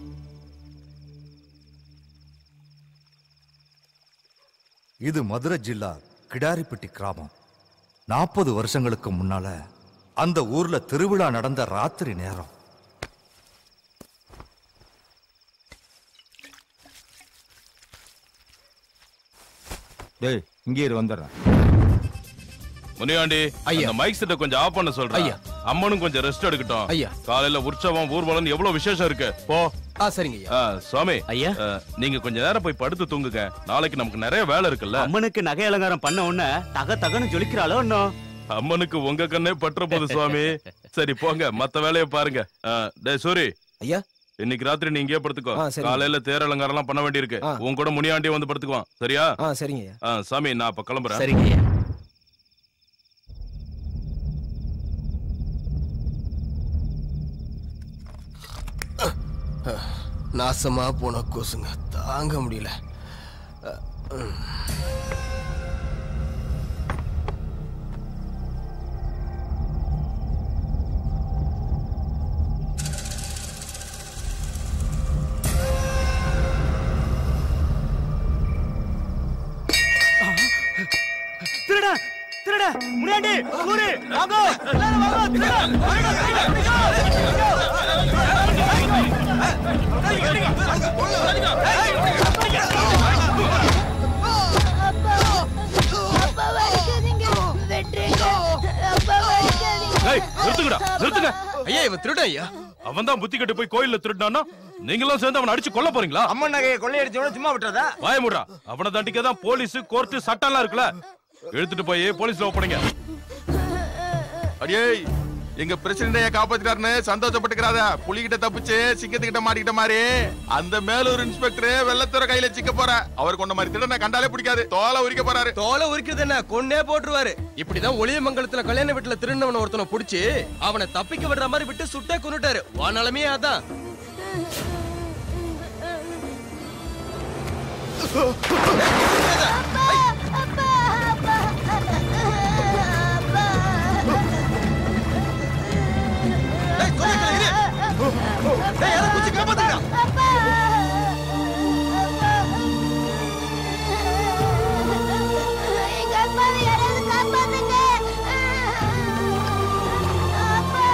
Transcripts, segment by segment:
இது மதுரை ஜில்லா கிடாரிப்பட்டி கிராமம் நாற்பது வருஷங்களுக்கு முன்னால அந்த ஊர்ல திருவிழா நடந்த ராத்திரி நேரம் டேய் இங்கே இரு வந்துடுறேன் முனியாண்டி ஐயா. அந்த மைக் செட்டை கொஞ்சம் ஆஃப் பண்ண சொல்றேன் ஐயா. அம்மனும் கொஞ்சம் ரெஸ்ட் எடுக்கட்டும் ஐயா. காலையில உற்சவம் ஊர்வலம் எவ்வளவு விசேஷம் இருக்கு போ ஆ சரிங்க ஐயா ஆ, சுவாமி ஐயா. ஆ, நீங்க கொஞ்ச நேரம் போய் படுத்து தூங்குங்க நாளைக்கு நமக்கு நிறைய வேலை இருக்குல்ல அம்மனுக்கு நகை அலங்காரம் பண்ண உடனே தக தகன்னு ஜொலிக்கிறாளோ இன்னும் அம்மனுக்கு உங்க கண்ணே பற்ற போகுது சுவாமி சரி போங்க மத்த வேலையை பாருங்க ஆ, டேய் சூரி ஐயா இன்னைக்கு ராத்திரி நீ இங்கே படுத்துக்கோ ஆ, சரிங்க. காலையில தேர் அலங்காரம் எல்லாம் பண்ண வேண்டியிருக்கு ஆ. உன் கூட முனியாண்டி வந்து படுத்துக்குவான் சரியா ஆ சரிங்க ஐயா ஆ, சாமி நான் அப்ப கிளம்புறேன் சரிங்க ஐயா நாசமா போன கொசுங்க தாங்க முடியல திருட திருட முன்னாடி சூரி வாங்கோ எல்லாரும் வாங்கோ திருட அப்பாவை அடிக்காதீங்க வெட்டுறீங்க அப்பாவை அடிக்காதீங்க ஏய், நிறுத்துங்கடா நிறுத்துங்க ஐயா இவன் திருட ஐயா அவன் தான் புத்தி கட்டு போய் கோயில்ல திருடானா நீங்களும் சேர்ந்து அவனை அடிச்சு கொல்ல போறீங்களா அம்மன் நகையை கொள்ளையடிச்சவன சும்மா விட்டுறதா வாய முடுறா அவனை தண்டிக்க தான் போலீஸ் கோர்ட் சட்டம்லாம் இருக்குல்ல எடுத்துட்டு போய் போலீஸ்ல ஒப்படைங்க அடியே எங்க பிரசிடண்டைய காப்பாத்திட்டாருன்னு சந்தோஷப்பட்டுக்கிறாத புலிகிட்ட தப்பிச்சு சிங்கத்துக்கிட்ட மாட்டிக்கிட்ட மாதிரி அந்த மேலூர் இன்ஸ்பெக்டர் வெள்ளத்துற கையில சிக்க போற அவர் கொண்ட மாதிரி திடனை கண்டாலே பிடிக்காது தோலை உரிக்க போறாரு தோலை உரிக்கிறது என்ன கொன்னே போட்டுருவாரு இப்படிதான் ஒளியமங்கலத்துல கல்யாண வீட்டுல திருநவன ஒருத்தனை புடிச்சு அவனை தப்பிக்க விடுற மாதிரி விட்டு சுட்டே கொன்னுட்டாரு வா நிலைமையே அதான் அப்பா அப்பா அப்பா அப்பா எங்க அப்பாவை யாராவது காப்பாத்துங்க அப்பா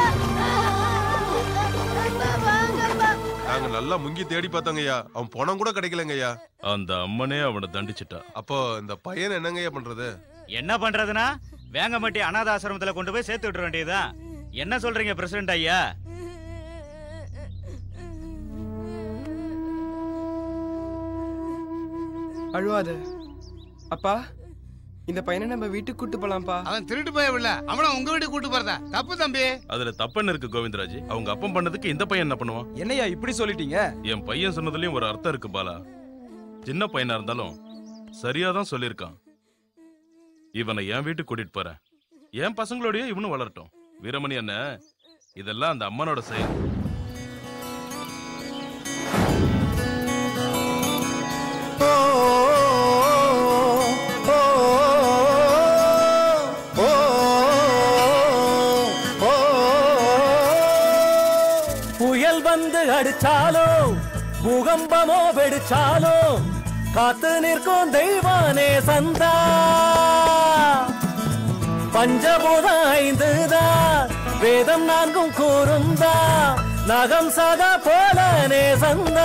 அப்பா வாங்கப்பா நாங்க நல்லா முங்கி தேடி பார்த்தோங்கய்யா அவன் பணம் கூட கிடைக்கலங்கய்யா அந்த அம்மனே அவனை தண்டிச்சிட்டா அப்போ இந்த பையன் என்னங்கய்யா பண்றது என்ன பண்றதுன்னா வேங்கமட்டி அனாத ஆசிரமத்துல கொண்டு போய் சேர்த்து விட்டுற வேண்டியதுதான் என்ன சொல்றீங்க பிரசிடண்ட் ஐயா அழுவாத அப்பா இந்த பையனை நம்ம வீட்டுக்கு கூட்டு போலாம்ப்பா அவன் திருட்டு போய் விடல அவன உங்க வீட்டுக்கு கூட்டு போறதா தப்பு தம்பி அதுல தப்பன்னு இருக்கு கோவிந்தராஜ் அவங்க அப்பன் பண்ணதுக்கு இந்த பையன் என்ன பண்ணுவான் என்னையா இப்படி சொல்லிட்டீங்க என் பையன் சொன்னதுலயும் ஒரு அர்த்தம் இருக்கு பாலா சின்ன பையனா இருந்தாலும் சரியா தான் சொல்லியிருக்கான் இவனை என் வீட்டுக்கு கூட்டிட்டு போறேன் என் பசங்களோடய இவனும் வளரட்டும் வீரமணி அண்ணன் இதெல்லாம் அந்த அம்மனோட செயல் புயல் வந்து அடிச்சாலும் பூகம்பமோ வெடிச்சாலும் காத்து நிற்கும் தெய்வானே சந்தா பஞ்சபூதம் ஐந்துதான் வேதம் நான்கும் கூறுந்தா நகம் சதா போலனே சந்தா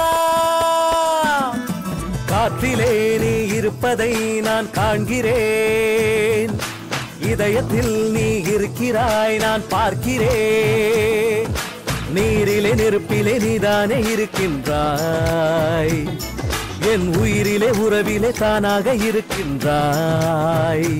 காற்றிலே நீ இருப்பதை நான் காண்கிறேன் இதயத்தில் நீ இருக்கிறாய் நான் பார்க்கிறேன் நீரிலே நெருப்பிலே நீதானே இருக்கின்றாய் என் உயிரிலே உறவிலே தானாக இருக்கின்றாய்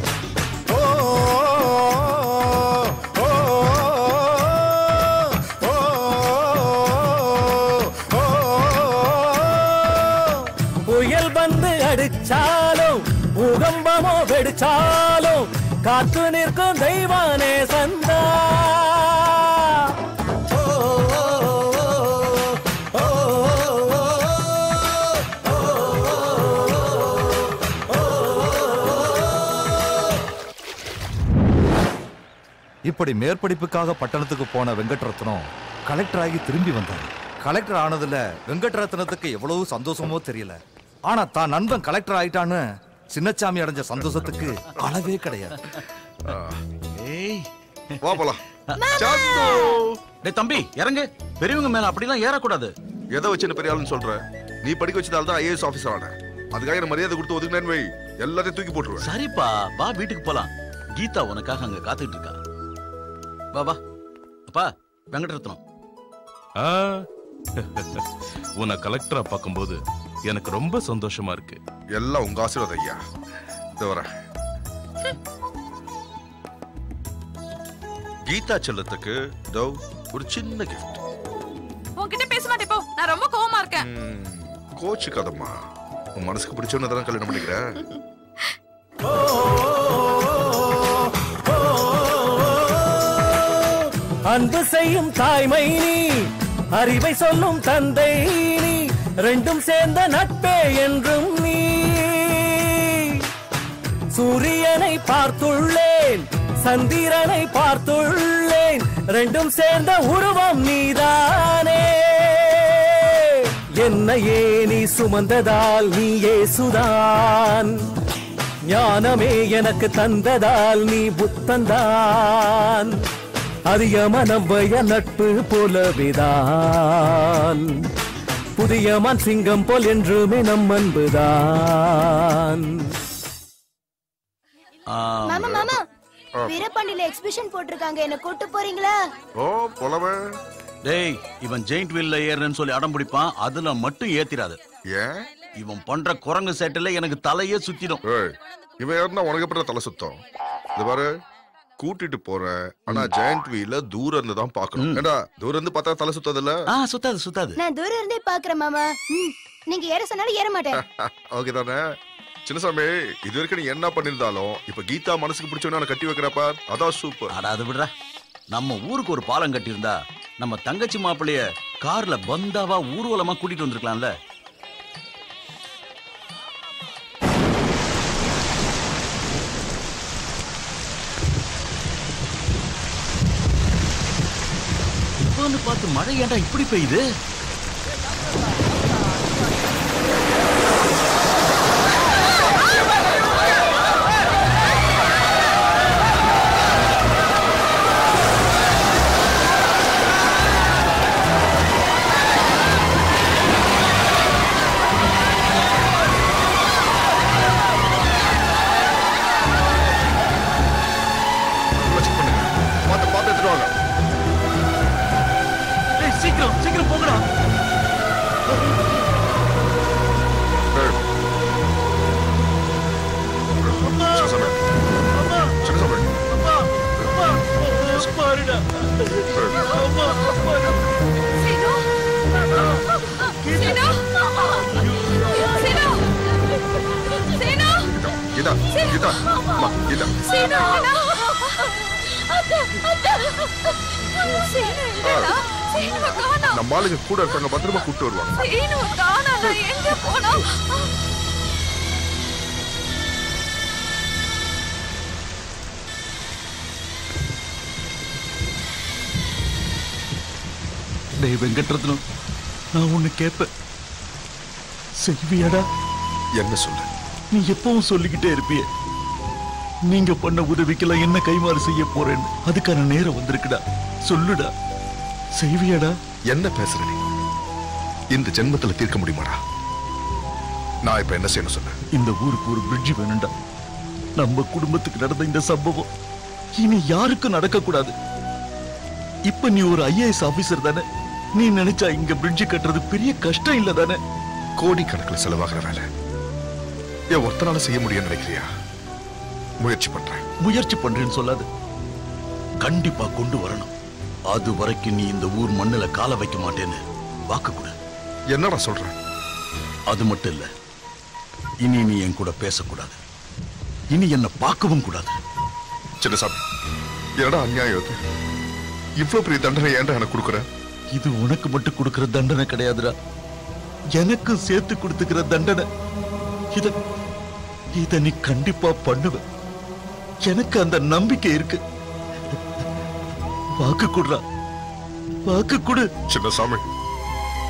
புயல் வந்து அடிச்சாலும் பூகம்பமோ வெடிச்சாலும் காத்து நிற்கும் தெய்வானே சந்தா இப்படி மேற்படிப்புக்காக பட்டணத்துக்கு போன வெங்கட்ரத்னம் கலெக்டர் ஆகி திரும்பி வந்தார் கலெக்டர் ஆனதுல வெங்கட்ரத்னத்துக்கு எவ்வளவு சந்தோஷமோ தெரியல ஆனா தான் நண்பன் கலெக்டர் ஆயிட்டான்னு சின்னச்சாமி அடைஞ்ச சந்தோஷத்துக்கு அளவே கிடையாது ஏய் வா போலாம் டேய் தம்பி இறங்கு பெரியவங்க மேல அப்படிலாம் ஏறக்கூடாது எதை வச்சு என்ன பெரிய ஆளுன்னு சொல்ற நீ படிக்க வச்சதால தான் ஐஏஎஸ் ஆபீசர் ஆன அதுக்காக என்ன மரியாதை கொடுத்து ஒதுக்குனேன்னு வை எல்லாத்தையும் தூக்கி போட்டுருவேன் சரிப்பா வா வீட்டுக்கு போலாம் கீதா உனக்காக அங்க காத்துக்கிட்டு இருக்கா வா வா அப்பா வெங்கடரத்னம் ஆ, உன்னை கலெக்டரா பார்க்கும்போது எனக்கு ரொம்ப சந்தோஷமா இருக்கு எல்லாம் உங்க ஆசீர்வாதம் ஐயா இதோ வரேன் கீதா செல்லத்துக்கு இதோ ஒரு சின்ன கிஃப்ட் உன்கிட்ட பேச மாட்டேன் போ நான் ரொம்ப கோவமா இருக்கேன் கோச்சுக்காதம்மா உன் மனசுக்கு பிடிச்சவன தான் கல்யாணம் பண்ணிக்கிறேன் அன்பு செய்யும் தாய்மை நீ அறிவை சொல்லும் தந்தை நீ ரெண்டும் சேர்ந்த நட்பே என்றும் நீ சூரியனை பார்த்துள்ளேன் சந்திரனை பார்த்துள்ளேன் ரெண்டும் சேர்ந்த உருவம் நீதானே என்னையே நீ சுமந்ததால் நீ ஏசுதான் ஞானமே எனக்கு தந்ததால் நீ புத்தந்தான் அரிய மனம் வய நட்பு போலவிதான் புதிய மண் சிங்கம் போல் என்றுமே நம் அன்புதான் மாமா மாமா வீரபாண்டியில எக்ஸிபிஷன் போட்டிருக்காங்க என்ன கூட்டு போறீங்களா ஓ போலவே டேய் இவன் ஜெயிண்ட் வீல்ல ஏறுறேன்னு சொல்லி அடம் பிடிப்பான் அதுல மட்டும் ஏத்திராது ஏன் இவன் பண்ற குரங்கு சேட்டுல எனக்கு தலையே சுத்திடும் ஏய், இவன் யாருன்னா உனக்கு எப்படி தலை சுத்தம் இது பாரு கூட்டிட்டு போறேன் ஆனா ஜெயண்ட் வீல தூரம் இருந்து தான் பாக்கணும் ஏண்டா தூரம் இருந்து பார்த்தா தலை சுத்தது இல்ல ஆ சுத்தாது சுத்தாது நான் தூரம் இருந்தே பாக்குறேன் மாமா ம், நீங்க ஏற சொன்னாலும் ஏற மாட்டேன் ஓகே தானே சின்னசாமி இது வரைக்கும் நீ என்ன பண்ணிருந்தாலும் இப்ப கீதா மனசுக்கு பிடிச்சவன கட்டி வைக்கிறப்ப அதான் சூப்பர் அட அது விடுறா நம்ம ஊருக்கு ஒரு பாலம் கட்டியிருந்தா நம்ம தங்கச்சி மாப்பிளைய கார்ல பந்தாவா ஊர்வலமா கூட்டிட்டு வந்திருக்கலாம்ல இப்ப வந்து பார்த்து மழை ஏன்டா இப்படி பெய்யுது பார்த்து பார்த்து எடுத்துட்டு வாங்க ஏய், சீக்கிரம் சீக்கிரம் போங்கடா ஏய். சின்னசாமி. சின்னசாமி. சீனு சீனு சீனு சீனு கீதா கீதா அம்மா, கீதா சீனு அத்தை அத்தை சீனு எங்கடா சீனு காணோம் நம்ம ஆளுங்க கூட இருக்காங்க பத்திரமா கூப்பிட்டு வருவாங்க சீனு காணோம் நான் எங்க போனோம் டேய் வெங்கட்ரத்னம் நான் ஒண்ணு கேட்பேன் செய்வியாடா என்ன சொல்லு நீ எப்பவும் சொல்லிக்கிட்டே இருப்பிய நீங்க பண்ண உதவிக்கெல்லாம் என்ன கைமாறு செய்ய போறேன்னு அதுக்கான நேரம் வந்திருக்குடா சொல்லுடா செய்வியாடா என்ன பேசுற நீ இந்த ஜென்மத்துல தீர்க்க முடியுமாடா நான் இப்ப என்ன செய்யணும் சொன்னேன் இந்த ஊருக்கு ஒரு பிரிட்ஜ் வேணும்டா நம்ம குடும்பத்துக்கு நடந்த இந்த சம்பவம் இனி யாருக்கும் நடக்க கூடாது இப்ப நீ ஒரு ஐஏஎஸ் ஆபீசர் தானே நீ நினைச்சா இங்க பிரிட்ஜ் கட்டுறது பெரிய கஷ்டம் இல்ல தானே கோடிக்கணக்கில் செலவாகிற வேலை என் ஒருத்தனால செய்ய முடியும்னு நினைக்கிறியா முயற்சி பண்றேன் முயற்சி பண்றேன்னு சொல்லாது கண்டிப்பா கொண்டு வரணும் அது வரைக்கும் நீ இந்த ஊர் மண்ணுல கால வைக்க மாட்டேன்னு வாக்கு கொடு என்னடா சொல்ற அது மட்டும் இல்ல இனி நீ என் கூட பேசக்கூடாது இனி என்ன பார்க்கவும் கூடாது சின்னசாமி என்னடா அநியாயம் இது இவ்வளவு பெரிய தண்டனை ஏன்டா எனக்கு கொடுக்குற இது உனக்கு மட்டும் கொடுக்கிற தண்டனை கிடையாதுடா எனக்கு சேர்த்து கொடுத்துக்கிற தண்டனை இத இத நீ கண்டிப்பா பண்ணுவ எனக்கு அந்த நம்பிக்கை இருக்கு வாக்கு கொடுறா வாக்கு கொடு சின்னசாமி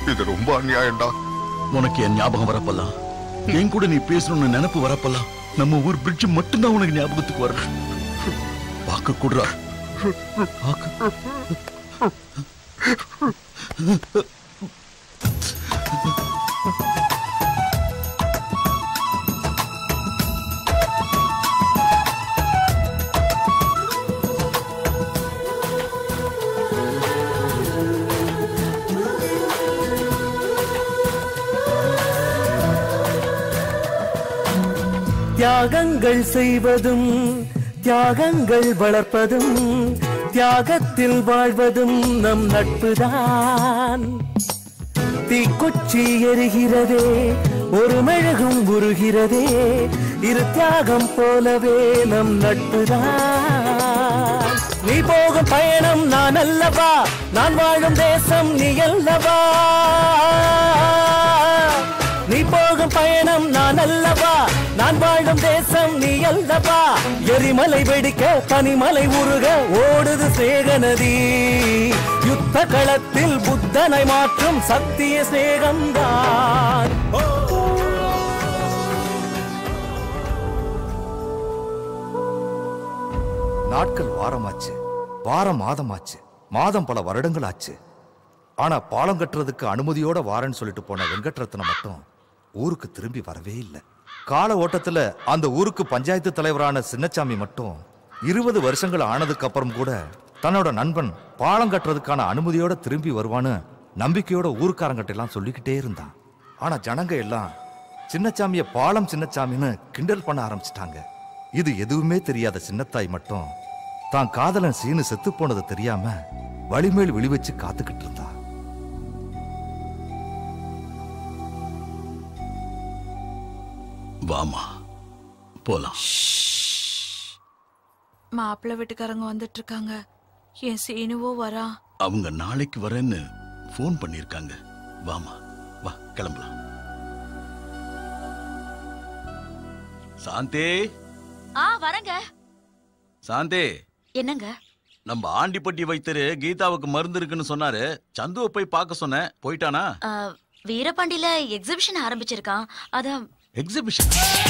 இது ரொம்ப அநியாயம்டா உனக்கு என் ஞாபகம் வரப்பெல்லாம் என் கூட நீ பேசணும்னு நினைப்பு வரப்பெல்லாம் நம்ம ஊர் பிரிட்ஜ் மட்டும்தான் உனக்கு ஞாபகத்துக்கு வரும் வாக்கு குடுறா வாக்கு தியாகங்கள் செய்வதும் தியாகங்கள் வளர்ப்பதும் தியாகத்தில் வாழ்வதும் நம் நட்புதான் தீக்குச்சி எரிகிறதே ஒரு மெழுகும் உருகிறதே இரு தியாகம் போலவே நம் நட்புதான் நீ போகும் பயணம் நான் அல்லவா நான் வாழும் தேசம் நீ அல்லவா நீ போகும் பயணம் நான் அல்லவா நான் வாழும் தேசம் நீ அல்லவா எரிமலை வெடிக்க பனிமலை உருக ஓடுது சேக நதி யுத்த களத்தில் புத்தனை மாற்றும் சத்திய சேகம்தான் நாட்கள் வாரமாச்சு வாரம் மாதமாச்சு மாதம் பல வருடங்கள் ஆச்சு ஆனா பாலம் கட்டுறதுக்கு அனுமதியோட வாரேன்னு சொல்லிட்டு போன வெங்கட்ரத்னம் மட்டும் ஊருக்கு திரும்பி வரவே இல்லை கால ஓட்டத்துல அந்த ஊருக்கு பஞ்சாயத்து தலைவரான சின்னச்சாமி மட்டும் இருபது வருஷங்கள் ஆனதுக்கு அப்புறம் கூட தன்னோட நண்பன் பாலம் கட்டுறதுக்கான அனுமதியோட திரும்பி வருவான்னு நம்பிக்கையோட ஊருக்காரங்கிட்ட எல்லாம் சொல்லிக்கிட்டே இருந்தான் ஆனா ஜனங்க எல்லாம் சின்னச்சாமிய பாலம் சின்னச்சாமின்னு கிண்டல் பண்ண ஆரம்பிச்சிட்டாங்க இது எதுவுமே தெரியாத சின்னத்தாய் மட்டும் தான் காதலன் சீனு செத்து போனது தெரியாம வழிமேல் விழி வச்சு காத்துக்கிட்டு இருந்தா வாமா போலாம் மாப்பிள்ளை வீட்டுக்காரங்க வந்துட்டு இருக்காங்க என் சீனுவோ வரா அவங்க நாளைக்கு வரேன்னு ஃபோன் பண்ணிருக்காங்க வாமா வா கிளம்பலாம் சாந்தே ஆ வரங்க சாந்தே என்னங்க நம்ம ஆண்டிப்பட்டி வைத்தரு கீதாவுக்கு மருந்து இருக்குன்னு சொன்னாரு சந்துவை போய் பார்க்க சொன்னேன் போயிட்டானா ஆ, வீரபாண்டியில எக்ஸிபிஷன் ஆரம்பிச்சிருக்கான் அதான் எக்ஸிபிஷன்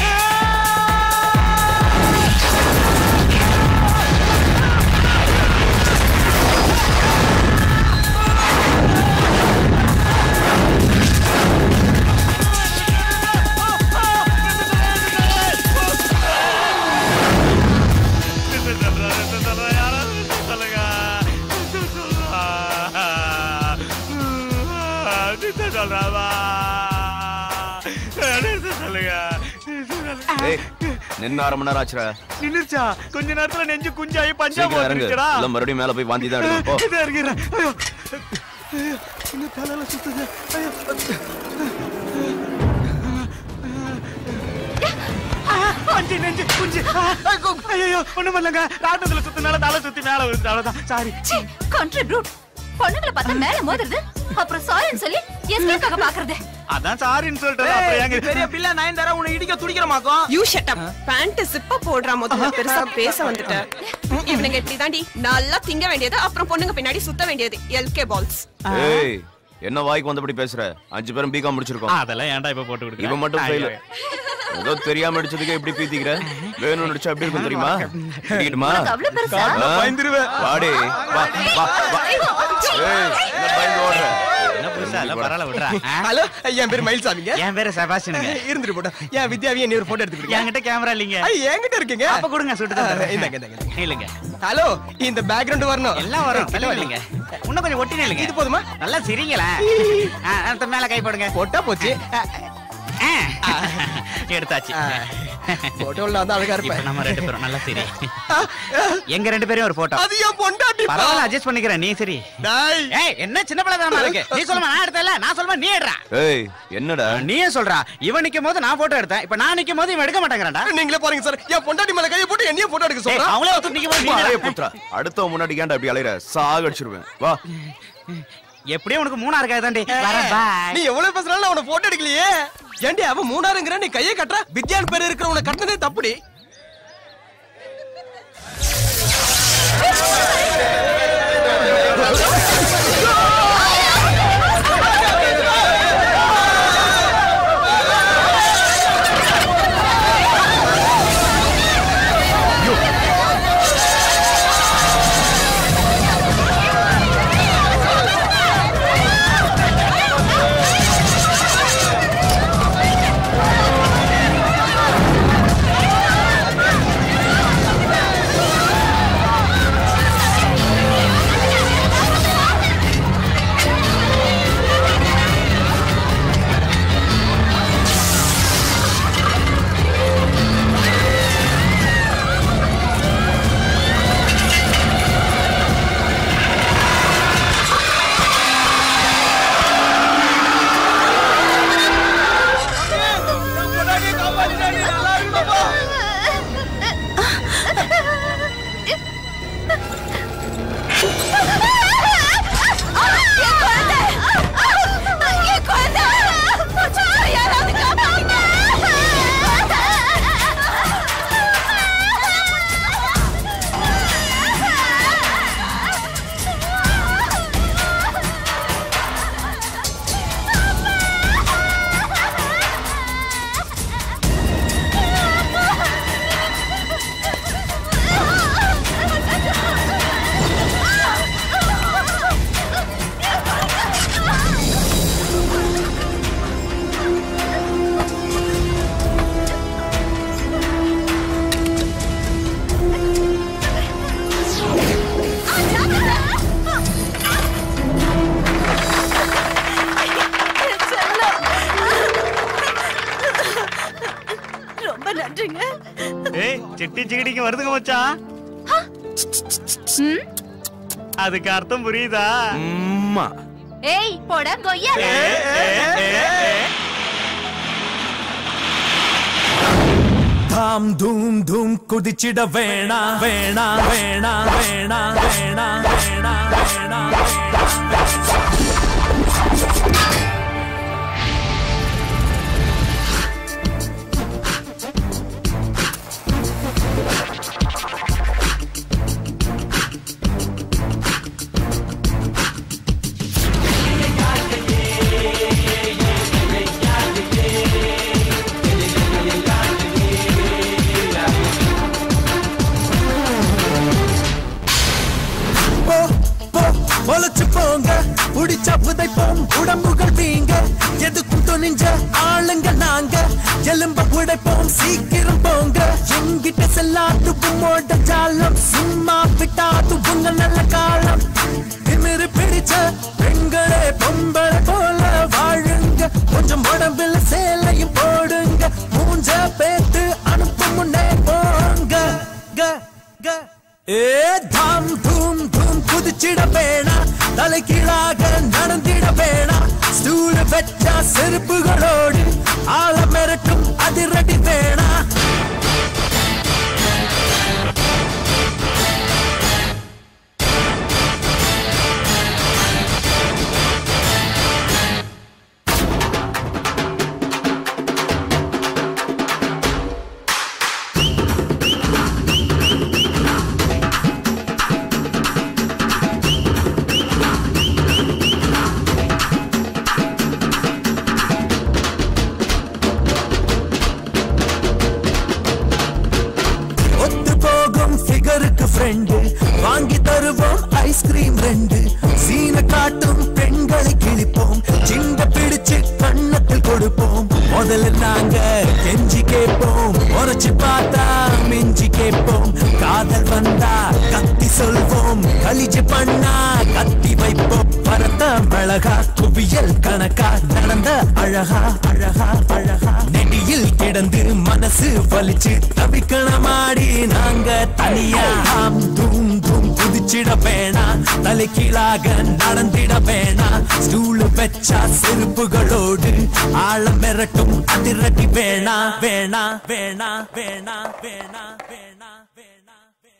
நின்னு அரை மணி நேரம் ஆச்சுடா நின்னுச்சா கொஞ்ச நேரத்துல நெஞ்சு குஞ்சாயி பஞ்சா சீக்கிரம் இறங்கு போட்டுருச்சுடா இல்ல மறுபடியும் மேல போய் வாந்தி தான் எடுக்கணும் போ இதோ இறங்கிறேன். ஐயோ. ஐயோ, இன்னும் தலையில சுத்துது. ஐயோ. ஆ, அஞ்சு நெஞ்சு குஞ்சு ஐயோ ஒண்ணும் இல்லைங்க ராட்டத்துல சுத்தினால தலை சுத்தி மேல விழுந்து அவ்வளவுதான் சாரி கான்ட்ரிபியூட் பொண்ணுங்களை பார்த்தா மேல மோதுறது அப்புறம் சாரின்னு சொல்லி எஸ்கேக்காக பாக்குறது அதான் சாரின்னு சொல்லிட்டு அப்புறம் ஏங்க பெரிய பிள்ளை நயன்தாரா உன்னை இடிக்க துடிக்கிறமாக்கும் யூ ஷட் அப் பேண்ட் சிப்ப போடுறா முதல்ல பெருசா பேச வந்துட்ட இவனுங்க இப்படி தாண்டி நல்லா திங்க வேண்டியது அப்புறம் பொண்ணுங்க பின்னாடி சுத்த வேண்டியது எல்கே பால்ஸ் ஏய் என்ன வாய்க்கு வந்தபடி பேசுற அஞ்சு பேரும் பிகாம் முடிச்சிருக்கோம் அதெல்லாம் ஏன்டா இப்ப போட்டு கொடுக்குற இவன் மட்டும் ஃபெயில் ஏதோ தெரியாம அடிச்சதுக்கு எப்படி பீத்திக்கிற வேணும்னு அடிச்சா எப்படி இருக்கும் தெரியுமா அடிக்கட்டுமா உனக்கு அவ்வளவு பெருசா? ஆ? பயந்துருவேன். வாடி வா வா வா ஏய் என்ன பயந்து ஓடுற என்ன புதுசா இல்ல பரவாயில்ல விடுறா ஆ? ஹலோ என் பேர் மயில்சாமிங்க என் பேரு செபாஸ்டினுங்க இருந்துட்டு போட்டோம் என் வித்யாவையும் நீ ஒரு போட்டோ எடுத்துக்கிட்டு என்கிட்ட கேமரா இல்லைங்க என்கிட்ட இருக்கீங்க அப்ப கொடுங்க சுட்டு தந்துடுறேன். இந்தாங்க இந்தாங்க இல்லைங்க ஹலோ இந்த பேக்ரவுண்ட் வரணும் எல்லாம் வரும் தலைவர் இல்லைங்க இன்னும் கொஞ்சம் ஒட்டி நில்லுங்க இது போதுமா நல்லா சிரிங்களா மேல கை போடுங்க போட்டா போச்சு ஆ. எடுத்தாச்சு போட்டோல வந்து அழகா இப்ப இருப்பேன் நம்ம ரெண்டு பேரும் நல்லா சரி எங்க ரெண்டு பேரும் ஒரு போட்டோ அது என் பொண்டாட்டி பரவாயில்ல அட்ஜஸ்ட் பண்ணிக்கிறேன் நீ சரி டாய் ஏய் என்ன சின்ன பிள்ளை இருக்கு நீ சொல்லுமா நான் எடுத்தல நான் சொல்லுமா நீ எடுறா ஏய் என்னடா நீயே சொல்றா இவன் நிக்கும் போது நான் போட்டோ எடுத்தேன் இப்ப நான் நிக்கும் போது இவன் எடுக்க மாட்டேங்கிறான்டா நீங்களே பாருங்க சார் என் பொண்டாட்டி மேல கையை போட்டு என்னையும் போட்டோ எடுக்க ஏய், சொல்றேன் அவங்களே ஒருத்தர் நிக்கும் போது நீ அடைய எடுறா. புத்ரா அடுத்த முன்னாடி ஏன்டா அப்படி அலையற சாகடிச்சிருவேன் வா எப்படியும் உனக்கு மூணா இருக்காதாண்டி வரேன் பாய் நீ எவ்வளவு பேசுறாலும் நான் உன போட்டோ எடுக்கலையே ஏண்டி அவன் மூணாருங்கிற நீ கையை கட்டுற வித்யான் பேர் இருக்கிற உன கட்டினதே தப்புடி குட்டி சிகிடிங்க வருதுங்க மச்சான் அதுக்கு அர்த்தம் புரியுதா ஏய் போட கொய்யா தாம் தூம் தூம் குதிச்சிட வேணா வேணா வேணா வேணா வேணா வேணா வேணா போ போ பொழைச்சு போங்க புடிச்சா புதைப்போம் உடம்புகள் வீங்க எதுக்கும் துணிஞ்ச ஆளுங்க நாங்க எலும்ப உடைப்போம் சீக்கிரம் போங்க எங்கிட்ட செல்லாது உம்மோட ஜாலம் சும்மா விட்டாது உங்க நல்ல காலம் திமிரு பிடிச்ச பெண்களே பொம்பளை போல வாழுங்க கொஞ்சம் உடம்புல சேலையும் போடுங்க மூஞ்ச பேத்து அனுப்பும் முன்னே போங்க க க ஏ தாம் தூம் தூம் குதிச்சிட வேணா தலைகீழாக நடந்திட வேணா ஸ்டூல் வச்சா செருப்புகளோடு ஆழ மிரட்டும் அதிரடி வேணா ஒத்து போகும் ஃபிகருக்கு ஃப்ரெண்டு வாங்கி தருவோம் ஐஸ்கிரீம் ரெண்டு சீன காட்டும் பெண்களை கிழிப்போம் சிண்ட பிடிச்சு கண்ணத்தில் கொடுப்போம் முதல்ல நாங்க கெஞ்சி கேட்போம் உரைச்சு பார்த்தா மிஞ்சி கேட்போம் காதல் வந்தா கத்தி சொல்வோம் கலிஜி பண்ணா கத்தி வைப்போம் பரத்த அழகா குவியல் கணக்கா நடந்த அழகா அழகா அழகா நெடியில் கிடந்து மனசு வலிச்சு தவிக்கணமாடி நாங்க தனியா ஆம் தூம் தூம் குதிச்சிட வேணா தலை கீழாக நடந்திட வேணா ஸ்டூல் வச்சா செருப்புகளோடு ஆழ மிரட்டும் அதிரடி வேணா வேணா வேணா வேணா வேணா வேணா வேணா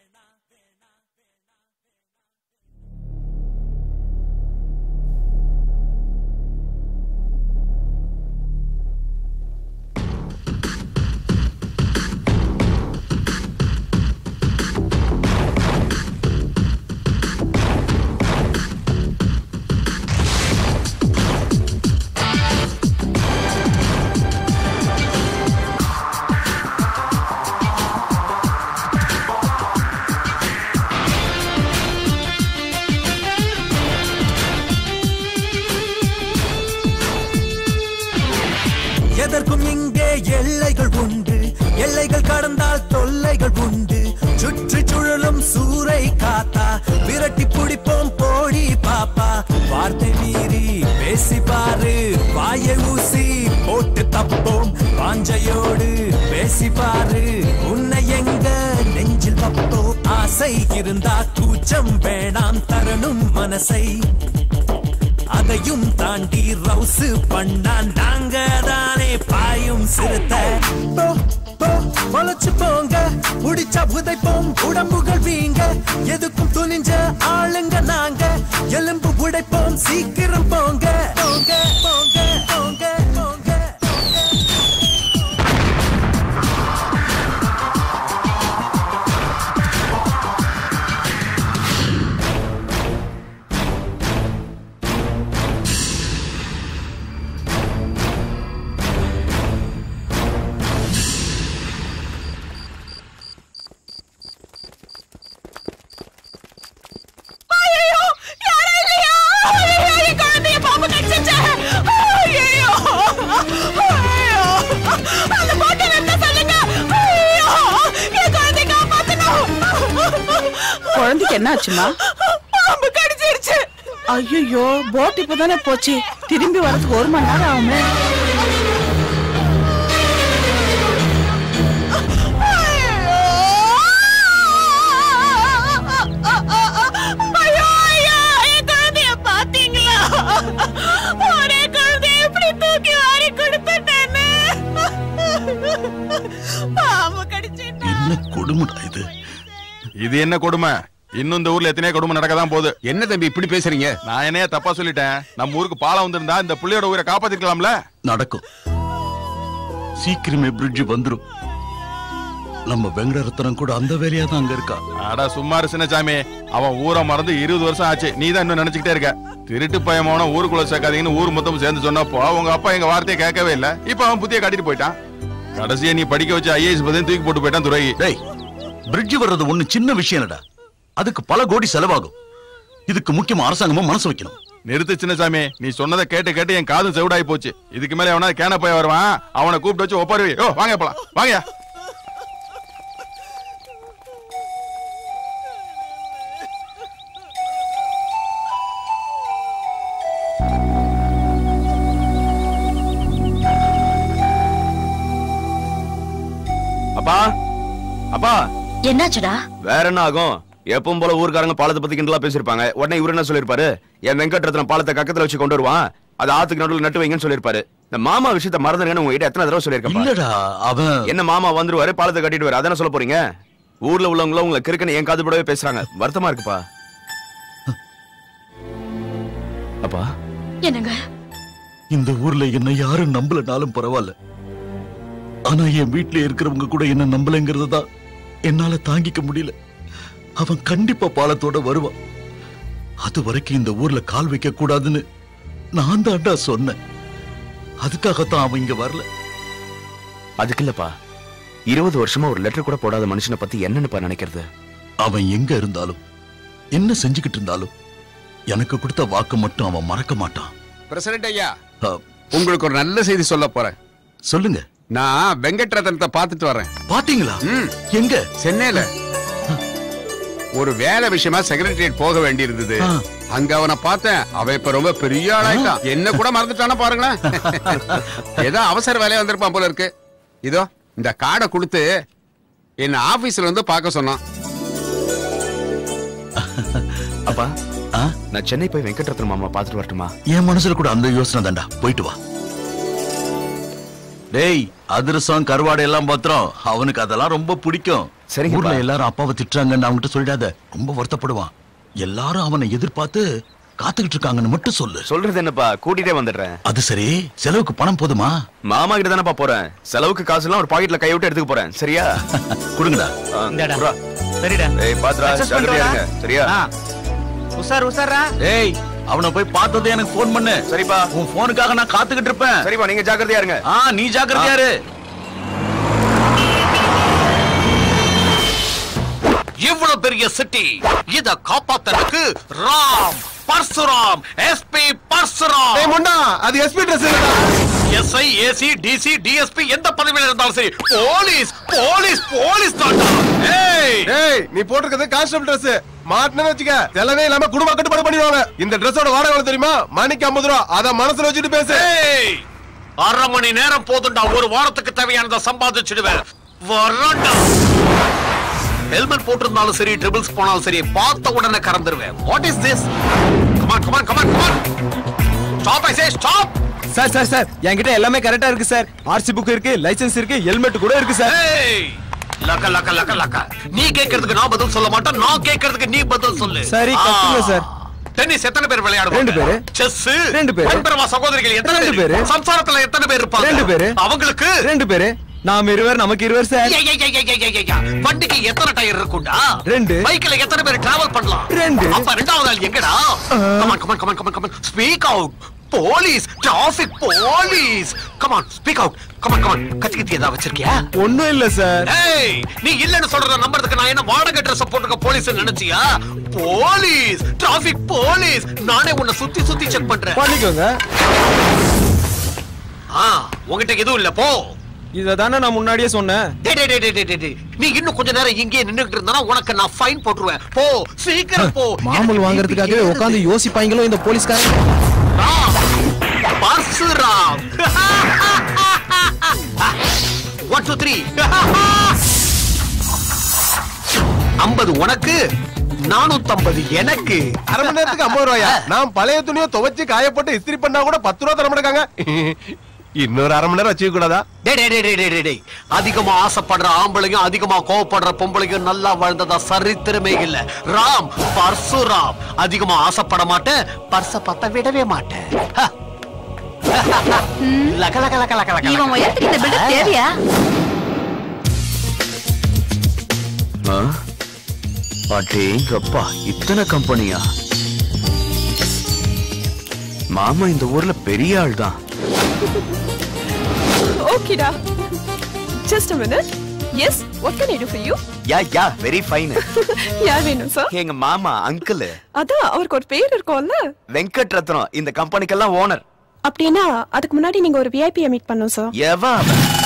எதற்கும் இங்கே எல்லைகள் உண்டு எல்லைகள் கடந்தால் தொல்லைகள் உண்டு சுற்றி சுழலும் சூறை காத்தா விரட்டி பிடிப்போம் போடி பாப்பா வார்த்தை மீறி பேசி பாரு வாயை ஊசி போட்டு தப்போம் வாஞ்சையோடு பேசி பாரு உன்னை எங்க நெஞ்சில் வைப்போம் ஆசை இருந்தா கூச்சம் வேணாம் தரணும் மனசை அதையும் தாண்டி ரவுசு பண்ணா நாங்க தானே பாயும் சிறுத்தை போ, போ, பொழைச்சு போங்க புடிச்சா புதைப்போம் உடம்புகள் வீங்க எதுக்கும் துணிஞ்ச ஆளுங்க நாங்க எலும்பு உடைப்போம் சீக்கிரம் போங்க போங்க போங்க போங்க போங்க ஐயோ யாரும் இல்லையா ஐயோ என் குழந்தைய பாம்பு கடிச்சிச்சு ஐயோ ஐயோ அந்த போட்டை நிறுத்த சொல்லுங்க ஐயோ என் குழந்தைய காப்பாத்தணும் குழந்தைக்கு என்ன ஆச்சுமா பாம்பு கடிச்சிருச்சு ஐயோ போட் இப்பதானே போச்சு திரும்பி வரதுக்கு ஒரு மணி நேரம் ஆகுமே ஐயோ கொடுமைடா இது இது என்ன கொடுமை இன்னும் இந்த ஊர்ல எத்தனையோ கொடுமை நடக்க தான் போகுது என்ன தம்பி இப்படி பேசுறீங்க நான் என்னைய தப்பா சொல்லிட்டேன் நம்ம ஊருக்கு பாலம் வந்திருந்தா இந்த புள்ளையோட உயிரை காப்பாத்திருக்கலாம்ல நடக்கும் சீக்கிரமே பிரிட்ஜ் வந்துரும் நம்ம வெங்கடரத்னம் கூட அந்த வேலையா தான் அங்க இருக்கா அட சும்மாரு சின்னசாமி அவன் ஊரை மறந்து இருபது வருஷம் ஆச்சு நீ தான் இன்னும் நினைச்சுக்கிட்டே இருக்க திருட்டு பயமான ஊருக்குள்ள சேர்க்காதீங்கன்னு ஊர் மொத்தம் சேர்ந்து சொன்னப்போ உங்க அப்பா எங்க வார்த்தையை கேட்கவே இல்ல இப்ப அவன் புத்திய காட்டிட்டு போயிட்டான் கடைசியா நீ படிக்க வச்சு ஐஏஎஸ் பத்தி தூக்கி போட்டு போயிட்டான் துறை டேய் பிரிட்ஜ் வர்றது ஒண்ணு சின்ன விஷயம் இல்லடா அதுக்கு பல கோடி செலவாகும் இதுக்கு முக்கியமா அரசாங்கமும் மனசு வைக்கணும் நிறுத்து சின்னசாமி நீ சொன்னதை கேட்டு கேட்டு என் காதும் செவிடாயி போச்சு இதுக்கு மேல எவனா கேன போய் வருவான் அவனை கூப்பிட்டு வச்சு ஒப்பாருவி ஓ வாங்க போலாம் வாங்கயா அப்பா அப்பா என்னாச்சுடா வேற என்ன ஆகும் எப்பவும் போல ஊர்க்காரங்க பாலத்தை பத்தி கிண்டலா பேசிருப்பாங்க உடனே இவரு என்ன சொல்லிருப்பாரு என் வெங்கட்ரத்னம் பாலத்தை கக்கத்துல வச்சு கொண்டு வருவான் அது ஆத்துக்கு நடுவுல நட்டு வைங்கன்னு சொல்லிருப்பாரு இந்த மாமா விஷயத்த மறந்துருங்கன்னு உங்ககிட்ட எத்தனை தடவை சொல்லிருக்கேன் இல்லடா அவன் என்ன மாமா வந்துருவாரு பாலத்தை கட்டிட்டு வர அதான சொல்ல போறீங்க ஊர்ல உள்ளவங்கள உங்களை கிறுக்குன்னு என் காது படவே பேசுறாங்க வருத்தமா இருக்குப்பா அப்பா என்னங்க இந்த ஊர்ல என்ன யாரும் நம்பலனாலும் பரவாயில்ல ஆனா என் வீட்ல இருக்கிறவங்க கூட என்ன நம்பலங்கிறத தான் என்னால தாங்கிக்க முடியல அவன் கண்டிப்பா பாலத்தோட வருவான் அது வரைக்கும் இந்த ஊர்ல கால் வைக்க கூடாதுன்னு நான் தான்டா சொன்னேன் அதுக்காகத்தான் அவன் இங்க வரல அதுக்கு இல்லப்பா இருபது வருஷமா ஒரு லெட்டர் கூட போடாத மனுஷனை பத்தி என்னன்னுப்பா நினைக்கிறது அவன் எங்க இருந்தாலும் என்ன செஞ்சுக்கிட்டு இருந்தாலும் எனக்கு கொடுத்த வாக்கு மட்டும் அவன் மறக்க மாட்டான் பிரசிடண்ட் ஐயா உங்களுக்கு ஒரு நல்ல செய்தி சொல்ல போறேன் சொல்லுங்க நான் வெங்கட்ரத்னத்தை பார்த்துட்டு வரேன் பாத்தீங்களா எங்க சென்னையில ஒரு வேலை விஷயமா செக்ரட்டரியேட் போக வேண்டியிருந்தது அங்க அவனை பார்த்தேன் அவன் இப்ப ரொம்ப பெரிய ஆளாயிட்டான் என்ன கூட மறந்துட்டானா பாருங்களேன் ஏதோ அவசர வேலையா வந்திருப்பான் போல இருக்கு இதோ இந்த கார்டை கொடுத்து என்ன ஆபீஸ்ல வந்து பார்க்க சொன்னான் அப்பா நான் சென்னை போய் வெங்கட்ரத்னம் மாமா பார்த்துட்டு வரட்டுமா என் மனசுல கூட அந்த யோசனை தான்டா போயிட்டு வா டேய் அதிரசம் கருவாடை எல்லாம் பத்திரம் அவனுக்கு அதெல்லாம் ரொம்ப பிடிக்கும் சரிங்கப்பா. ஊர்ல எல்லாரும் அப்பாவை திட்டுறாங்கன்னு அவன்கிட்ட சொல்லிடாத ரொம்ப வருத்தப்படுவான் எல்லாரும் அவனை எதிர்பார்த்து காத்துக்கிட்டு இருக்காங்கன்னு மட்டும் சொல்லு சொல்றது என்னப்பா கூட்டிட்டே வந்துடுறேன் அது சரி செலவுக்கு பணம் போதுமா மாமா கிட்ட தானப்பா போறேன் செலவுக்கு காசு எல்லாம் ஒரு பாக்கெட்ல கை விட்டு எடுத்துக்க போறேன் சரியா கொடுங்கடா இந்தாடா. புறா. சரிடா ஏய் பாத்ரா Success ஜாக்கிரதையா பண்றோடா. இருங்க சரியா ஆ. உஷார் உஷாரா டேய் அவனை போய் பார்த்ததே எனக்கு ஃபோன் பண்ணு சரிப்பா உன் போனுக்காக நான் காத்துக்கிட்டு இருப்பேன் சரிப்பா நீங்க ஜாக்கிரதையா இருங்க ஆ நீ ஜாக்கிரதையா இரு இவ்வளவு பெரிய சிட்டி இத காப்பாத்தறதுக்கு ராம் பர்சுராம் எஸ்பி பர்சுராம் ஏய் முண்டா அது SP dress SI AC DC DSP எந்த பதவியில இருந்தாலும் சரி போலீஸ் போலீஸ் போலீஸ் தாண்டா ஏய் ஏய் நீ போட்டிருக்கிறது கான்ஸ்டபிள் ட்ரெஸ் மாட்டினு வச்சுக்க செலவே இல்லாம குடும்ப கட்டுப்பாடு பண்ணிடுவாங்க இந்த ட்ரெஸ்ஸோட வாடகை எவ்வளவு தெரியுமா மணிக்கு ஐம்பது ரூபா அத மனசுல வச்சுட்டு பேசு ஏய் அரை மணி நேரம் போதும்டா ஒரு வாரத்துக்கு தேவையானதை சம்பாதிச்சிடுவேன் வரண்டா ஹெல்மெட் போட்டிருந்தாலும் சரி ட்ரிபிள்ஸ் போனாலும் சரி பார்த்த உடனே கறந்துருவேன் what is this come on come on come on come on stop I say stop sir sir sir என்கிட்ட எல்லாமே கரெக்டா இருக்கு சார் ஆர்சி புக் இருக்கு லைசென்ஸ் இருக்கு ஹெல்மெட் கூட இருக்கு சார் ஏய் லக்க லக்க லக்க லக்க நீ கேக்குறதுக்கு நான் பதில் சொல்ல மாட்டேன் நான் கேக்குறதுக்கு நீ பதில் சொல்லு சரி, ஆ. கத்துங்க சார். டென்னிஸ் எத்தனை பேர் விளையாடுவாங்க ரெண்டு பேரு. செஸ் ரெண்டு பேரு. பண்பரமா சகோதரிகள் எத்தனை ரெண்டு பேர் பேரு. சம்சாரத்துல எத்தனை பேர் இருப்பாங்க ரெண்டு பேரு. அவங்களுக்கு ரெண்டு பேரு நாம் இருவர் நமக்கு இருவர் சார் ஏய், ஏய், ஏய், ஏய், ஏய், ஏய், ஏய். வண்டிக்கு எத்தனை டயர் இருக்கும்டா ரெண்டு. பைக்ல எத்தனை பேர் டிராவல் பண்ணலாம் ரெண்டு. அப்ப ரெண்டாவது ஆள் எங்கடா come on come on come on come on come on speak out police traffic police come on speak out come on come on கத்தி கத்தி ஏதாவது வச்சிருக்கியா ஒண்ணும் இல்ல சார் ஏய் நீ இல்லன்னு சொல்றத நம்புறதுக்கு நான் என்ன வாடகை ட்ரெஸ் போட்டுக்க போலீஸ் நினைச்சியா போலீஸ் டிராபிக் போலீஸ் நானே உன்னை சுத்தி சுத்தி செக் பண்றேன் பண்ணிக்கோங்க ஆ உன்கிட்ட எதுவும் இல்ல போ இத தானே நான் முன்னாடியே சொன்னேன் டேய், டேய், டேய், டேய், டேய், டேய். நீ இன்னும் கொஞ்ச நேரம் இங்கேயே நின்னுட்டு இருந்தா உனக்கு நான் ஃபைன் போட்டுருவேன் போ சீக்கிரம் போ மாமூல் வாங்குறதுக்காகவே உட்காந்து யோசிப்பாங்களோ இந்த போலீஸ்காரங்க பர்சுராம் ஒன் டூ த்ரீ ஐம்பது உனக்கு நானூத்தம்பது எனக்கு அரை மணி நேரத்துக்கு ஐம்பது ரூபாயா நான் பழைய துணியை துவைச்சு காயப்போட்டு இஸ்திரி பண்ணா கூட பத்து ரூபா தர மாட்டாங்க இன்னொரு அரை மணி நேரம் வச்சுக்க கூடாதா டேய் டேய் டேய் டேய் டேய் டேய் அதிகமா ஆசைப்படுற ஆம்பளைங்க அதிகமா கோவப்படுற பொம்பளைங்க நல்லா வாழ்ந்ததா சரித்திரமே இல்ல ராம் பர்சுராம் அதிகமா ஆசைப்பட மாட்டேன் பர்ச பத்த விடவே மாட்டேன் ஹ. லக லக லக லக லக இவன் உயரத்துக்கு இந்த பில்டப் தேவையா ஆ? அடேங்கப்பா இத்தனை கம்பெனியா மாமா இந்த ஊர்ல பெரிய ஆள் தான் ஓகேடா just a minute yes what can i do for you yeah yeah very fine யார் வேணும் சார் எங்க மாமா அங்கிள் அதான் அவருக்கு ஒரு பேர் இருக்கும்ல வெங்கட் ரத்னம் இந்த கம்பெனிக்கெல்லாம் ஓனர் அப்படின்னா அதுக்கு முன்னாடி நீங்க ஒரு விஐபியை மீட் பண்ணும் சார் எவா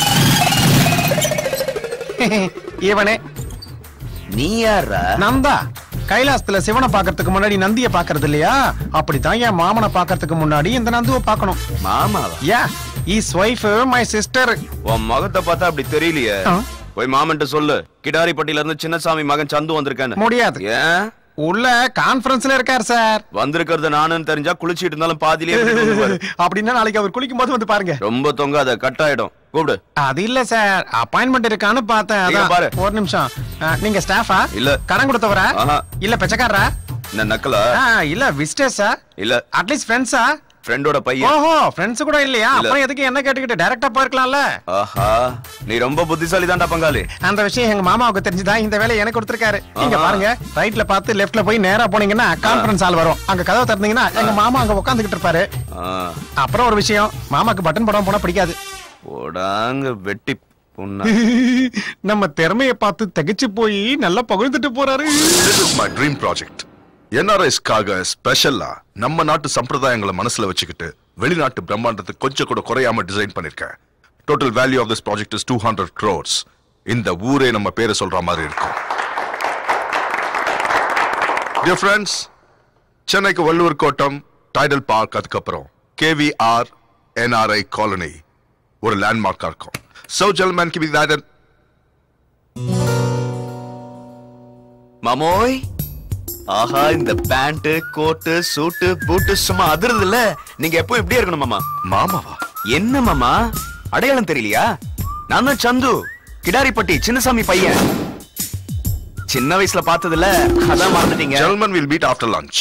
இவனே நீ யாரா நந்தா கைலாசத்துல சிவனை பாக்குறதுக்கு முன்னாடி நந்திய பாக்குறது இல்லையா அப்படித்தான் என் மாமனை பாக்குறதுக்கு முன்னாடி இந்த நந்துவை பார்க்கணும் மாமாவா yeah is wife my sister உன் முகத்தை பார்த்தா அப்படி தெரியலையே போய் மாமன்ட்ட சொல்லு கிடாரிப்பட்டியில இருந்து சின்னசாமி மகன் சந்து வந்திருக்கான்னு முடியாது ஏன் உள்ள கான்ஃபரன்ஸ்ல இருக்கார் சார் வந்திருக்கிறது நானுன்னு தெரிஞ்சா குளிச்சிட்டு இருந்தாலும் பாதியிலே விட்டுட்டு வந்துருவாரு. அப்படின்னா நாளைக்கு அவர் குளிக்கும் போது வந்து பாருங்க ரொம்ப தொங்காத கட் ஆயிடும் கூப்பிடு அது இல்ல சார் அப்பாயின்மெண்ட் இருக்கான்னு பார்த்தேன் இங்க அதான். பாரு. ஒரு நிமிஷம் ஆ, நீங்க ஸ்டாஃபா இல்ல கடன் கொடுத்தவரா ஆஹா. இல்ல பிச்சைக்காரரா இந்த நக்கலா ஆ, இல்ல விசிட்டர்ஸா இல்ல அட்லீஸ்ட் ஃப்ரெண்ட்ஸா ஃப்ரெண்டோட பையன் ஓஹோ ஃப்ரெண்ட்ஸ் கூட இல்லையா இல்ல. அப்புறம் எதுக்கு என்ன கேட்டுக்கிட்டு டைரக்டா போயிருக்கலாம்ல ஆஹா நீ ரொம்ப புத்திசாலி தான்டா பங்காளி அந்த விஷயம் எங்க மாமாவுக்கு தெரிஞ்சுதா இந்த வேலையை எனக்கு கொடுத்திருக்காரு நீங்க ஆஹா. பாருங்க ரைட்ல பார்த்து லெஃப்ட்ல போய் நேரா போனீங்கன்னா கான்ஃபரன்ஸ் ஹால் வரும் அங்க கதவை திறந்தீங்கன்னா எங்க மாமா அங்க உட்காந்துக்கிட்டு இருப்பாரு ஆ, அப்புறம் ஒரு விஷயம் மாமாக்கு பட்டன் போடாம போனா பிடிக்காது போடாங்க வெட்டி பொண்ணா நம்ம திறமைய பார்த்து திகைச்சு போய் நல்லா பகிர்ந்துட்டு போறாரு this is my dream project என்ஆர்எஸ்க்காக ஸ்பெஷலா நம்ம நாட்டு சம்பிரதாயங்களை மனசுல வச்சுக்கிட்டு வெளிநாட்டு பிரம்மாண்டத்தை கொஞ்சம் கூட குறையாம டிசைன் பண்ணிருக்கேன் total value of this project is two hundred crores இந்த ஊரே நம்ம பேரை சொல்ற மாதிரி இருக்கும் டியர் ஃப்ரெண்ட்ஸ் சென்னைக்கு வள்ளுவர் கோட்டம் டைடல் பார்க் அதுக்கப்புறம் கேவிஆர் என்ஆர்ஐ காலனி ஒரு லேண்ட்மார்க்கா இருக்கும் சோ ஜெல்மேன் கி பி தட் மாமோய் ஆஹா இந்த பேண்ட் கோட்டு சூட்டு பூட்டு சும்மா அதிருது இல்ல நீங்க எப்போ இப்படியே இருக்கணும் மாமா மாமாவா என்ன மாமா அடையாளம் தெரியலையா நான் தான் சந்து கிடாரிப்பட்டி சின்னசாமி பையன் சின்ன வயசுல பார்த்ததுல அதான் மறந்துட்டீங்க gentleman will meet after lunch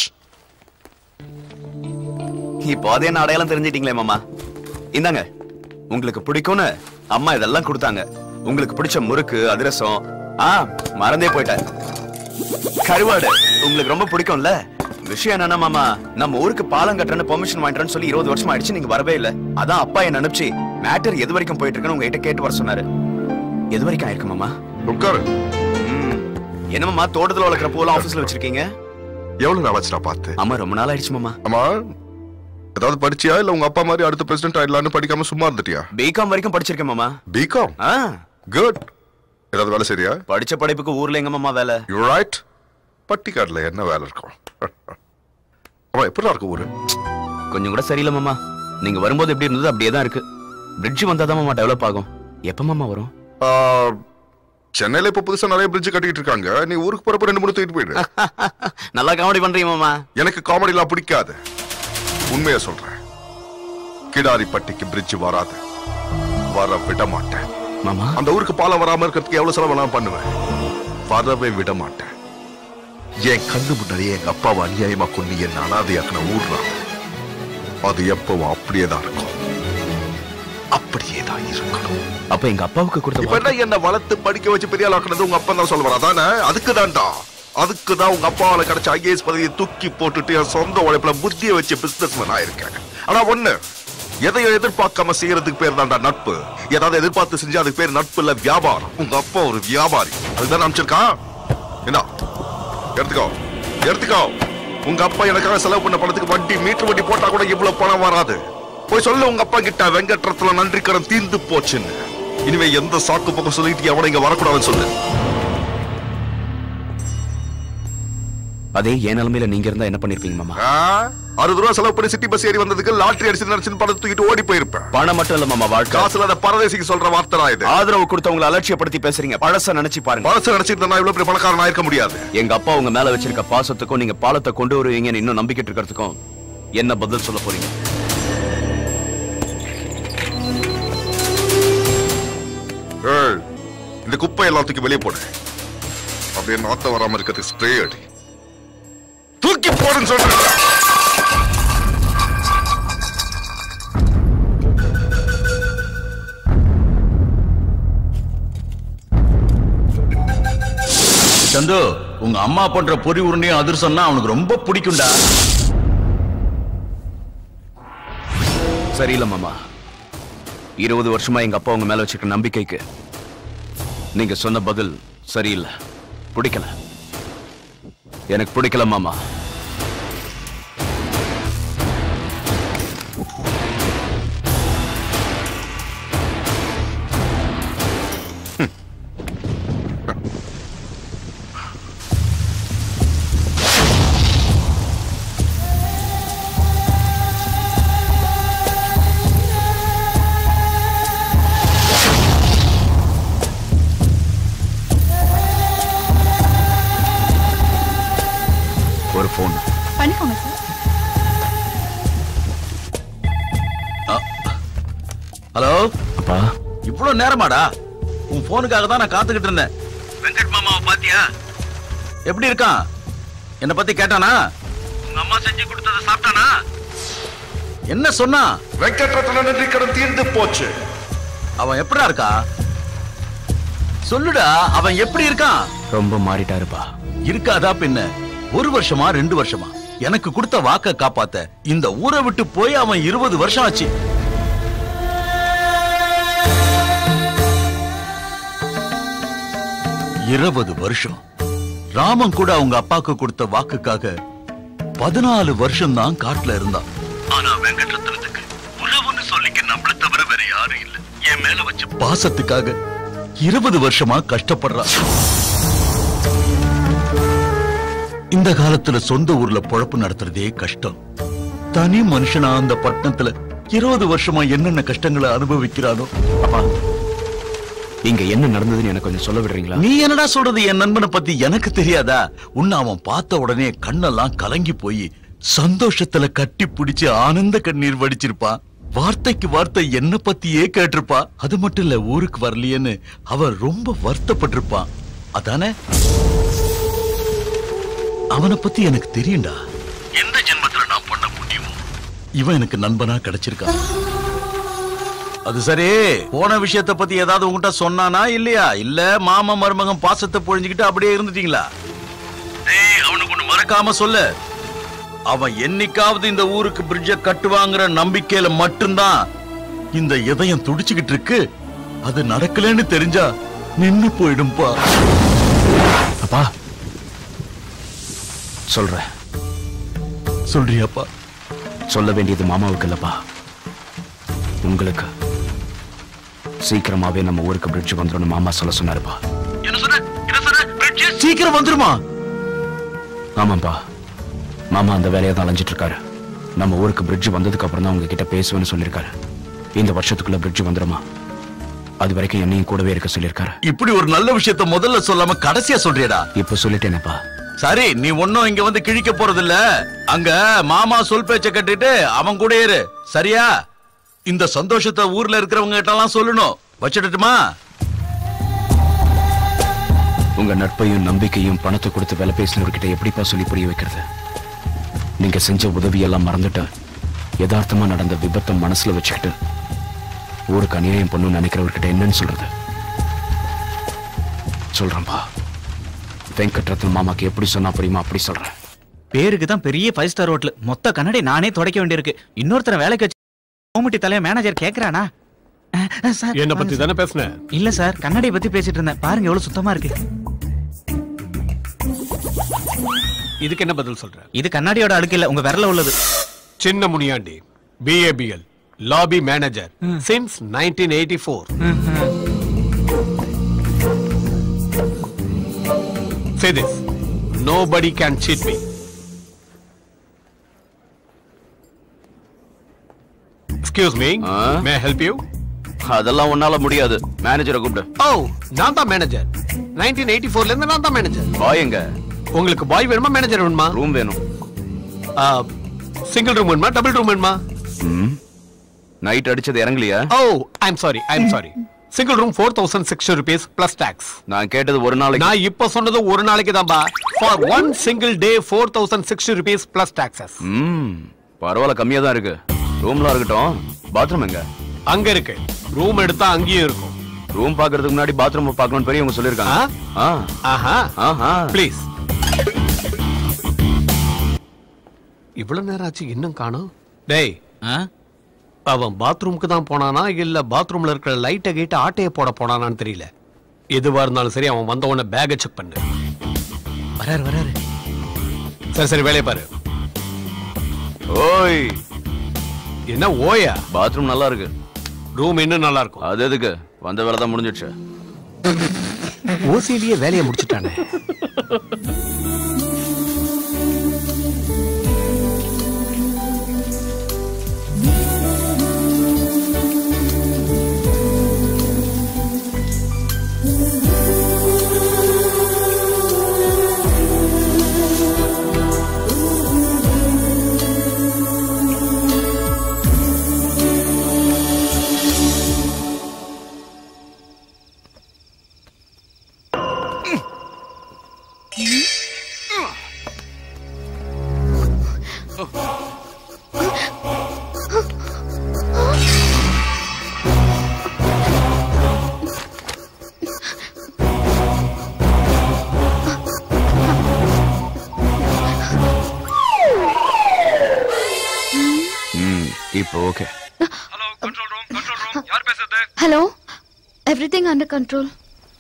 இப்போ அதே என்ன அடையாளம் தெரிஞ்சிட்டீங்களே மாமா இந்தாங்க உங்களுக்கு பிடிக்கும்னு அம்மா இதெல்லாம் கொடுத்தாங்க உங்களுக்கு பிடிச்ச முறுக்கு அதிரசம் ஆ மறந்தே போயிட்டேன் கருவாடு உங்களுக்கு ரொம்ப பிடிக்கும்ல விஷயம் என்னன்னா மாமா நம்ம ஊருக்கு பாலம் கட்டுறேன்னு பெர்மிஷன் வாங்கிட்டேன்னு சொல்லி இருபது வருஷம் ஆயிடுச்சு நீங்க வரவே இல்ல அதான் அப்பா என்ன அனுப்பிச்சு மேட்டர் எது வரைக்கும் போயிட்டு இருக்குன்னு உங்ககிட்ட கேட்டு வர சொன்னாரு எது வரைக்கும் ஆயிருக்கு மாமா உட்காரு என்ன மாமா தோட்டத்துல வளர்க்குற பூலாம் ஆபீஸ்ல வச்சிருக்கீங்க எவ்வளவு நாள் ஆச்சு நான் பார்த்து ஆமா ரொம்ப நாள் ஆயிடுச்சு மாமா ஆமா ஏதாவது படிச்சியா இல்ல உங்க அப்பா மாதிரி அடுத்த பிரசிடென்ட் ஆயிடலாம்னு படிக்காம சும்மா இருந்துட்டியா பிகாம் வரைக்கும் படிச்சிருக்கேன் மாமா பிகாம் ஆ குட் ஏதாவது வேலை சரியா படிச்ச படிப்புக்கு ஊர்ல எங்க மாமா வேலை யூ ரைட் பட்டிக்காடுல என்ன வேலை இருக்கும் அவன் எப்படி இருக்கும் ஊரு கொஞ்சம் கூட சரியில்லை மாமா நீங்க வரும்போது எப்படி இருந்தது அப்படியே தான் இருக்கு பிரிட்ஜ் வந்தாதான் மாமா டெவலப் ஆகும் எப்ப மாமா வரும் ஆ, சென்னையில இப்ப புதுசா நிறைய பிரிட்ஜ் கட்டிட்டு இருக்காங்க நீ ஊருக்கு போறப்ப ரெண்டு மூணு தூக்கிட்டு போயிடு நல்லா காமெடி பண்றீங்க மாமா எனக்கு காமெடி எல்லாம் பிடிக்காது உண்மையை சொல்றேன் கிடாரிப்பட்டிக்கு பிரிட்ஜ் வராது வர விட மாட்டேன் மாமா அந்த ஊருக்கு பாலம் வராம இருக்கிறதுக்கு எவ்வளவு செலவு வேணாலும் பண்ணுவேன் வரவே விட மாட்டேன் என் கண்ணு முன்னாடியே எங்க அப்பாவை அநியாயமா கொண்டு என்ன அனாதையாக்கின ஊர்றான் அது எப்பவும் அப்படியே தான் இருக்கும் அப்படியே தான் இருக்கணும் அப்ப எங்க அப்பாவுக்கு கொடுத்த இப்ப என்ன என்ன வளர்த்து படிக்க வச்சு பெரிய ஆளாக்குனது உங்க அப்பா தான் சொல்லுவார் அதானே அதுக்கு தான்டா அதுக்கு தான் உங்க அப்பாவால கிடைச்ச ஐஏஎஸ் பதவியை தூக்கி போட்டுட்டு என் சொந்த உழைப்புல புத்திய வச்சு பிசினஸ் மேன் ஆயிருக்கேன் ஆனா ஒண்ணு எதையும் எதிர்பார்க்காம செய்யறதுக்கு பேர் தான்டா நட்பு ஏதாவது எதிர்பார்த்து செஞ்சா அதுக்கு பேர் நட்பு இல்ல வியாபாரம் உங்க அப்பா ஒரு வியாபாரி அதுதான் அமைச்சிருக்கான் என்ன எடுத்துக்கோ எடுத்துக்கோ உங்க அப்பா எனக்காக செலவு பண்ண பணத்துக்கு வட்டி மீட்டர் வட்டி போட்டா கூட இவ்வளவு பணம் வராது போய் சொல்லு உங்க அப்பா கிட்ட வெங்கட்ரத்துல நன்றி கடன் தீர்ந்து போச்சுன்னு இனிமே எந்த சாக்கு பக்கம் சொல்லிட்டு எவனை இங்க வரக்கூடாதுன்னு சொல்லு அதே என் நிலைமையில நீங்க இருந்தா என்ன பண்ணிருப்பீங்க மாமா ஆ? அறுபது ரூபா செலவு பண்ணி சிட்டி பஸ் ஏறி வந்ததுக்கு லாட்டரி அடிச்சு நினைச்சு பணத்தை தூக்கிட்டு ஓடி போயிருப்பேன் பணம் மட்டும் இல்ல மாமா வாழ்க்கை காசுல அந்த பரதேசிக்கு சொல்ற வார்த்தை தான் இது ஆதரவு கொடுத்தவங்களை அலட்சியப்படுத்தி பேசுறீங்க பழச நினைச்சு பாருங்க பழச நினைச்சிட்டு நான் இவ்வளவு பெரிய பணக்காரன் ஆயிருக்க முடியாது எங்க அப்பா உங்க மேல வச்சிருக்க பாசத்துக்கும் நீங்க பாலத்தை கொண்டு வருவீங்கன்னு இன்னும் நம்பிக்கிட்டு இருக்கிறதுக்கும் என்ன பதில் சொல்ல போறீங்க இந்த குப்பை எல்லாத்துக்கும் வெளியே போடு அப்படியே நாத்த வராம இருக்கிறதுக்கு ஸ்ப்ரே அடி தூக்கி போடுன்னு சொல்றேன் சந்து உங்க அம்மா பண்ற பொறி உருண்டையும் அதிர்சம்னா அவனுக்கு ரொம்ப பிடிக்கும்டா சரியில்லை மாமா இருபது வருஷமா எங்க அப்பா உங்க மேல வச்சிருக்க நம்பிக்கைக்கு நீங்க சொன்ன பதில் சரியில்லை பிடிக்கல எனக்கு பிடிக்கல மாமா ஒரு போன் பண்ணிக்கோங்க சார் ஹலோ அப்பா இவ்வளவு நேரமாடா உன் போனுக்காக தான் நான் காத்துக்கிட்டு இருந்தேன் வெங்கட் மாமாவை பாத்தியா எப்படி இருக்கான் என்ன பத்தி கேட்டானா உங்க அம்மா செஞ்சு கொடுத்தத சாப்பிட்டானா என்ன சொன்னா வெங்கட்ரத்ன நன்றி கடன் தீர்ந்து போச்சு அவன் எப்படா இருக்கா சொல்லுடா அவன் எப்படி இருக்கான் ரொம்ப மாறிட்டாருப்பா இருக்காதா பின்ன ஒரு வருஷமா ரெண்டு வருஷமா எனக்கு கொடுத்த வாக்க காப்பாத்த இந்த ஊரை விட்டு போய் அவன் இருபது வருஷம் ஆச்சு இருபது வருஷம் ராமன் கூட அவங்க அப்பாக்கு கொடுத்த வாக்குக்காக பதினாலு வருஷம் தான் காட்டுல இருந்தான் ஆனா வெங்கட்ரத்னத்துக்கு உறவுன்னு சொல்லிக்க நம்மள தவிர வேற யாரும் இல்ல என் மேல வச்ச பாசத்துக்காக இருபது வருஷமா கஷ்டப்படுறான் இந்த காலத்துல சொந்த ஊர்ல பொழப்பு நடத்துறதே கஷ்டம் தனி மனுஷனா அந்த பட்டணத்துல இருபது வருஷமா என்னென்ன கஷ்டங்களை அனுபவிக்கிறானோ அப்பா இங்க என்ன நடந்ததுன்னு எனக்கு கொஞ்சம் சொல்ல விடுறீங்களா நீ என்னடா சொல்றது என் நண்பனை பத்தி எனக்கு தெரியாதா உன்னை அவன் பார்த்த உடனே கண்ணெல்லாம் கலங்கி போய் சந்தோஷத்துல கட்டி பிடிச்சு ஆனந்த கண்ணீர் வடிச்சிருப்பான் வார்த்தைக்கு வார்த்தை என்ன பத்தியே கேட்டிருப்பா அது மட்டும் இல்ல ஊருக்கு வரலையேன்னு அவன் ரொம்ப வருத்தப்பட்டிருப்பான் அதானே அவனை பத்தி எனக்கு தெரியும்டா எந்த ஜென்மத்துல நான் பண்ண முடியுமோ இவன் எனக்கு நண்பனா கிடைச்சிருக்கான் அது சரி போன விஷயத்த பத்தி ஏதாவது உங்ககிட்ட சொன்னானா இல்லையா இல்ல மாமா மருமகன் பாசத்தை பொழிஞ்சுக்கிட்டு அப்படியே இருந்துட்டீங்களா டேய் அவனுக்கு ஒண்ணு மறக்காம சொல்லு அவன் என்னைக்காவது இந்த ஊருக்கு பிரிட்ஜ கட்டுவாங்கிற நம்பிக்கையில மட்டும்தான் இந்த இதயம் துடிச்சுக்கிட்டு இருக்கு அது நடக்கலன்னு தெரிஞ்சா நின்னு போயிடும்பா அப்பா சொல்றேன் சொல்றியாப்பா சொல்ல வேண்டியது மாமாவுக்கு இல்லப்பா உங்களுக்கு சீக்கிரமாவே நம்ம ஊருக்கு பிரிட்ஜ் வந்துடும் மாமா சொல்ல சொன்னாருப்பா சீக்கிரம் வந்துருமா ஆமாப்பா மாமா அந்த வேலையை தான் அலைஞ்சிட்டு இருக்காரு நம்ம ஊருக்கு பிரிட்ஜ் வந்ததுக்கு அப்புறம் தான் உங்ககிட்ட பேசுவேன்னு சொல்லியிருக்காரு இந்த வருஷத்துக்குள்ள பிரிட்ஜ் வந்துருமா அது வரைக்கும் என்னையும் கூடவே இருக்க சொல்லியிருக்காரு இப்படி ஒரு நல்ல விஷயத்த முதல்ல சொல்லாம கடைசியா சொல்றியடா இப்ப சொல்லிட்டேனேப்பா சரி நீ ஒன்னும் இங்க வந்து கிழிக்க போறது இல்ல அங்க மாமா சொல் பேச்ச கட்டிட்டு அவன் கூட இரு சரியா இந்த சந்தோஷத்தை ஊர்ல இருக்கிறவங்க கிட்ட எல்லாம் சொல்லணும் வச்சிடட்டுமா உங்க நட்பையும் நம்பிக்கையும் பணத்தை கொடுத்து வேலை பேசினவர்கிட்ட எப்படிப்பா சொல்லி புரிய வைக்கிறது நீங்க செஞ்ச உதவியெல்லாம் மறந்துட்டு யதார்த்தமா நடந்த விபத்தை மனசுல வச்சுக்கிட்டு ஊருக்கு அநியாயம் பண்ணுன்னு நினைக்கிறவர்கிட்ட என்னன்னு சொல்றது சொல்றேன்பா வெங்கட்ரத்ன மாமாக்கு எப்படி சொன்னா புரியுமா அப்படி சொல்றேன் பேருக்கு தான் பெரிய ஃபைவ் ஸ்டார் ஹோட்டல் மொத்த கண்ணாடி நானே துடைக்க வேண்டியிருக்கு இன்னொருத்தரை வேலைக்கு வச்சு கோமுட்டி தலைய மேனேஜர் கேக்குறானா அஹ், சார் என்ன பத்தி வாங்க தானே சார். பேசுன இல்ல சார் கண்ணாடியை பத்தி பேசிட்டு இருந்தேன் பாருங்க எவ்வளவு சுத்தமா இருக்கு இதுக்கு என்ன பதில் சொல்ற இது கண்ணாடியோட அழுக்கு இல்ல உங்க விரல உள்ளது சின்ன Muniyandi BAPL lobby manager since nineteen eighty four Say this. Nobody can cheat me. Excuse me. May I help you? அதெல்லாம் உன்னால முடியாது மேனேஜரை கூப்பிடு ஓ நான் தான் மேனேஜர் நைன்டீன் எயிட்டி ஃபோர்ல இருந்து நான் தான் மேனேஜர் பாய் எங்க உங்களுக்கு பாய் வேணுமா மேனேஜர் வேணுமா ரூம் வேணும் சிங்கிள் ரூம் வேணுமா டபுள் ரூம் வேணுமா நைட் அடிச்சது இறங்கலையா oh I am sorry I am sorry single room four thousand sixty rupees plus tax நான் கேட்டது ஒரு நாளைக்கு நான் இப்ப சொன்னது ஒரு நாளைக்கு தான்பா for one single day four thousand sixty rupees plus taxes ம் பரவாயில்ல கம்மியா தான் இருக்கு ரூம்லாம் இருக்கட்டும் பாத்ரூம் எங்க அங்க இருக்கு ரூம் எடுத்தா அங்கேயும் இருக்கும் ரூம் பாக்குறதுக்கு முன்னாடி பாத்ரூம் பார்க்கணும்னு பெரியவங்க சொல்லிருக்காங்க ஆ ஆஹா ஆஹா ப்ளீஸ் இவ்வளவு நேரம் ஆச்சு இன்னும் காணோம் டேய் அவன் பாத்ரூமுக்கு தான் போனானா இல்ல பாத்ரூம்ல இருக்கிற லைட்டை கேட்டு ஆட்டைய போட போனானான்னு தெரியல எதுவா இருந்தாலும் சரி அவன் வந்த உடனே பேக்கை செக் பண்ணு வராரு வராரு சரி சரி வேலையை பாரு ஓய் என்ன ஓயா பாத்ரூம் நல்லா இருக்கு ரூம் இன்னும் நல்லா இருக்கும் அது எதுக்கு வந்த வேலை தான் முடிஞ்சிடுச்சு ஓசிலேயே வேலையை முடிச்சுட்டானே ம் இப்போ okay hello everything under control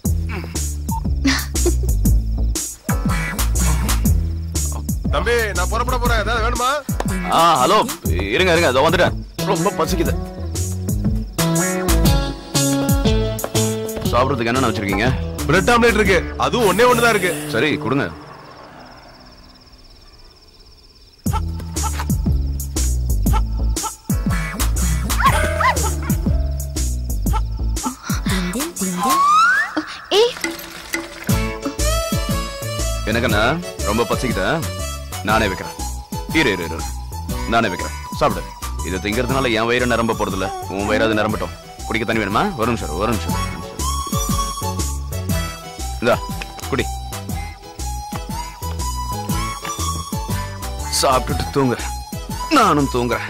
தம்பி நான் புறப்பட போறேன் ஏதாவது வேணுமா ஆ ஹலோ இருங்க இருங்க அதோ வந்துட்டேன் ரொம்ப பசிக்குது சாப்பிடுறதுக்கு என்னென்ன வச்சிருக்கீங்க பிரெட் ஆம்லெட் இருக்கு அதுவும் ஒண்ணே ஒண்ணுதான் இருக்கு சரி கொடுங்க ஏய் எனக்கண்ணா ரொம்ப பசிக்குதா நானே வைக்கிறேன் இரு இரு இரு நானே வைக்கிறேன் சாப்பிடு இது திங்கிறதுனால என் வயிறு நிரம்ப போறதில்ல உன் வயிறாது நிரம்பட்டும் குடிக்க தண்ணி வேணுமா ஒரு நிமிஷம் ஒரு நிமிஷம் இந்தா குடி சாப்பிட்டுட்டு தூங்க நானும் தூங்குறேன்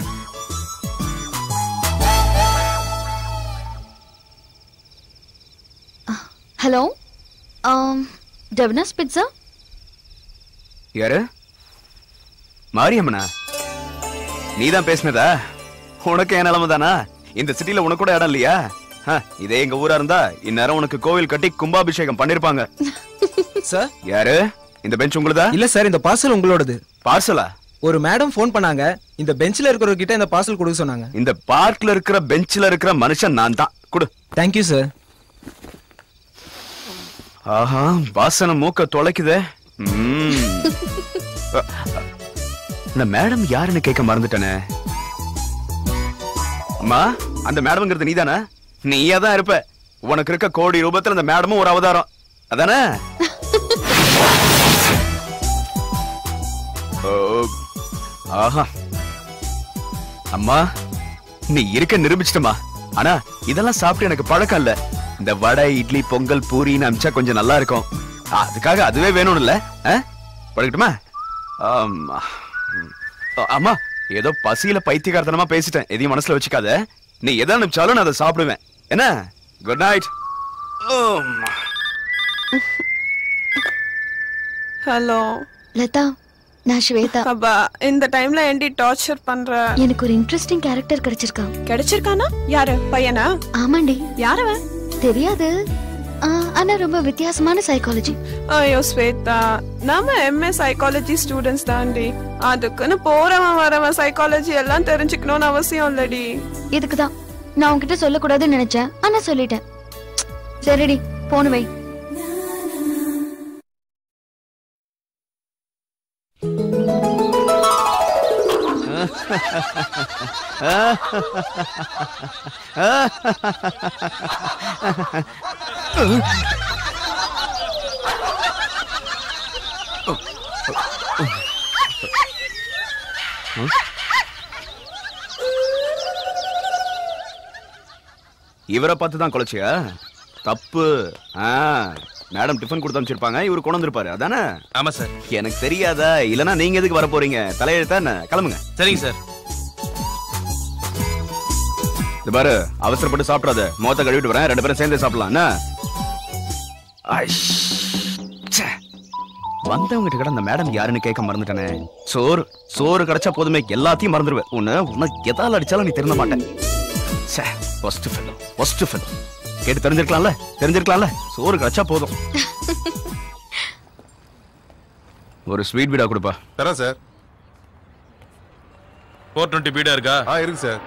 ஹலோ டெவனஸ் பிட்ஸா யாரு மாரியம்மனா நீதான் பேசினதா உனக்கு என் நிலைமை தானா இந்த சிட்டில உனக்கு கூட இடம் இல்லையா ஹ, இதே எங்க ஊரா இருந்தா இந்நேரம் உனக்கு கோவில் கட்டி கும்பாபிஷேகம் பண்ணிருப்பாங்க சார் யாரு இந்த பெஞ்ச் உங்களுதா இல்ல சார் இந்த பார்சல் உங்களோடது பார்சலா ஒரு மேடம் ஃபோன் பண்ணாங்க இந்த பெஞ்ச்ல இருக்கிறவங்க கிட்ட இந்த பார்சல் கொடுக்க சொன்னாங்க இந்த பார்க்ல இருக்கிற பெஞ்ச்ல இருக்கிற மனுஷன் நான் தான் கொடு தேங்க்யூ சார் ஆஹா வாசனை மூக்க தொலைக்குதே ம்ம். அ, அ, இந்த மேடம் யாருன்னு கேட்க மறந்துட்டனே அம்மா அந்த மேடம்ங்கிறது நீதானே நீயா தான் இருப்ப உனக்கு இருக்க கோடி ரூபத்துல அந்த மேடமும் ஒரு அவதாரம் அதானே ஓ, ஆஹா அம்மா நீ இருக்க நிரூபிச்சிட்டமா ஆனா இதெல்லாம் சாப்பிட்டு எனக்கு பழக்கம் இல்ல இந்த வடை இட்லி பொங்கல் பூரின்னு அமிச்சா கொஞ்சம் நல்லா இருக்கும் அதுக்காக அதுவே வேணும் இல்ல பழகட்டுமா ஆமா. ம். அம்மா ஏதோ பசியில பைத்தியகாரத்தனமா பேசிட்டேன் எதையும் மனசுல வச்சுக்காத நீ எதை அனுப்பிச்சாலும் நான் அதை சாப்பிடுவேன் என்ன குட் நைட் ஹலோ லதா நான் ஸ்வேதா அப்பா இந்த டைம்ல ஏண்டி டார்ச்சர் பண்ற எனக்கு ஒரு இன்ட்ரெஸ்டிங் கேரக்டர் கிடைச்சிருக்கான் கிடைச்சிருக்கானா யாரு பையனா ஆமாண்டி யார் அவன் தெரியாது ஆ, ஆனா ரொம்ப வித்தியாசமான சைக்காலஜி ஐயோ ஸ்வேதா நாம எம்ஏ சைக்காலஜி ஸ்டூடெண்ட்ஸ் தாண்டி அதுக்குன்னு போறவன் வரவன் சைக்காலஜி எல்லாம் தெரிஞ்சுக்கணும்னு அவசியம் இல்லடி இதுக்குதான் நான் உன்கிட்ட சொல்லக்கூடாதுன்னு நினைச்சேன் ஆனா சொல்லிட்டேன் சரிடி போன வை இவரை பார்த்து தான் குலைச்சியா தப்பு ஆ மேடம் டிஃபன் கொடுத்து அனுப்பிச்சிருப்பாங்க இவர் கொண்டு வந்திருப்பாரு அதானே ஆமா சார் எனக்கு தெரியாதா இல்லனா நீங்க எதுக்கு வர போறீங்க தலையெழுத்தா என்ன கிளம்புங்க சரிங்க சார் இது பாரு அவசரப்பட்டு சாப்பிடாத முகத்தை கழுவிட்டு வரேன் ரெண்டு பேரும் சேர்ந்து சாப்பிடலாம் என்ன ஐஷ். ச்சே. வந்தவங்க கிட்ட அந்த மேடம் யாருன்னு கேட்க மறந்துட்டேனே சோறு சோறு கிடைச்சா போதுமே எல்லாத்தையும் மறந்துடுவேன் உன்னை உன்னை எதால அடிச்சாலும் நீ திருந்த மாட்டேன் ச்சே ஃபர்ஸ்ட் ஃபெல்லோ ஃபர்ஸ்ட் ஃபெல்லோ கேட்டு தெரிஞ்சிருக்கலாம்ல தெரிஞ்சிருக்கலாம்ல சோறு கிடைச்சா போதும் ஒரு ஸ்வீட் பீடா கொடுப்பா தரேன் சார் ஃபோர் டுவெண்ட்டி பீடா இருக்கா ஆ இருக்கு சார்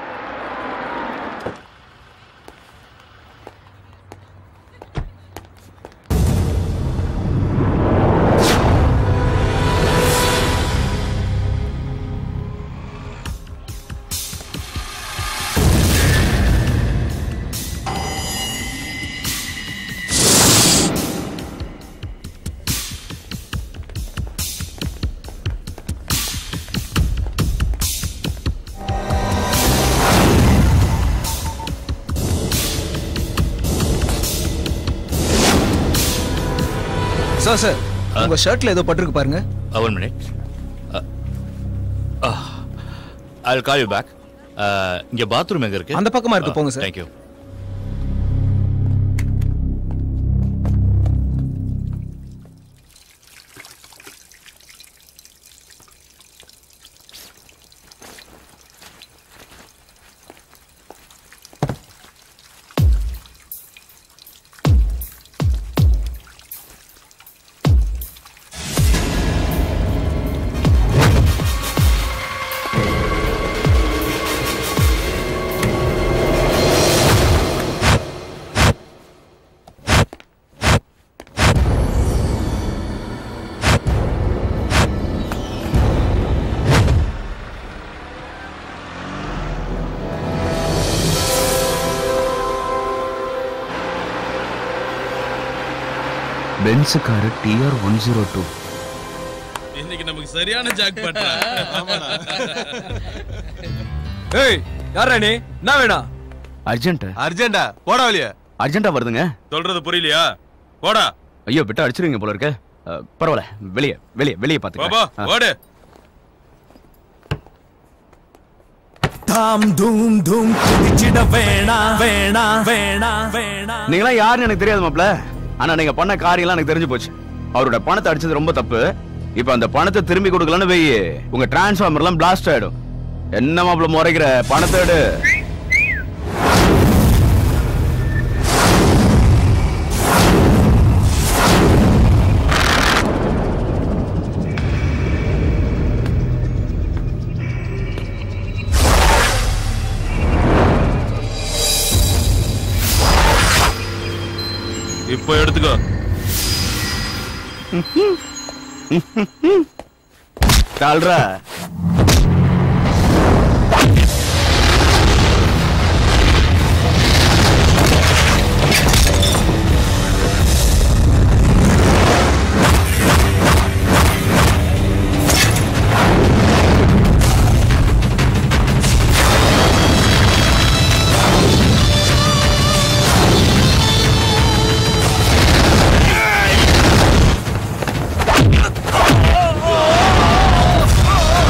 சார் சார் உங்க ஷர்ட்ல ஏதோ பட்டிருக்கு பாருங்க one minute I call you back இங்க பாத்ரூம் எங்க இருக்கு அந்த பக்கமா இருக்கு, போங்க, sir. Thank you Benz car TR one zero two இன்னைக்கு நமக்கு சரியான ஜாக் பண்றா ஏய் யாரா நீ என்ன வேணும் அர்ஜென்ட் அர்ஜென்டா போடா வழியா அர்ஜென்ட்டா வருதுங்க சொல்றது புரியலையா போடா ஐயோ விட்டு அடிச்சிருவீங்க போல இருக்க அஹ், பரவாயில்ல வெளியே வெளியே வெளியே பாபா பாத்துக்கலாம் ஓடு தாம் தூம் தூம் குதிச்சிட வேணா வேணா வேணா வேணா நீங்களாம் யாருன்னு எனக்கு தெரியாது மாப்ள ஆனா நீங்க பண்ண காரியம்லாம் எனக்கு தெரிஞ்சு போச்சு அவரோட பணத்தை அடிச்சது ரொம்ப தப்பு இப்ப அந்த பணத்தை திரும்பி கொடுக்கலன்னு வெயி உங்க டிரான்ஸ்ஃபார்மர் எல்லாம் பிளாஸ்ட் ஆயிடும் என்ன மாப்ள முறைக்கிற பணத்தை எடு இப்போ எடுத்துக்கோ தாழ்றா Oh!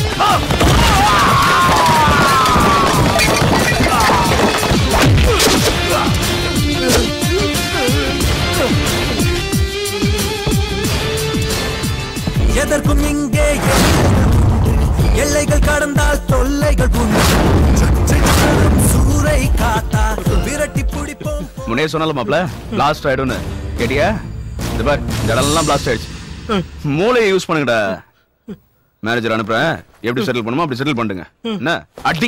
எதற்கும் இங்கே எல்லைகள் உண்டு. எல்லைகள் கடந்தால் தொல்லைகள் உண்டு சுற்றி வரும் சூறை காத்தா விரட்டி பிடிப்போம் முன்னே சொன்னால மாப்ள பிளாஸ்ட் ஆயிடும்னு கேட்டியா இந்த பார் இந்த இடம்லாம் பிளாஸ்ட் ஆயிடுச்சு மூளையை யூஸ் பண்ணுங்கடா மேனேஜர் அனுப்புறேன் எப்படி செட்டில் பண்ணுமோ அப்படி செட்டில் பண்ணுங்க என்ன அடி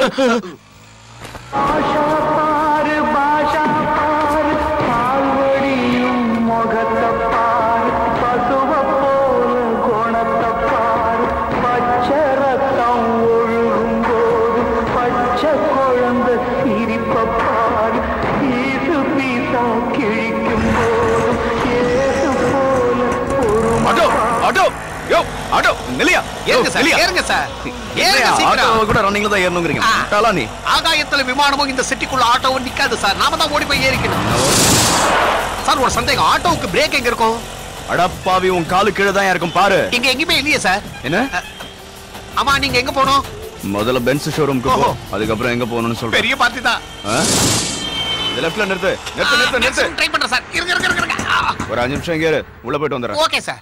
ஆட்டோ ஆட்டோ யோ ஆட்டோ நிலையா ஏறுங்க சார் ஏறுங்க சார் ஏறுங்க ஆட்டோ சீக்கிரம் கூட ரன்னிங்ல தான் ஏறணுங்கிறீங்க டாலா நீ ஆகாயத்துல விமானமும் இந்த சிட்டிக்குள்ள ஆட்டோவும் நிக்காது சார் நாம தான் ஓடி போய் ஏறிக்கணும் சார் ஒரு சந்தேகம் ஆட்டோவுக்கு பிரேக் எங்க இருக்கும் அடப்பாவி உன் காலு கீழே தான் இருக்கும் பாரு இங்க எங்கேயுமே இல்லையே சார் என்ன ஆமா நீங்க எங்க போகணும் முதல்ல பென்ஸ் ஷோரூம்க்கு போ அதுக்கப்புறம் எங்க போகணும்னு சொல்றேன் பெரிய பார்ட்டி தான் ஆ? இந்த லெஃப்ட்ல நிறுத்து நிறுத்து நிறுத்து நிறுத்து ட்ரை பண்றேன் சார் இருங்க இருங்க இருங்க, இருங்க ஆ, ஒரு அஞ்சு நிமிஷம் இங்கே இரு. உள்ள போயிட்டு வந்துடுறேன் ஓகே சார்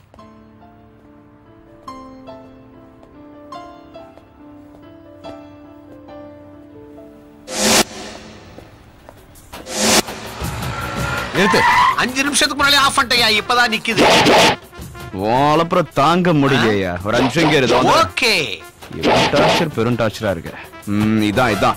நிறுத்து அஞ்சு நிமிஷத்துக்கு முன்னாலே ஆஃப் பண்ணிட்டேயா இப்பதான் நிக்குது அப்புறம் தாங்க முடியலையா ஒரு அஞ்சு நிமிஷம் இங்கே இரு, இதோ வந்துடுறேன். ஓகே இவன் டார்ச்சர் பெரும் டார்ச்சரா இருக்கு ம் இதான் இதான்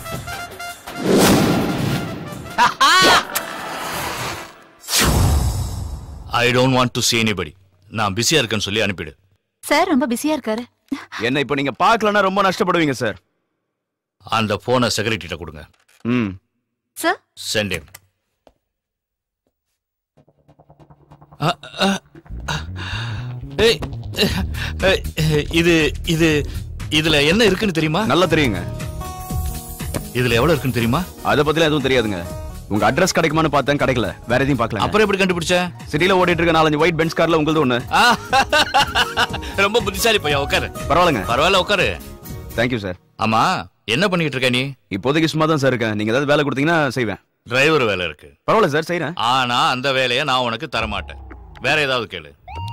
I don't want to see anybody நான் பிஸியா இருக்கேன்னு சொல்லி அனுப்பிடு சார் ரொம்ப பிஸியா இருக்காரு என்ன இப்ப நீங்க பார்க்கலன்னா ரொம்ப நஷ்டப்படுவீங்க சார் அந்த போனை செக்ரட்டரிட்ட கொடுங்க ம் சார் சென்ட் him ஏய் ஏய், இது இது இதுல என்ன இருக்குன்னு தெரியுமா நல்லா தெரியுங்க இதுல எவ்வளவு இருக்குன்னு தெரியுமா அத பத்திலாம் எதுவும் தெரியாதுங்க உங்க அட்ரஸ் கிடைக்குமான்னு பார்த்தேன் கிடைக்கல வேற எதையும் பார்க்கல அப்புறம் எப்படி கண்டுபிடிச்ச சிட்டில ஓடிட்டு இருக்க நாலஞ்சு ஒயிட் பென்ஸ் கார்ல உங்களது ஒண்ணு ரொம்ப புத்திசாலி பையன் உட்காரு பரவாயில்லைங்க பரவாயில்ல உட்காரு தேங்க்யூ சார் ஆமா என்ன பண்ணிட்டு இருக்க நீ இப்போதைக்கு சும்மா தான் சார் இருக்கேன் நீங்க ஏதாவது வேலை கொடுத்தீங்கன்னா செய்வேன் டிரைவர் வேலை இருக்கு பரவாயில்ல சார் செய்றேன் ஆனா அந்த வேலையை நான் உனக்கு தர மாட்டேன் வேற ஏதாவது கேளு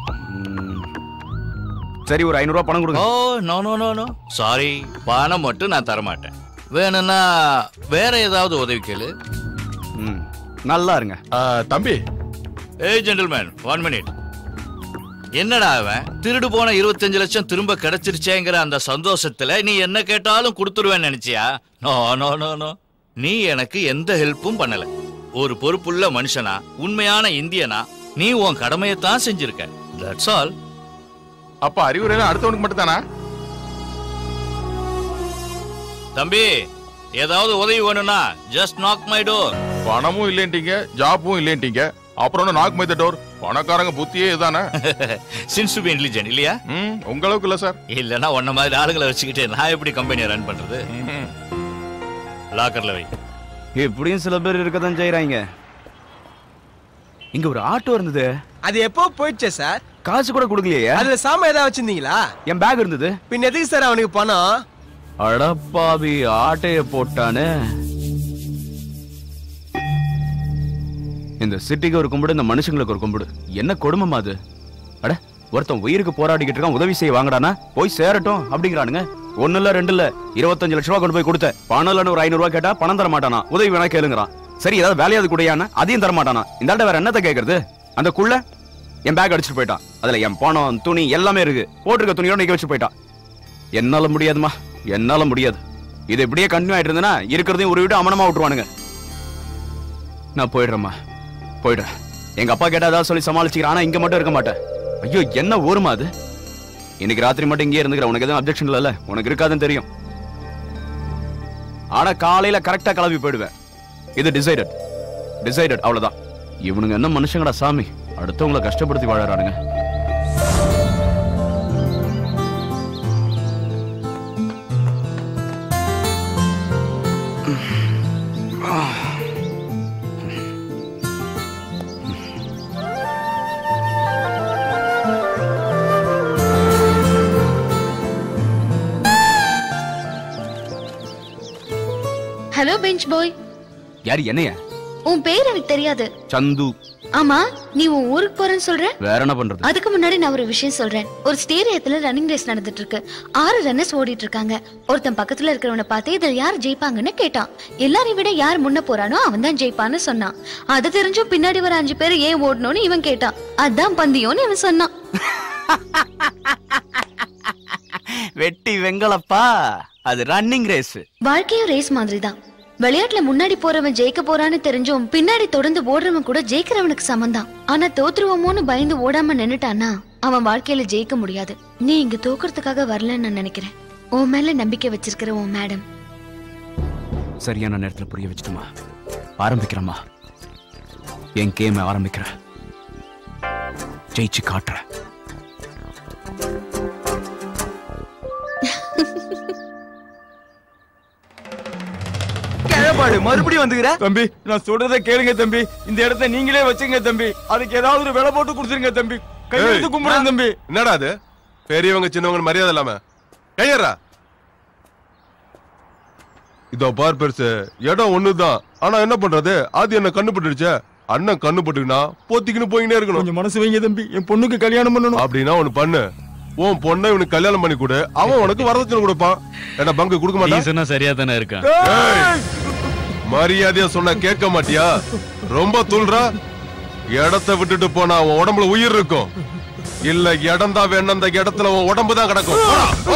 சரி ஒரு ஐநூறு ரூபாய் பணம் கொடுங்க oh no no no no sorry பணம் மட்டும் நான் தர மாட்டேன் வேணும்னா வேற ஏதாவது உதவி கேளு நல்லா இருங்க தம்பி ஏய் ஜென்டில்மேன் ஒன் மினிட் என்னடா அவன் திருடு போன இருபத்தஞ்சு லட்சம் திரும்ப கிடைச்சிருச்சேங்கிற அந்த சந்தோஷத்துல நீ என்ன கேட்டாலும் கொடுத்துருவேன்னு நினைச்சியா நோ நோ நோ நோ நீ எனக்கு எந்த ஹெல்ப்பும் பண்ணல ஒரு பொறுப்புள்ள மனுஷனா உண்மையான இந்தியனா நீ உன் கடமையத்தான் செஞ்சிருக்க தட்ஸ் ஆல் அப்ப அறிவுரை அடுத்தவனுக்கு மட்டும் தானா தம்பி ஏதாவது உதவி வேணும்னா ஜஸ்ட் நாக் மை டோர் பணமும் இல்லைன்ட்டீங்க ஜாப்பும் இல்லைன்ட்டீங்க அப்புறம் என்ன நாக் மைத்த டோர் பணக்காரங்க புத்தியே இதானே சின்ஸ் டு பி இன்டெலிஜென்ட் இல்லையா ம் உங்க அளவுக்கு இல்ல சார் இல்லனா உன்ன மாதிரி ஆளுங்களை வச்சுக்கிட்டு நான் எப்படி கம்பெனியை ரன் பண்றது லாக்கர்ல வை இப்படியும் சில பேர் இருக்கதான் செய்யறாங்க இங்க ஒரு ஆட்டோ இருந்தது அது எப்போ போயிடுச்சே சார் காசு கூட கொடுக்கலையே அதுல சாம ஏதாவது வச்சிருந்தீங்களா என் பேக் இருந்தது பின்ன எதுக்கு சார் அவனுக்கு பணம் அடப்பாவி ஆட்டைய போட்டானே இந்த சிட்டிக்கு ஒரு கும்பிடு இந்த மனுஷங்களுக்கு ஒரு கும்பிடு என்ன கொடுமைமா அது அட ஒருத்தன் உயிருக்கு போராடிக்கிட்டு இருக்கான் உதவி செய்ய வாங்கடானா போய் சேரட்டும் அப்படிங்கிறானுங்க ஒண்ணு இல்ல ரெண்டு இல்ல இருபத்தஞ்சு லட்ச ரூபா கொண்டு போய் கொடுத்தேன் பணம் இல்லைன்னு ஒரு ஐநூறு ரூபா கேட்டா பணம் தர மாட்டானா உதவி வேணா கேளுங்கிறான் சரி ஏதாவது வேலையாவது கூடயானா அதையும் தர மாட்டானா இந்த ஆள்கிட்ட வேற என்னத்த கேக்குறது அந்த குள்ள என் பேக் அடிச்சுட்டு போயிட்டான் அதுல என் பணம் துணி எல்லாமே இருக்கு போட்டிருக்க துணியோட நிக்க வச்சு போயிட்டான் என்னால முடியாதுமா என்னால முடியாது இது இப்படியே கண்டினியூ ஆயிட்டு இருந்ததுன்னா இருக்கிறதையும் ஒரு வீடு அமனமா விட்டுருவானுங்க நான் போயிடுறேம்மா போயிடுறேன் எங்க அப்பா கேட்டா ஏதாவது சொல்லி சமாளிச்சுக்கிறேன் ஆனா இங்க மட்டும் இருக்க மாட்டேன் ஐயோ என்ன ஊருமா அது இன்னைக்கு ராத்திரி மட்டும் இங்கே இருந்துக்கிற உனக்கு எதுவும் அப்ஜெக்ஷன் இல்லைல்ல உனக்கு இருக்காதுன்னு தெரியும் ஆனா காலையில கரெக்டா கிளம்பி போயிடுவேன் இது டிசைடட் டிசைடட் அவ்வளவுதான் இவனுங்க என்ன மனுஷங்கடா சாமி அடுத்தவங்களை கஷ்டப்படுத்தி வாழறானுங்க ஹலோ பெஞ்ச் பாய் யார் என்னைய உன் பேர் எனக்கு தெரியாது சந்து ஆமா நீ உன் ஊருக்கு போறேன்னு சொல்ற வேற என்ன பண்றது அதுக்கு முன்னாடி நான் ஒரு விஷயம் சொல்றேன் ஒரு ஸ்டேடியத்துல ரன்னிங் ரேஸ் நடந்துட்டு இருக்கு ஆறு ரன்னர்ஸ் ஓடிட்டு இருக்காங்க ஒருத்தன் பக்கத்துல இருக்கிறவனை பார்த்து இதுல யார் ஜெயிப்பாங்கன்னு கேட்டான் எல்லாரையும் விட யார் முன்ன போறானோ அவன் தான் ஜெயிப்பான்னு சொன்னான் அது தெரிஞ்சும் பின்னாடி வர அஞ்சு பேர் ஏன் ஓடணும்னு இவன் கேட்டான் அதான் பந்தயம்னு இவன் சொன்னான் வெட்டி வெங்கலப்பா அது ரன்னிங் ரேஸ் வாழ்க்கையும் ரேஸ் மாதிரி தான் விளையாட்டுல முன்னாடி போறவன் ஜெயிக்க போறான்னு தெரிஞ்சும் பின்னாடி தொடர்ந்து ஓடுறவன் கூட ஜெயிக்கிறவனுக்கு சமந்தான் ஆனா தோத்துருவோமோன்னு பயந்து ஓடாம நின்னுட்டானா அவன் வாழ்க்கையில ஜெயிக்க முடியாது நீ இங்க தோக்கறதுக்காக வரலன்னு நான் நினைக்கிறேன் உன் மேல நம்பிக்கை வச்சிருக்கிற உன் மேடம் சரியான நேரத்துல புரிய வச்சுட்டுமா ஆரம்பிக்கிறேம்மா என் கேம் ஆரம்பிக்கிறேன் ஜெயிச்சு காட்டுறேன் கிழப்பாடு மறுபடியும் வந்துக்கிற தம்பி நான் சொல்றத கேளுங்க தம்பி இந்த இடத்த நீங்களே வச்சுங்க தம்பி அதுக்கு ஏதாவது ஒரு விலை போட்டு கொடுத்துருங்க தம்பி கையெழுத்து கும்பிடுறேன் தம்பி என்னடா அது பெரியவங்க சின்னவங்க மரியாதை இல்லாம கையறா இதோ பார் பெருசு இடம் ஒண்ணுதான் ஆனா என்ன பண்றது அது என்ன கண்ணு பட்டுடுச்சே அண்ணன் கண்ணு பட்டுக்குனா பொத்திக்கின்னு போயினே இருக்கணும் கொஞ்சம் மனசு வைங்க தம்பி என் பொண்ணுக்கு கல்யாணம் பண்ணணும் அப்படின்னா ஒண்ணு பண்ணு உன் பொண்ணை இவனுக்கு கல்யாணம் பண்ணி கொடு அவன் உனக்கு வரதட்சணை கொடுப்பான் என்ன பங்கு கொடுக்க நீ மாட்டான் சொன்னா சரியா தானே இருக்கான் ஏய், மரியாதையா சொன்னா கேட்க மாட்டியா ரொம்ப துள்றா இடத்த விட்டுட்டு போனா அவன் உடம்புல உயிர் இருக்கும் இல்ல இடம் தான் வேணும் அந்த இடத்துல உன் உடம்பு தான் கிடக்கும் போடா, போ.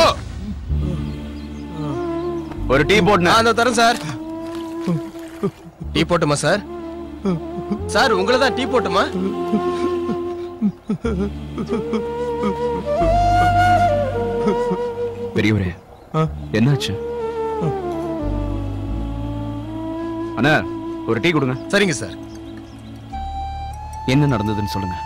ஒரு டீ போட்டு அந்த தரேன் சார் டீ போட்டுமா சார் சார் உங்களை தான் டீ போட்டுமா பெரியவரே என்னாச்சு அண்ணா ஒரு டீ கொடுங்க சரிங்க சார் என்ன நடந்ததுன்னு சொல்லுங்க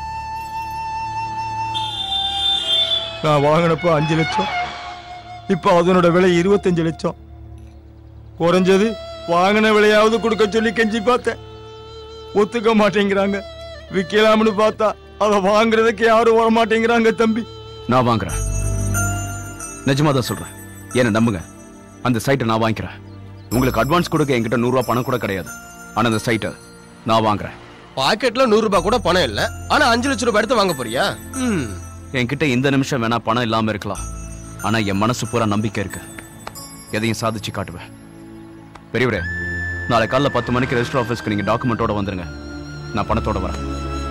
நான் வாங்கினப்போ அஞ்சு லட்சம் இப்போ அதனோட விலை இருபத்தஞ்சு லட்சம் குறைஞ்சது வாங்கின விலையாவது கொடுக்க சொல்லி கெஞ்சி பார்த்தேன் ஒத்துக்க மாட்டேங்கிறாங்க விக்கலாம்னு பார்த்தா அதை வாங்குறதுக்கு யாரும் வர மாட்டேங்கிறாங்க தம்பி நான் வாங்குறேன் நிஜமா தான் சொல்றேன் என்ன நம்புங்க அந்த சைட்டை நான் வாங்கிக்கிறேன் உங்களுக்கு அட்வான்ஸ் கொடுக்க என்கிட்ட நூறு ரூபாய் பணம் கூட கிடையாது ஆனா அந்த சைட்டை நான் வாங்குறேன் பாக்கெட்ல நூறு ரூபாய் கூட பணம் இல்ல ஆனா அஞ்சு லட்சம் ரூபாய் எடுத்து வாங்க போறியா ம். என்கிட்ட இந்த நிமிஷம் வேணா பணம் இல்லாம இருக்கலாம் ஆனா என் மனசு பூரா நம்பிக்கை இருக்கு எதையும் சாதிச்சு காட்டுவேன் பெரியவரே நாளை காலைல பத்து மணிக்கு ரெஜிஸ்டர் ஆஃபீஸ்க்கு நீங்க டாக்குமெண்டோட வந்துருங்க நான் பணத்தோட வரேன்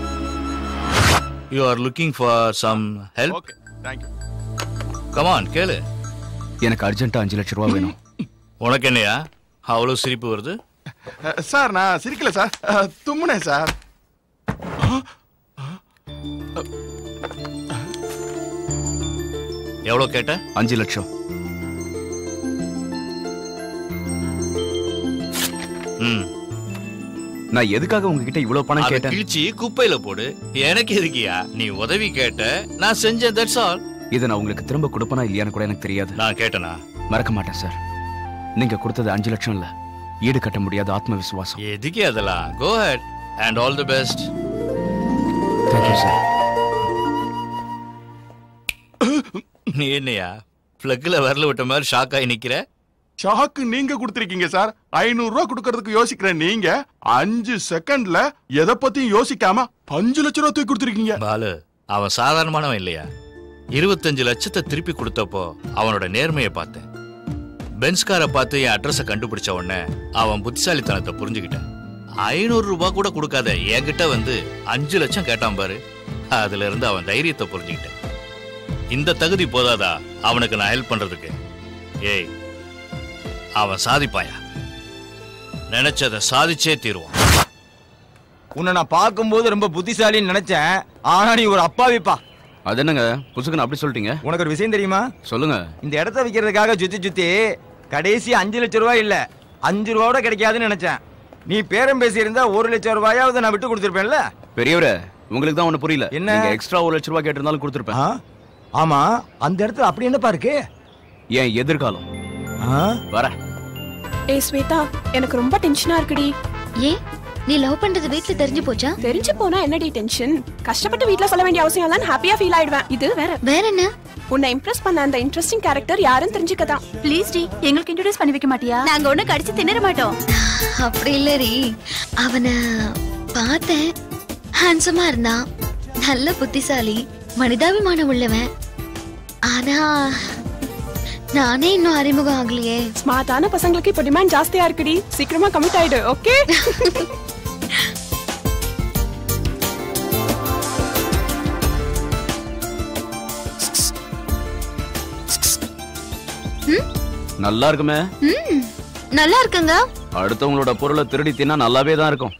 you are looking for some help come on கேளு எனக்கு அர்ஜென்ட்டா அஞ்சு லட்சம் ரூபாய் வேணும் உனக்கு என்னையா அவ்வளவு சிரிப்பு வருது அஹ், சார் நான் சிரிக்கல சார் அஹ், தும்முனேன் சார் எவ்வளவு கேட்ட அஞ்சு லட்சம் ம் நான் எதுக்காக உங்ககிட்ட இவ்வளவு பணம் அதை கேட்டேன் கிழிச்சு குப்பையில போடு எனக்கு எதுக்கியா நீ உதவி கேட்ட நான் செஞ்சேன் தட்ஸ் ஆல் இதை நான் உங்களுக்கு திரும்ப கொடுப்பனா இல்லையான்னு கூட எனக்கு தெரியாது நான் கேட்டனா மறக்க மாட்டேன் சார் நீங்க கொடுத்தது அஞ்சு லட்சம் இல்ல ஈடு கட்ட முடியாத ஆத்ம விசுவாசம் எதுக்கே அதெல்லாம் go ahead and all the best thank you sir நீ என்னையா பிளக்ல வரல விட்ட மாதிரி ஷாக் ஆகி நிக்கிற ஷாக்கு நீங்க கொடுத்திருக்கீங்க சார் ஐநூறு ரூபாய் கொடுக்கறதுக்கு யோசிக்கிற நீங்க அஞ்சு செகண்ட்ல எதை பத்தியும் யோசிக்காம அஞ்சு லட்சம் ரூபாய் தூக்கி கொடுத்திருக்கீங்க பாலு அவன் சாதாரணமானவன் இல்லையா இருபத்தஞ்சு லட்சத்தை திருப்பி கொடுத்தப்போ அவனோட நேர்மையை பார்த்தேன் பென்ஸ்காரை பார்த்து என் அட்ரஸை கண்டுபிடிச்ச உடனே அவன் புத்திசாலித்தனத்தை புரிஞ்சுக்கிட்டேன் ஐநூறு ரூபாய் கூட கொடுக்காத என்கிட்ட வந்து அஞ்சு லட்சம் கேட்டான் பாரு அதுல இருந்து அவன் தைரியத்தை புரிஞ்சுக்கிட்டேன் இந்த தகுதி போதாதா அவனுக்கு நான் ஹெல்ப் பண்றதுக்கு ஏய் அவன் சாதிப்பாயா நினைச்சதை சாதிச்சே தீருவான் உன்னை நான் பார்க்கும்போது ரொம்ப புத்திசாலின்னு நினைச்சேன் ஆனா நீ ஒரு அப்பாவிப்பா அது என்னங்க புசுக்குன்னு அப்படி சொல்லிட்டீங்க உனக்கு ஒரு விஷயம் தெரியுமா சொல்லுங்க இந்த இடத்த விற்கிறதுக்காக சுத்தி சுத்தி கடைசி அஞ்சு லட்சம் ரூபாய் இல்ல அஞ்சு ரூபாயோட கிடைக்காதுன்னு நினைச்சேன் நீ பேரம் பேசி இருந்தா ஒரு லட்சம் ரூபாயாவது நான் விட்டு கொடுத்துருப்பேன்ல பெரியவரே உங்களுக்கு தான் ஒண்ணு புரியல என்ன? நீங்க எக்ஸ்ட்ரா ஒரு லட்சம் ரூபாய் கேட்டிருந்தாலும் கொடுத்துருப்பேன் ஆமா அந்த இடத்துல அப்படி என்னப்பா இருக்கு என் எதிர்காலம் வரேன் ஏய் ஸ்வேதா எனக்கு ரொம்ப டென்ஷனா இருக்குடி ஏன் நீ லவ் பண்றது வீட்ல தெரிஞ்சு போச்சா தெரிஞ்சு போனா என்னடி டென்ஷன் கஷ்டப்பட்டு வீட்ல சொல்ல வேண்டிய அவசியம் இல்ல ஹாப்பியா ஃபீல் ஆயிடுவேன் இது வேற வேற என்ன உன்னை இம்ப்ரெஸ் பண்ண அந்த இன்ட்ரெஸ்டிங் கேரக்டர் யாருன்னு தெரிஞ்சுக்கதான் ப்ளீஸ் டி எங்களுக்கு இன்ட்ரோடியூஸ் பண்ணி வைக்க மாட்டியா நாங்க ஒண்ணு கடிச்சு திணற மாட்டோம் அப்படி இல்லடி அவனை பார்த்தேன் ஹேண்ட்ஸமா இருந்தான் நல்ல புத்திசாலி மனிதாபிமானம் உள்ளவன் ஆனா நானே இன்னும் அறிமுகம் ஆகலையே ஸ்மார்ட்டான பசங்களுக்கு இப்போ டிமாண்ட் ஜாஸ்தியா இருக்குடி சீக்கிரமா கமிட் ஆயிடு ஓகே நல்லா இருக்குமே ம் நல்லா இருக்குங்க அடுத்தவங்களோட பொருளை திருடி தின்னா நல்லாவே தான் இருக்கும்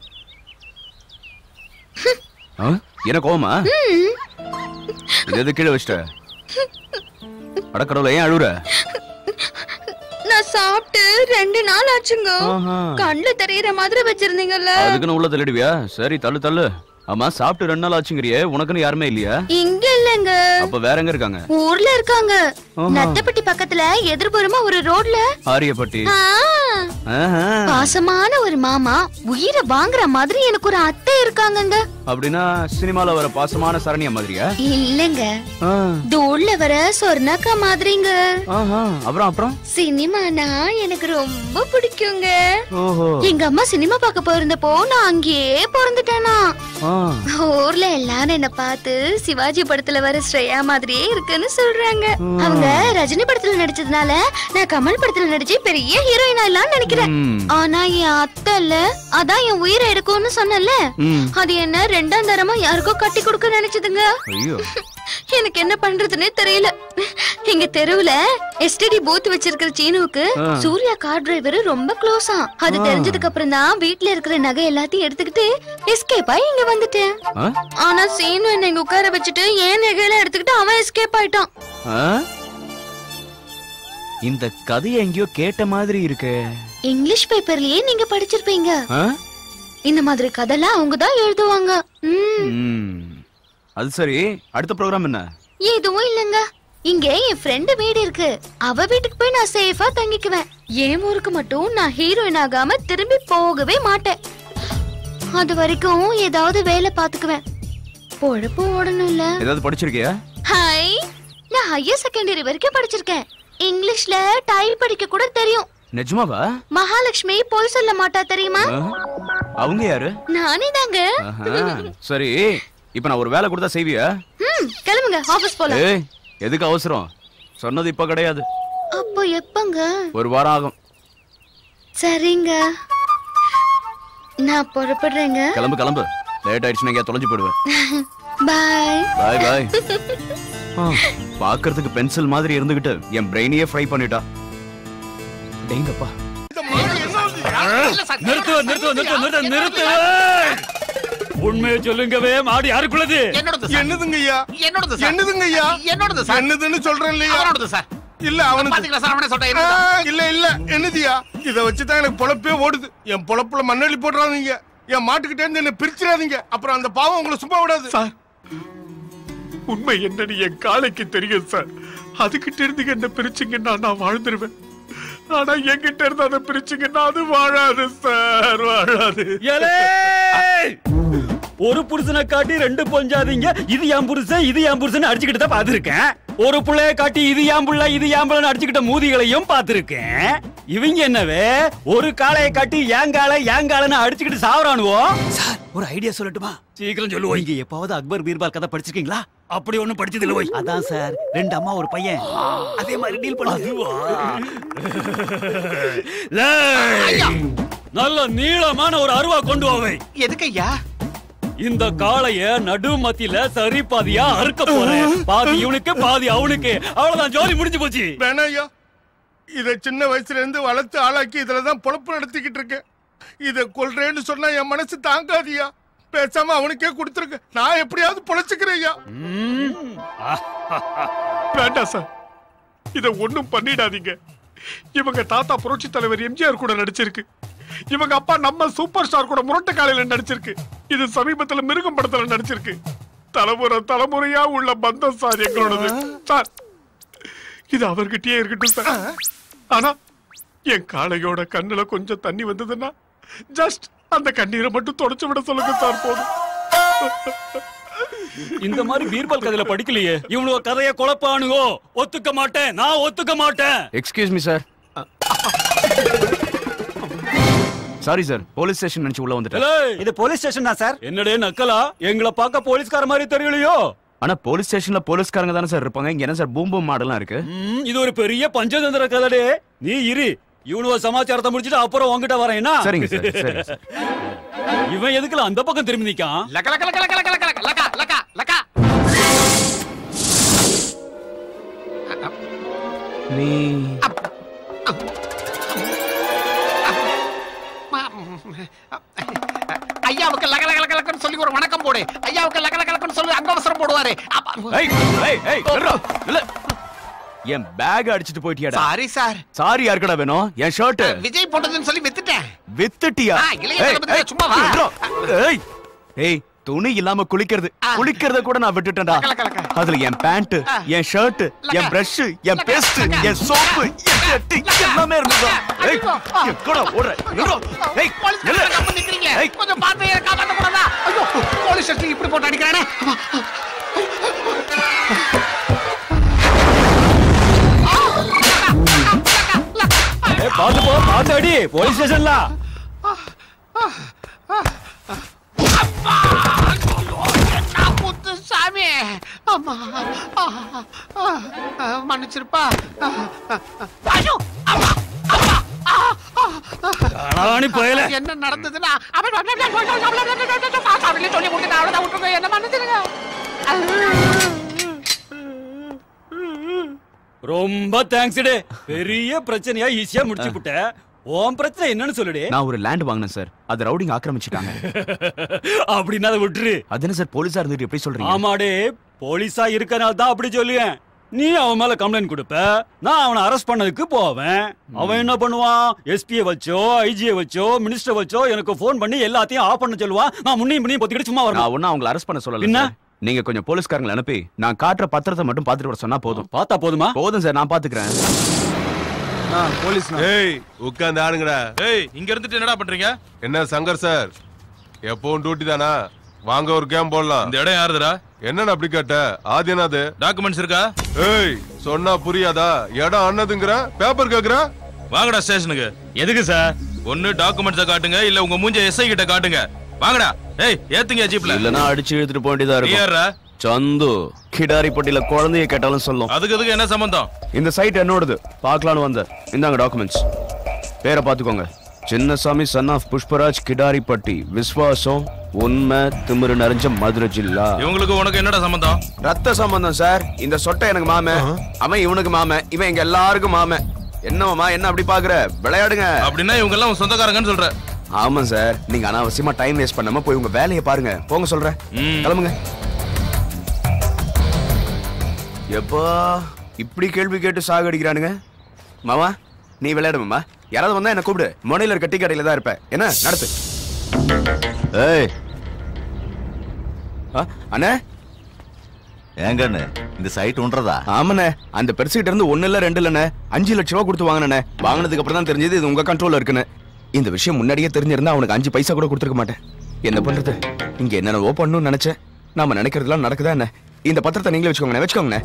ஆ? என்ன கோவமா ம் இது எது கீழே வச்சிட்ட அடக்கடவுல ஏன் அழுவுற நான் சாப்பிட்டு ரெண்டு நாள் ஆச்சுங்க ஆஹா. கண்ணுல தெரியற மாதிரி வச்சிருந்தீங்கல்ல அதுக்குன்னு உள்ள தள்ளிடுவியா சரி தள்ளு தள்ளு ஆமா சாப்பிட்டு ரெண்டு நாள் ஆச்சுங்கிறியே உனக்குன்னு யாருமே இல்லையா இங்க இல்லங்க அப்ப வேற எங்க இருக்காங்க ஊர்ல இருக்காங்க ஆஹா. நத்தப்பட்டி பக்கத்துல எதிர்புறமா ஒரு ரோட்ல ஆரியப்பட்டி ஆ, ஆஹா. பாசமான ஒரு மாமா உயிரை வாங்குற மாதிரி எனக்கு ஒரு அத்தை இருக்காங்கங்க அப்படின்னா சினிமால வர பாசமான சரணியா மாதிரியா இல்லங்க ஆ. தூள்ல வர சொர்ணக்கா மாதிரிங்க ஆஹா. அப்புறம் அப்புறம் சினிமானா எனக்கு ரொம்ப பிடிக்குங்க ஓஹோ எங்க அம்மா சினிமா பார்க்க போயிருந்தப்போ நான் அங்கேயே பிறந்துட்டேனா ஆ. ஊர்ல எல்லாரும் என்ன பார்த்து சிவாஜி படத்துல வர ஸ்ரேயா மாதிரியே இருக்குன்னு சொல்றாங்க அவங்க ரஜினி படத்துல நடிச்சதுனால நான் கமல் படத்துல நடிச்சு பெரிய ஹீரோயின் ஆயிடலாம்னு நினைக்கிறேன் ம். ஆனா என் அத்தை இல்ல அதான் என் உயிரை எடுக்கும்னு சொன்னல ம். அது என்ன ரெண்டாம் தரமா யாருக்கோ கட்டி கொடுக்க நினைச்சதுங்க ஐயோ எனக்கு என்ன பண்றதுன்னே தெரியல எங்க தெருவுல எஸ்டிடி பூத் வச்சிருக்கிற சீனுவுக்கு ஆ. சூர்யா கார் டிரைவர் ரொம்ப க்ளோஸா அது ஆ. தெரிஞ்சதுக்கு அப்புறம் தான் வீட்ல இருக்கிற நகை எல்லாத்தையும் எடுத்துக்கிட்டு எஸ்கேப் ஆகி இங்க வந்துட்டேன் ஆ? ஆனா சீனு என்ன இங்க உட்கார வச்சுட்டு ஏன் நகையெல்லாம் எடுத்துக்கிட்டு அவன் எஸ்கேப் ஆயிட்டான் ஆ? இந்த கதையை எங்கேயோ கேட்ட மாதிரி இருக்கு இங்கிலீஷ் பேப்பர்லயே நீங்க படிச்சிருப்பீங்க இந்த மாதிரி கதைலாம் அவங்க தான் எழுதுவாங்க ம், அது சரி அடுத்த ப்ரோக்ராம் என்ன எதுவும் இல்லங்க இங்க என் ஃப்ரெண்டு வீடு இருக்கு அவ வீட்டுக்கு போய் நான் சேஃபா தங்கிக்குவேன் என் ஊருக்கு மட்டும் நான் ஹீரோயின் ஆகாம திரும்பி போகவே மாட்டேன் அது வரைக்கும் ஏதாவது வேலை பாத்துக்குவேன் பொழப்பு ஓடணும்ல ஏதாவது படிச்சிருக்கியா ஹாய் நான் ஹையர் செகண்டரி வரைக்கும் படிச்சிருக்கேன் இங்கிலீஷ்ல டைப் படிக்க கூட தெரியும் நிஜமாவா மகாலட்சுமி போய் சொல்ல மாட்டா தெரியுமா ஆ? அவங்க யாரு நானே தாங்க ஆஹா. சரி இப்ப நான் ஒரு வேலை கொடுத்தா செய்வியா ம் கிளம்புங்க ஆபீஸ் போலாம் ஏய் எதுக்கு அவசரம் சொன்னது இப்ப கிடையாது அப்போ எப்பங்க ஒரு வாரம் ஆகும் சரிங்க நான் புறப்படுறேங்க கிளம்பு கிளம்பு லேட் ஆயிடுச்சுன்னா எங்கேயா தொலைஞ்சு போயிடுவேன் பாய் பாய் பாய் பாக்குறதுக்கு பென்சில் மாதிரி இருந்துகிட்டு என் பிரெயினையே ஃப்ரை பண்ணிட்டா டேங்கப்பா நிறுத்து நிறுத்து நிறுத்து நிறுத்து நிறுத்து உண்மையை சொல்லுங்கவே மாடு யாருக்குள்ளது என்னதுங்க ஐயா என்னோடது சார். என்னதுங்க ஐயா என்னோடது சார். என்னதுன்னு சொல்றேன் இல்லையா அவனோடது சார். இல்ல அவனுக்கு பாத்தீங்களா சார், அவனே சொல்றான், என்னது? ஆ, இல்ல இல்ல என்னதுயா இத வச்சுதான் எனக்கு பொழப்பே ஓடுது என் பொழப்புல மண்ணெளி போட்டுறாதீங்க என் மாட்டுக்கிட்டே இருந்து என்ன பிரிச்சிடாதீங்க அப்புறம் அந்த பாவம் உங்களை சும்மா விடாது சார் உண்மை என்னன்னு என் காளைக்கு தெரியும் சார் அதுகிட்ட இருந்து என்ன பிரிச்சிங்கன்னா நான் வாழ்ந்துருவேன் ஆனா என்கிட்ட இருந்து அதை பிரிச்சிங்கன்னா அது வாழாது சார் வாழாது ஒரு புருஷனை காட்டி ரெண்டு பொஞ்சாதீங்க இது என் புருஷன் இது என் புருஷன் அடிச்சுக்கிட்டு தான் பாத்துருக்கேன் ஒரு புள்ளைய காட்டி இது என் புள்ள இது என் புள்ளன்னு அடிச்சுக்கிட்ட மூதிகளையும் பாத்துருக்கேன் இவங்க என்னவே ஒரு காளையை காட்டி ஏன் காலை ஏன் காலைன்னு அடிச்சுக்கிட்டு சாவறானுவோ சார் ஒரு ஐடியா சொல்லட்டுமா சீக்கிரம் சொல்லுவோம் இங்க எப்பாவது அக்பர் பீர்பால் கதை படிச்சிருக்கீங்களா அப்படி ஒண்ணும் படிச்சது இல்ல போய் அதான் சார் ரெண்டு அம்மா ஒரு பையன் அதே மாதிரி டீல் பண்ணுவா நல்ல நீளமான ஒரு அருவா கொண்டு வாவை எதுக்கு ஐயா இந்த காளைய நடு மத்தியில சரி பாதியா அறுக்க போறேன் பாதி இவனுக்கு பாதி அவனுக்கு அவ்வளவுதான் ஜோலி முடிஞ்சு போச்சு வேணாம் ஐயா இத சின்ன வயசுல இருந்து வளர்த்து ஆளாக்கி இதுலதான் பொழப்பு நடத்திக்கிட்டு இருக்கேன் இத கொல்றேன்னு சொன்னா என் மனசு தாங்காதியா பேசாம அவனுக்கே கொடுத்துருக்க நான் எப்படியாவது பொழைச்சுக்கிறேன் ஐயா வேண்டாம் சார் இத ஒண்ணும் பண்ணிடாதீங்க இவங்க தாத்தா புரட்சி தலைவர் எம்ஜிஆர் கூட நடிச்சிருக்கு இவங்க அப்பா நம்ம சூப்பர் ஸ்டார் கூட முரட்டு காலையில நடிச்சிருக்கு இது சமீபத்துல மிருகம் படத்துல நடிச்சிருக்கு தலைமுறை தலைமுறையா உள்ள பந்தம் சார் எங்களோடது சார் இது அவர்கிட்டயே இருக்கட்டும் சார் ஆனா என் காளையோட கண்ணுல கொஞ்சம் தண்ணி வந்ததுன்னா ஜஸ்ட் அந்த கண்ணீரை மட்டும் தொடச்சு விட சொல்லுங்க சார் போதும் இந்த மாதிரி பீர்பால் கதையில படிக்கலையே இவனுக்கு கதைய குழப்பானுகோ ஒத்துக்க மாட்டேன் நான் ஒத்துக்க மாட்டேன் excuse me sir sorry sir police station நினைச்சு உள்ள வந்துட்டேன் இது போலீஸ் ஸ்டேஷன் தான் சார் என்னடே நக்கலா எங்களை பார்க்க போலீஸ்கார மாதிரி தெரியலையோ ஆனா போலீஸ் ஸ்டேஷன்ல போலீஸ்காரங்க தானே சார் இருப்பாங்க இங்க என்ன சார் பூம் பூம் மாடலாம் இருக்கு ம், இது ஒரு பெரிய பஞ்சதந்திர கதடே நீ இரு இவனு ஒரு சமாச்சாரத்தை முடிச்சிட்டு அப்புறம் உன்கிட்ட வரேன்னா சரிங்க சார், சரிங்க சார். இவன் எதுக்குல அந்த பக்கம் திரும்பி நிக்கான் லக்க லக்க லக்க லக்க லக்க லக்க லக்க லக்க லக்க நீ ஐயாவுக்கு லக லக லக லக்கன்னு சொல்லி ஒரு வணக்கம் போடு ஐயாவுக்கு லக லக லக்கன்னு சொல்லி அங்கவசரம் போடுவாரு அப்ப- ஏய், ஏய், ஏய், நில்றா, நில்லு. என் பேக் அடிச்சிட்டு போயிட்டியாடா சாரி சார் சாரி யாருக்கடா வேணும் என் ஷர்ட் விஜய் போட்டதுன்னு சொல்லி வித்துட்டேன் வித்துட்டியா ஆ, இளைய ஏய், தளபதி ஏய், சும்மா வா. நில்றா. ஏய் ஏய் துணி இல்லாம குளிக்கிறது குளிக்கிறத கூட நான் விட்டுட்டேன்டா அதுல என் பேண்ட் என் ஷர்ட் என் பிரஷ் என் பேஸ்ட் என் சோப்பு என் சட்டி எல்லாமே இருந்ததா ஏய் எங்கடா ஓடுற நில்றா. ஏய் நில்லு. நிக்கிறீங்க கொஞ்சம் பார்த்து என்னை காப்பாத்த கூடாதா ஐயோ போலீஸ் ஸ்டேஷன் இப்படி போட்டு அடிக்கிறானே ஏய், பாத்து போ பாத்து அடி போலீஸ் ஸ்டேஷன்ல என்ன முத்து சாமி அம்மா ஆ, ஆ, ஆ, மன்னிச்சிருப்பா ஆ, ஆ, ஐயோ அம்மா அம்மா ஆ, ஆ, ஆ. அழகானி பயலே. என்ன நடந்ததுன்னா அவன் சாமியிலே சொல்லி கொடுத்துட்டு அவ்வளவுதான் விட்டுருங்க என்ன மன்னிச்சிருங்க ரொம்ப தேங்க்ஸ் டே பெரிய பிரச்சனையா ஈஸியா முடிச்சு புட்ட உன் பிரச்சனை என்னன்னு சொல்லுடே நான் ஒரு லேண்ட் வாங்கினேன் சார் அது ரவுடிங் ஆக்கிரமிச்சிட்டாங்க அப்படின்னா அதை விட்டுரு அது என்ன சார் போலீஸா இருந்துட்டு எப்படி சொல்றீங்க ஆமாடே போலீஸா இருக்கனால தான் அப்படி சொல்லுவேன் நீ அவன் மேல கம்ப்ளைண்ட் கொடுப்ப நான் அவனை அரெஸ்ட் பண்ணதுக்கு போவேன் அவன் என்ன பண்ணுவான் எஸ்பியை வச்சோ ஐஜியை வச்சோ மினிஸ்டர் வச்சோ எனக்கு ஃபோன் பண்ணி எல்லாத்தையும் ஆஃப் பண்ண சொல்லுவான் நான் முன்னையும் முன்னையும் பொத்திக்கிட்டு சும்மா நான் வரணும் ஒன்னும் அவங்கள அரெஸ்ட் பண்ண சொல்லல என்ன? சார். நீங்க கொஞ்சம் போலீஸ்காரங்களை அனுப்பி நான் காட்டுற பத்திரத்தை மட்டும் பாத்துட்டு வர சொன்னா போதும் பார்த்தா போதுமா போதும் சார் நான் பாத்துக்கிறேன் போலீஸ் ஏய் உட்கார்ந்து ஆடுங்கடா ஏய் இங்க இருந்துட்டு என்னடா பண்றீங்க என்ன சங்கர் சார் எப்பவும் டியூட்டி தானா வாங்க ஒரு கேம் போடலாம் இந்த இடம் யாருதுடா என்னன்னு அப்படி கேட்ட ஆதியனாது டாக்குமெண்ட்ஸ் இருக்கா ஏய் சொன்னா புரியாதா இடம் அண்ணதுங்கிற பேப்பர் கேக்குற வாங்கடா ஸ்டேஷனுக்கு எதுக்கு சார் ஒன்னு டாக்குமெண்ட்ஸ காட்டுங்க இல்ல உங்க மூஞ்ச எஸ்ஐ கிட்ட காட்டுங்க வாங்கடா ஏய் ஏத்துங்க ஜீப்ல இல்லனா அடிச்சு இழுத்துட்டு போக வேண்டியதா நீ யார்றா? இருக்கும் சந்து கிடாரி பட்டியில குழந்தைய கேட்டாலும் சொல்லும் அதுக்கு அதுக்கு என்ன சம்பந்தம் இந்த சைட் என்னோடது பார்க்கலான்னு வந்தேன் இந்தாங்க டாக்குமெண்ட்ஸ் பேரை பார்த்துக்கோங்க சின்னசாமி சன் ஆஃப் புஷ்பராஜ் கிடாரிப்பட்டி விஸ்வாசம் உண்மை திமிரு நிறைஞ்ச மதுரை ஜில்லா இவங்களுக்கு உனக்கு என்னடா சம்பந்தம் ரத்த சம்பந்தம் சார் இந்த சொட்டை எனக்கு மாம அவன் இவனுக்கு மாம இவன் எங்க எல்லாருக்கும் மாம என்னமாமா என்ன அப்படி பாக்குற விளையாடுங்க அப்படின்னா இவங்க எல்லாம் உன் சொந்தக்காரங்கன்னு சொல்ற ஆமா சார் நீங்க அனாவசியமா டைம் வேஸ்ட் பண்ணாம போய் உங்க வேலையை பாருங்க போங்க சொல்றேன் கிளம்புங்க எப்பா இப்படி கேள்வி கேட்டு சாகடிக்கிறானுங்க மாமா நீ விளையாடு மாமா யாராவது வந்தா என்ன கூப்பிடு முனையில இருக்க டீ கடையில தான் இருப்பேன் என்ன நடத்து ஏய் ஆ, அண்ணே ஏங்கண்ணு இந்த சைட் உன்றதா ஆமாண்ணே அந்த பெருசுகிட்ட இருந்து ஒண்ணு இல்ல ரெண்டு இல்லண்ணே அஞ்சு லட்ச ரூபா கொடுத்து வாங்கினே வாங்கினதுக்கு அப்புறம் தான் தெரிஞ்சது இது உங்க கண்ட்ரோல்ல இருக்குன்னு இந்த விஷயம் முன்னாடியே தெரிஞ்சிருந்தா அவனுக்கு அஞ்சு பைசா கூட கொடுத்துருக்க மாட்டேன் என்ன பண்றது இங்க என்னென்னவோ பண்ணணும்னு நினைச்சேன் நாம நினைக்கிறதுலாம் நடக்குதா என்ன இந்த பத்திரத்தை நீங்களே வச்சுக்கோங்கண்ணே வச்சுக்கோங்கண்ணே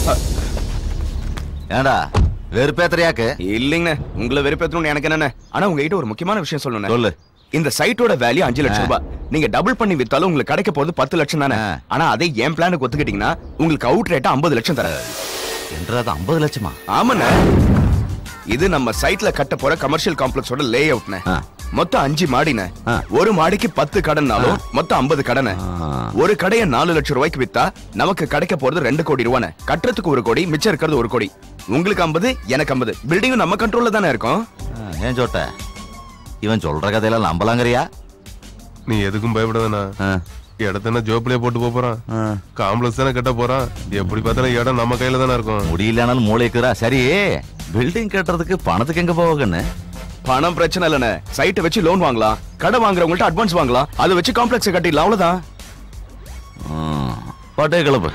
ஏண்டா வெறுப்பேத்தறியாக்கு இல்லைங்கண்ணே உங்களை வெறுப்பேத்தணும்னு எனக்கு என்னண்ணே ஆனா உங்ககிட்ட ஒரு முக்கியமான விஷயம் சொல்லணும் சொல்லு இந்த சைட்டோட வேல்யூ அஞ்சு லட்சம் ரூபாய் நீங்க டபுள் பண்ணி வித்தாலும் உங்களுக்கு கிடைக்க போறது பத்து லட்சம் தானே ஆனா அதே என் பிளானுக்கு ஒத்துக்கிட்டீங்கன்னா உங்களுக்கு அவுட் ரேட்டா ஐம்பது லட்சம் தரேன் என்றது ஐம்பது லட்சமா ஆமாண்ணே இது நம்ம சைட்ல கட்ட போற கமர்ஷியல் காம்ப்ளெக்ஸோட லே அவுட்னே மொத்தம் அஞ்சு மாடினே ஒரு மாடிக்கு பத்து கடன்னாலும் மொத்தம் ஐம்பது கடனை ஒரு கடையை நாலு லட்சம் ரூபாய்க்கு வித்தா நமக்கு கிடைக்க போறது ரெண்டு கோடி ரூபானே கட்டுறதுக்கு ஒரு கோடி மிச்சம் இருக்கிறது ஒரு கோடி உங்களுக்கு ஐம்பது எனக்கு ஐம்பது பில்டிங்கும் நம்ம கண்ட்ரோல்ல தானே இருக்கும் ஏன் சோட்ட இவன் சொல்ற கதையெல்லாம் நம்பலாங்கறியா நீ எதுக்கும் பயப்படாதண்ணா இடத்த ஜோப்லயே போட்டு போப் போறான் காம்ப்ளெக்ஸ் தானே கட்ட போறான் எப்படி பார்த்தாலும் இடம் நம்ம கையில தானே இருக்கும் முடியலனாலும் மூளைக்குறா சரி பில்டிங் கட்டுறதுக்கு பணத்துக்கு எங்க போகன்னு பணம் பிரச்சனை இல்லைண்ணே சைட்டை வச்சு லோன் வாங்கலாம் கடை வாங்குறவங்கள்ட்ட அட்வான்ஸ் வாங்கலாம் அதை வச்சு காம்ப்ளெக்ஸ் கட்டிடலாம் அவ்வளவுதான் பட்டே கிளப்பு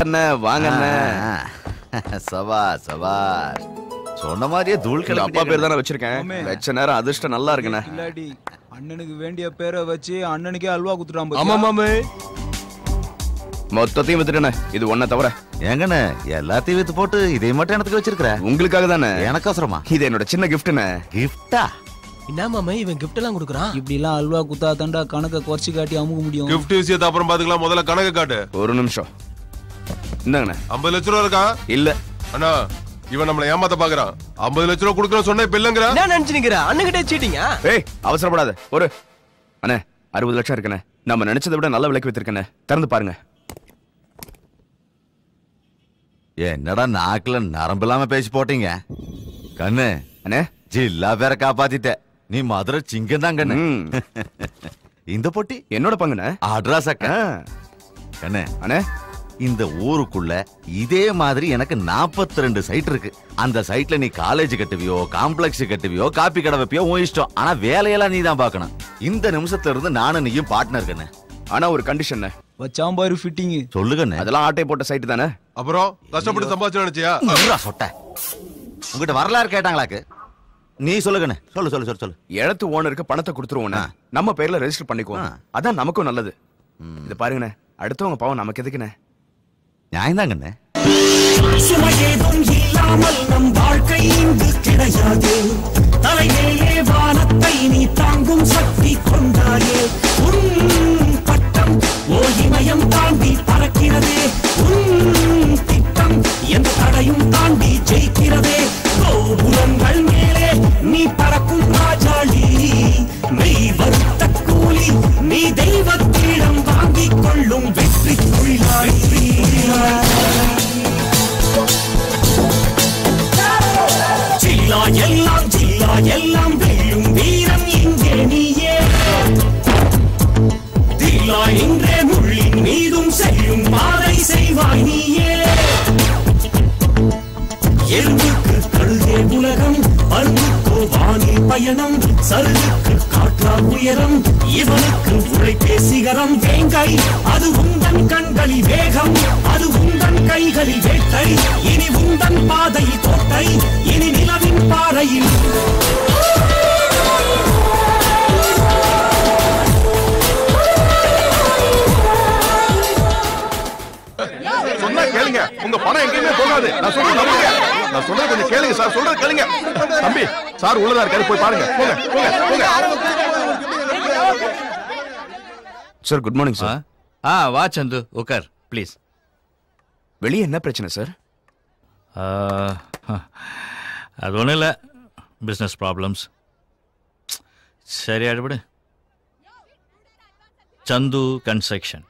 அண்ணே வாங்க அண்ணே சவா சவா சொன்ன மாதிரியே தூள் எங்க அப்பா பேர் தானே வச்சிருக்கேன் வச்ச நேரம் அதிர்ஷ்டம் நல்லா இருக்குண்ணே இல்லாடி அண்ணனுக்கு வேண்டிய பேரை வச்சு அண்ணனுக்கே அல்வா குத்துறான் ஆமா மாமே மொத்தத்தையும் வித்துட்டேனே இது ஒன்ன தவிர ஏங்கண்ணே எல்லாத்தையும் வித்து போட்டு இதை மட்டும் எனக்கு வச்சிருக்கிற உங்களுக்காக தானே எனக்கு அவசரமா இது என்னோட சின்ன கிஃப்ட்ண்ணே கிஃப்டா என்ன மாமா இவன் கிஃப்ட் எல்லாம் கொடுக்குறான் இப்படி எல்லாம் அல்வா குத்தா தாண்டா கணக்கை குறைச்சு காட்டி அமுக முடியும் கிஃப்ட் விஷயத்தை அப்புறம் பாத்துக்கலாம் முதல்ல கணக்கு காட்டு ஒரு நிமிஷம் இந்தாங்கண்ணே ஐம்பது லட்ச ரூபா இருக்கா இல்ல அண்ணா இவன் நம்மள ஏமாத்த பாக்குறான் ஐம்பது லட்ச ரூபா கொடுக்கணும் சொன்ன இப்ப இல்லங்கிற என்ன நினைச்சுனுங்கிற அண்ணன்கிட்ட சீட்டிங்க ஏய் அவசரப்படாத ஒரு அண்ணே அறுபது லட்சம் இருக்குண்ணே நம்ம நினைச்சதை விட நல்ல விலைக்கு வித்திருக்கண்ணே திறந்து பாருங்க என்னடா நாக்குல நரம்பு இல்லாம பேசி போட்டீங்க கண்ணு அண்ணே ஜில்லா பேரை காப்பாத்திட்ட நீ மதுரை சிங்கம் தான் கண்ணு இந்த பொட்டி என்னோட பங்குண்ணே அட்ராஸ் அக்கா கண்ணு அண்ணே இந்த ஊருக்குள்ள இதே மாதிரி எனக்கு 42 ரெண்டு சைட் இருக்கு அந்த சைட்ல நீ காலேஜ் கட்டுவியோ காம்ப்ளெக்ஸ் கட்டுவியோ காப்பி கடை வைப்பியோ உன் இஷ்டம் ஆனா வேலையெல்லாம் நீ தான் பார்க்கணும் இந்த நிமிஷத்துல இருந்து நானும் நீயும் பார்ட்னர் கண்ணு ஆனா ஒரு கண்டிஷன் வச்சாம் பாரு ஃபிட்டிங் சொல்லுங்க அதெல்லாம் ஆட்டை போட்ட சைட்டு தானே அப்புறம் கஷ்டப்பட்டு சம்பாதிச்சு நினைச்சியா சொட்ட உங்ககிட்ட வரலாறு கேட்டாங்களாக்கு நீ சொல்லுங்கண்ணே சொல்லு சொல்லு சொல்லு சொல்லு இடத்து ஓனருக்கு பணத்தை கொடுத்துருவோண்ணே நம்ம பேர்ல ரெஜிஸ்டர் பண்ணிக்குவோம் அதான் நமக்கும் நல்லது இது பாருங்கண்ணே அடுத்தவங்க பாவம் நமக்கு எதுக்குண்ணே நியாயம்தாங்கண்ணே சுமையேதும் இல்லாமல் நம் வாழ்க்கை இங்கு கிடையாது தலையிலே வானத்தை நீ தாங்கும் சக்தி கொண்டாயே உன் பட்டம் ஓர் இமயம் தாண்டி பறக்கிறதே உன் திட்டம் எந்த தடையும் தாண்டி ஜெயிக்கிறதே கோபுரங்கள் மேலே நீ பறக்கும் ராஜாளி மெய் வருத்த கூலி நீ தெய்வத்திடம் வாங்கிக் கொள்ளும் வெற்றி தொழிலாளி ஜில்லா எல்லாம் ஜில்லா எல்லாம் வெல்லும் வீரம் இங்கே நீயே தில்லா இன்றே முள்ளின் மீதும் செல்லும் பாதை செய்வாய் நீயே எறும்புக்கு கழுதே உலகம் பருந்துக்கோ வானில் பயணம் சருகுக்கு காற்றா உயரம் இவனுக்கு உழைப்பே சிகரம் வேங்கை அது உந்தன் கண்களில் வேகம் அது உந்தன் கைகளில் வேட்டை இனி உந்தன் பாதையில் கோட்டை இனி நிலவின் பாறையில் சொன்னா கேளுங்க உங்க பணம் எங்கேயுமே போகாது நான் சொல்றது நம்புங்க நான் சொல்றது கொஞ்சம் கேளுங்க சார் சொல்றது கேளுங்க தம்பி சார் உள்ளதா இருக்காரு போய் பாருங்க போங்க போங்க போங்க சார் குட் மார்னிங் சார் ஆ வா சந்து உட்கார் ப்ளீஸ் வெளியே என்ன பிரச்சனை சார் அது ஒன்றும் இல்லை பிஸ்னஸ் ப்ராப்ளம்ஸ் சரி அடுபடு சந்து கன்ஸ்ட்ரக்ஷன்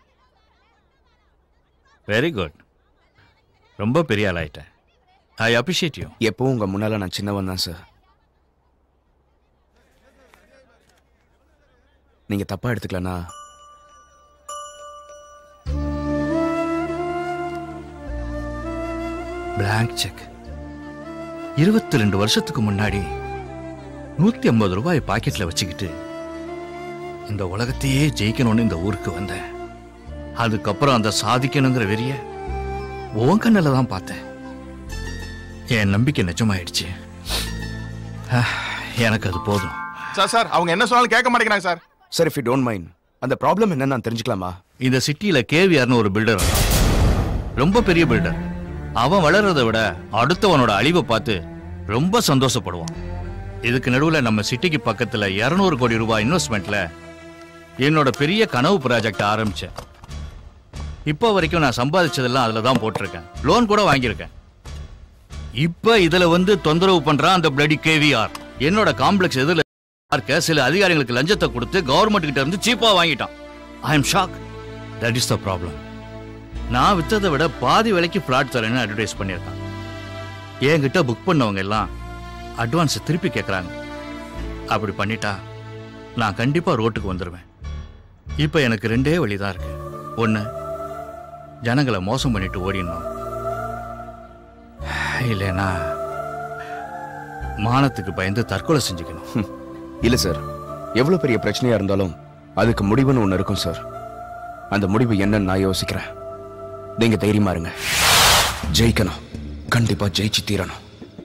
வெரி குட் ரொம்ப பெரிய ஆள் ஆயிட்டேன் ஐ அப்ரிஷியேட் யூ எப்பவும் உங்க முன்னால நான் சின்னவன் தான் சார் நீங்க தப்பா எடுத்துக்கலனா blank செக் இருபத்தி ரெண்டு வருஷத்துக்கு முன்னாடி நூத்தி ஐம்பது ரூபாய் பாக்கெட்ல வச்சுக்கிட்டு இந்த உலகத்தையே ஜெயிக்கணும்னு இந்த ஊருக்கு வந்தேன் அதுக்கப்புறம் அந்த சாதிக்கணுங்கிற வெறிய உன் கண்ணில் தான் பார்த்தேன் என் நம்பிக்கை நிஜமாயிடுச்சு ஆஹ், எனக்கு அது போதும் சார் சார் அவங்க என்ன சொன்னாலும் கேட்க மாட்டேங்கிறாங்க sir sir if you don't mind அந்த ப்ராப்ளம் என்னன்னு நான் தெரிஞ்சுக்கலாமா இந்த சிட்டியில கேவிஆர்னு ஒரு பில்டர் ரொம்ப பெரிய பில்டர் அவன் வளர்றதை விட அடுத்தவனோட அழிவை பார்த்து ரொம்ப சந்தோஷப்படுவான் இதுக்கு நடுவுல நம்ம சிட்டிக்கு பக்கத்துல 200 கோடி ரூபாய் இன்வெஸ்ட்மெண்ட்ல என்னோட பெரிய கனவு ப்ராஜெக்ட் ஆரம்பிச்சேன் இப்போ வரைக்கும் நான் சம்பாதிச்சதெல்லாம் அதுல தான் போட்டிருக்கேன் லோன் கூட வாங்கியிருக்கேன் இப்ப இதுல வந்து தொந்தரவு பண்றான் அந்த பிளடி கேவிஆர் என்னோட காம்ப்ளெக்ஸ் எதிரில் பார்க்க சில அதிகாரிகளுக்கு லஞ்சத்தை கொடுத்து கவர்மெண்ட் கிட்ட இருந்து சீப்பா வாங்கிட்டான் I am shock that is the problem நான் வித்ததை விட பாதி விலைக்கு ஃப்ளாட் தரேன்னு அட்வர்டைஸ் பண்ணியிருக்கான் என்கிட்ட புக் பண்ணவங்க எல்லாம் அட்வான்ஸ் திருப்பி கேட்குறாங்க அப்படி பண்ணிட்டா நான் கண்டிப்பா ரோட்டுக்கு வந்துடுவேன் இப்போ எனக்கு ரெண்டே வழி தான் இருக்கு ஒன்று ஜனங்களை மோசம் பண்ணிட்டு ஓடிடணும் இல்லைன்னா மானத்துக்கு பயந்து தற்கொலை செஞ்சுக்கணும் இல்ல சார் எவ்வளவு பெரிய பிரச்சனையா இருந்தாலும் அதுக்கு முடிவுன்னு ஒண்ணு இருக்கும் சார் அந்த முடிவு என்னன்னு நான் யோசிக்கிறேன் நீங்க தைரியமா இருங்க ஜெயிக்கணும் கண்டிப்பா ஜெயிச்சு தீரணும்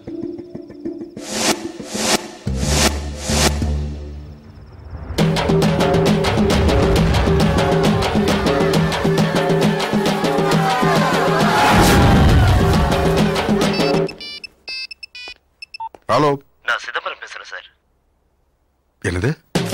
ஹலோ நான் சிதம்பரம் பேசுறேன் சார் என்னது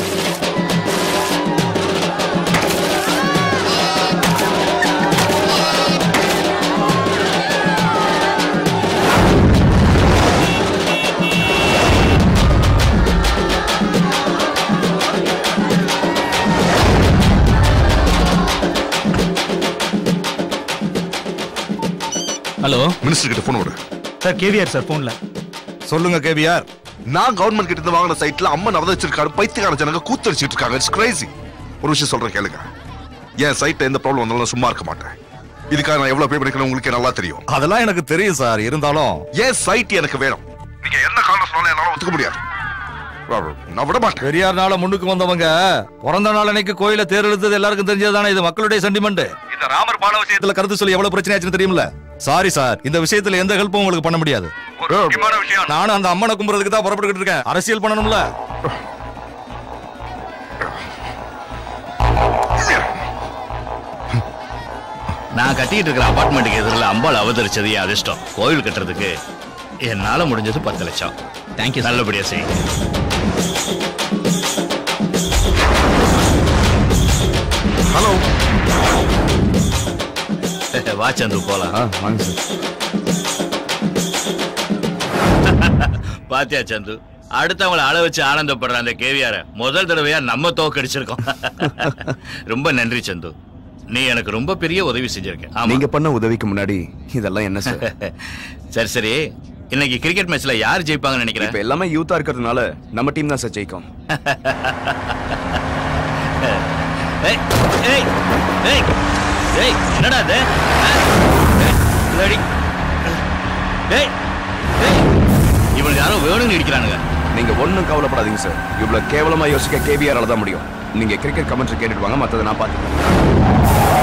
ஹலோ மினிஸ்டர் கிட்ட போன் விடு சார் கேவிஆர் சார் போன்ல சொல்லுங்க கேவிஆர் நான் கவர்மெண்ட் கிட்ட இருந்து வாங்கின சைட்ல அம்மா நடந்து வச்சிருக்காரு பைத்தியக்கார ஜனங்க கூத்தடிச்சிட்டு இருக்காங்க இட்ஸ் கிரேசி ஒரு விஷயம் சொல்றேன் கேளுங்க என் சைட்ல எந்த ப்ராப்ளம் வந்தாலும் நான் சும்மா இருக்க மாட்டேன் இதுக்காக நான் எவ்வளவு பே பண்ணிக்கணும் உங்களுக்கு நல்லா தெரியும் அதெல்லாம் எனக்கு தெரியும் சார் இருந்தாலும் என் சைட் எனக்கு வேணும் நீங்க என்ன காரணம் சொன்னாலும் என்னால ஒத்துக்க முடியாது நான் விட மாட்டேன் பெரியார் நாள முன்னுக்கு வந்தவங்க பிறந்த நாள் அன்னைக்கு கோயில தேர் இழுத்தது எல்லாருக்கும் தெரிஞ்சதுதானே இது மக்களுடைய சென்டிமெண்ட் இந்த ராமர் பால விஷயத்துல கருத்து சொல்லி எவ்வளவு பிரச்சனை ஆச்சுன்னு தெரியுமில்ல சாரி சார் இந்த விஷயத்துல எந்த ஹெல்ப்பும் உங்களுக்கு பண்ண முடியாது நானும் அந்த அம்மனை கும்புறதுக்கு தான் புறப்பட்டுக்கிட்டு இருக்கேன் அரசியல் பண்ணணும்ல நான் கட்டிட்டு இருக்கிற அபார்ட்மெண்ட்டுக்கு எதிரில் அம்பாள் அவதரிச்சது என் அதிர்ஷ்டம் கோவில் கட்டுறதுக்கு என்னால முடிஞ்சது பத்து லட்சம் தேங்க்யூ நல்லபடியா செய் ஹலோ வா சந்து போலாம் வாங்க சார் பாத்தியா சந்து அடுத்தவங்கள அழ வச்சு ஆனந்தப்படுற அந்த கேவியார முதல் தடவையா நம்ம தோக்கடிச்சிருக்கோம் ரொம்ப நன்றி சந்து நீ எனக்கு ரொம்ப பெரிய உதவி செஞ்சிருக்க ஆமா. நீங்க பண்ண உதவிக்கு முன்னாடி இதெல்லாம் என்ன சார் சரி சரி இன்னைக்கு கிரிக்கெட் மேட்ச்ல யார் ஜெயிப்பாங்கன்னு நினைக்கிறேன் இப்ப எல்லாமே யூத்தா இருக்கிறதுனால நம்ம டீம் தான் சார் ஜெயிக்கும் ஏய் ஏய் ஏய் ஏய் என்னடா இது ஆ? ஏய், இல்லடி. ஏய் ஏய் இவனுக்கு யாரோ வேணும்னு இடிக்கிறானுங்க நீங்க ஒண்ணும் கவலைப்படாதீங்க சார் இவ்வளவு கேவலமா யோசிக்க கேவிஆரால தான் முடியும் நீங்க கிரிக்கெட் கமெண்ட்ரி கேட்டுட்டு வாங்க மத்ததை நான் பாத்துக்கிறேன்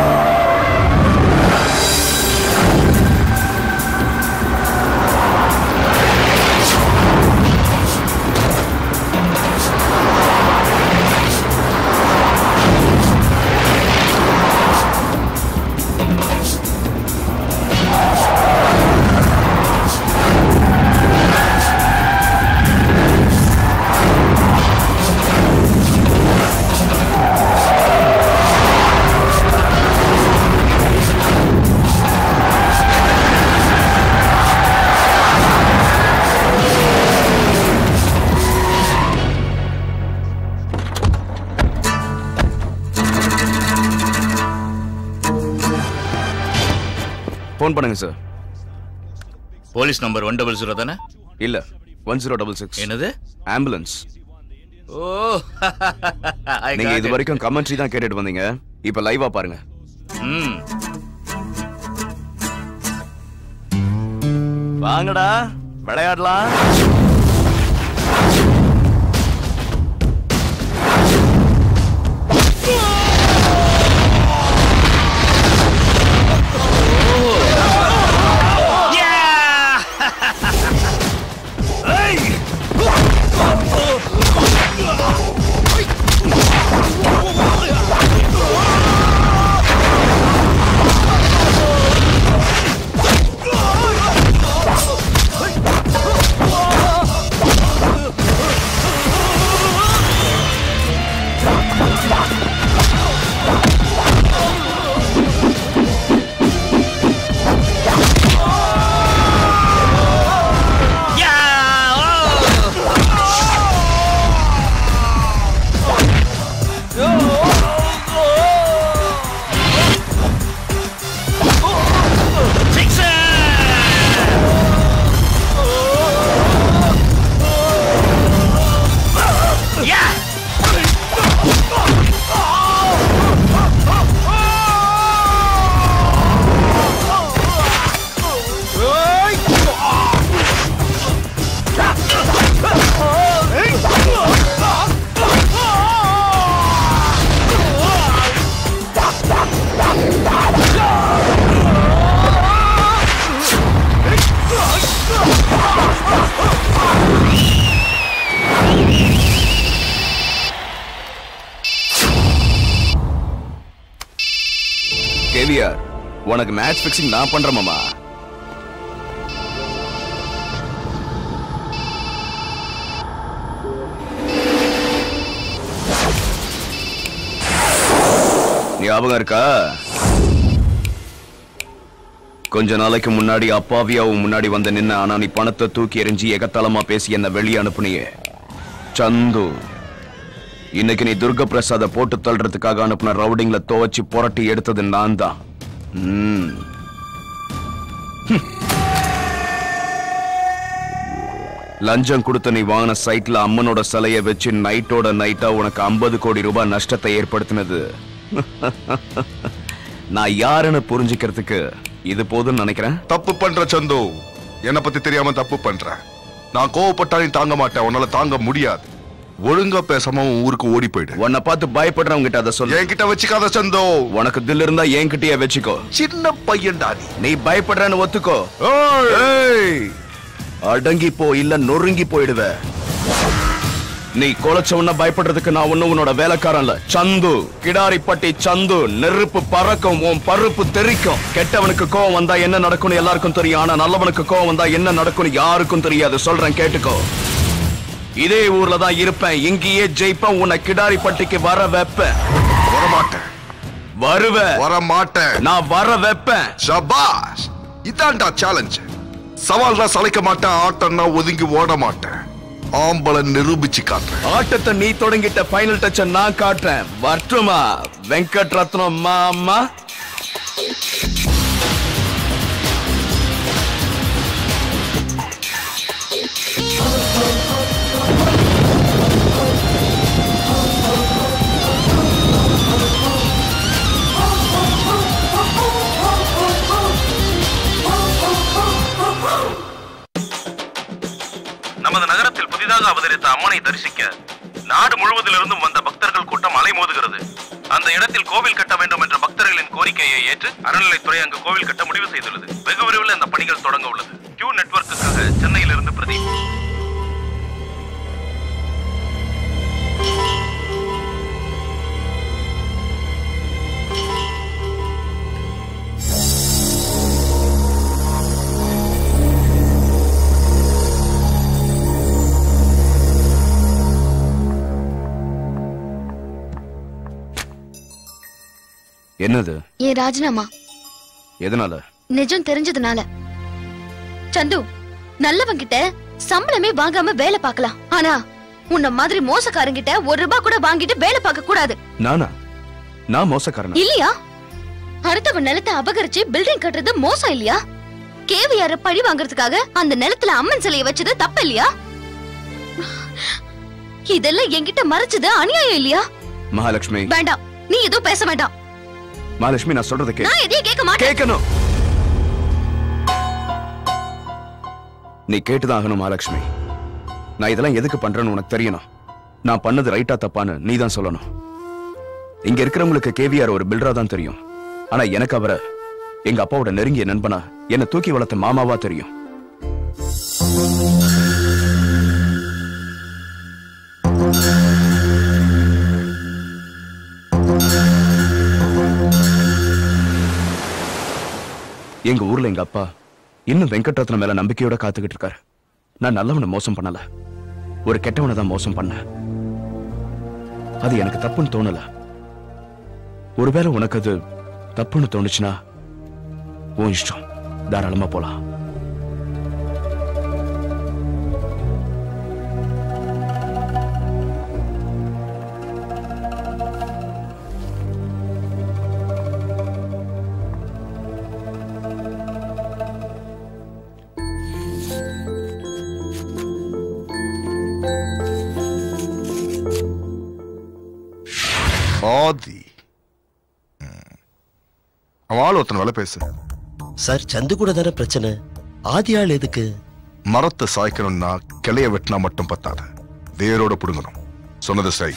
ஃபோன் பண்ணுங்க sir police number one double zero தானே இல்ல ஒன் ஜீரோ டபுள் சிக்ஸ் என்னது ஆம்புலன்ஸ் ஓ I நீங்க got இது it. வரைக்கும் கமெண்ட்ரி தான் கேட்டுட்டு வந்தீங்க இப்ப லைவா பாருங்க ம் வாங்கடா விளையாடலாம் Oh! எம்ஜிஆர் உனக்கு மேட்ச் ஃபிக்ஸிங் நான் பண்றேன் மாமா ஞாபகம் இருக்கா கொஞ்ச நாளைக்கு முன்னாடி அப்பாவியாவும் முன்னாடி வந்து நின்ன ஆனா நீ பணத்தை தூக்கி எறிஞ்சி எகத்தலமா பேசி என்ன வெளியே அனுப்புனியே சந்து இன்னைக்கு நீ துர்க பிரசாத போட்டு தள்ளுறதுக்காக அனுப்புன ரவுடிங்ல துவச்சு புரட்டி எடுத்தது நான் தான் ம். ஹம். லஞ்சம் கொடுத்து நீ வாங்கின சைட்ல அம்மனோட சிலைய வச்சு நைட்டோட நைட்டா உனக்கு 50 கோடி ரூபாய் நஷ்டத்தை ஏற்படுத்தினது நான் யாருன்னு புரிஞ்சுக்கிறதுக்கு இது போதும்னு நினைக்கிறேன் தப்பு பண்ற சந்து என்ன பத்தி தெரியாம தப்பு பண்ற நான் கோவப்பட்டா நீ தாங்க மாட்டேன் உன்னால தாங்க முடியாது ஒழுங்கா பேசாம உன் ஊருக்கு ஓடி போயிடு உன்னை பார்த்து பயப்படுறவங்க கிட்ட அதை சொல்லு என்கிட்ட வச்சுக்காத சந்தோ உனக்கு தில் இருந்தா என்கிட்டயே வச்சுக்கோ சின்ன பையன்டா நீ நீ பயப்படுறன்னு ஒத்துக்கோ ஏய், அடங்கி போ இல்ல நொறுங்கி போயிடுவ நீ கொலைச்சவன பயப்படுறதுக்கு நான் ஒண்ணு உன்னோட வேலைக்காரன் இல்ல சந்து கிடாரிப்பட்டி சந்து நெருப்பு பறக்கும் உன் பருப்பு தெரிக்கும் கெட்டவனுக்கு கோவம் வந்தா என்ன நடக்கும்னு எல்லாருக்கும் தெரியும் ஆனா நல்லவனுக்கு கோவம் வந்தா என்ன நடக்கும்னு யாருக்கும் தெரியாது சொல்றேன் கேட்டுக்கோ இதே ஊர்ல தான் இருப்பேன் இங்கேயே ஜெயிப்பேன் உன்னை கிடாரிப்பட்டிக்கு வர வைப்பேன் வரமாட்டேன் வருவ வர மாட்டேன் நான் வர வைப்பேன் சபாஷ் இதான்டா சேலஞ்ச் சவால் தான் சளைக்க மாட்டேன் ஆட்டம்னா ஒதுங்கி ஓட மாட்டேன் ஆம்பளை நிரூபிச்சு காட்டுறேன் ஆட்டத்தை நீ தொடங்கிட்ட ஃபைனல் டச்ச நான் காட்டுறேன் வரட்டுமா வெங்கட் ரத்னம் மாமா நமது நகரத்தில் புதிதாக அவதரித்த அம்மனை தரிசிக்க நாடு முழுவதிலிருந்தும் வந்த பக்தர்கள் கூட்டம் அலைமோதுகிறது அந்த இடத்தில் கோவில் கட்ட வேண்டும் என்ற பக்தர்களின் கோரிக்கையை ஏற்று அறநிலைத்துறை அங்கு கோவில் கட்ட முடிவு செய்துள்ளது வெகு விரைவில் அந்த பணிகள் தொடங்க உள்ளது கியூ நெட்வொர்க்குக்காக சென்னையிலிருந்து பிரதீப் என்னது என் ராஜினாமா எதனால நிஜம் தெரிஞ்சதுனால சந்து நல்லவங்கிட்ட சம்பளமே வாங்காம வேலை பார்க்கலாம் ஆனா உன்ன மாதிரி மோசக்காரங்கிட்ட ஒரு ரூபாய் கூட வாங்கிட்டு வேலை பார்க்க கூடாது நானா நான் மோசக்காரனா இல்லையா அடுத்தவன் நிலத்தை அபகரிச்சு பில்டிங் கட்டுறது மோசம் இல்லையா கேவியார பழி வாங்குறதுக்காக அந்த நிலத்துல அம்மன் சிலையை வச்சது தப்பு இல்லையா இதெல்லாம் என்கிட்ட மறைச்சது அநியாயம் இல்லையா மகாலட்சுமி வேண்டாம் நீ எதுவும் பேச வேண்டாம் மகாலட்சுமி நான் சொல்றத கே நான் எதையும் கேட்க மாட்டேன் கேட்கணும் நீ கேட்டுதான் ஆகணும் மகாலட்சுமி நான் இதெல்லாம் எதுக்கு பண்றேன்னு உனக்கு தெரியணும் நான் பண்ணது ரைட்டா தப்பான்னு நீ தான் சொல்லணும் இங்க இருக்கிறவங்களுக்கு கேவிஆர் ஒரு பில்டரா தான் தெரியும் ஆனா எனக்கு அவரை எங்க அப்பாவோட நெருங்கிய நண்பனா என்ன தூக்கி வளர்த்த மாமாவா தெரியும் எங்க ஊர்ல எங்க அப்பா இன்னும் வெங்கட்ரத்னம் மேல நம்பிக்கையோட காத்துக்கிட்டு இருக்காரு நான் நல்லவனை மோசம் பண்ணல ஒரு கெட்டவனை தான் மோசம் பண்ண அது எனக்கு தப்புன்னு தோணல ஒருவேளை உனக்கு அது தப்புன்னு தோணுச்சுன்னா உன் இஷ்டம் தாராளமா போலாம் ஆதி ம். அவன் ஆள் ஒருத்தன் வேலை பேசு சார் சந்து கூட தானே பிரச்சனை ஆதி ஆள் எதுக்கு மரத்தை சாய்க்கணும்னா கிளைய வெட்டினா மட்டும் பத்தாது வேரோட புடுங்கணும் சொன்னது சரி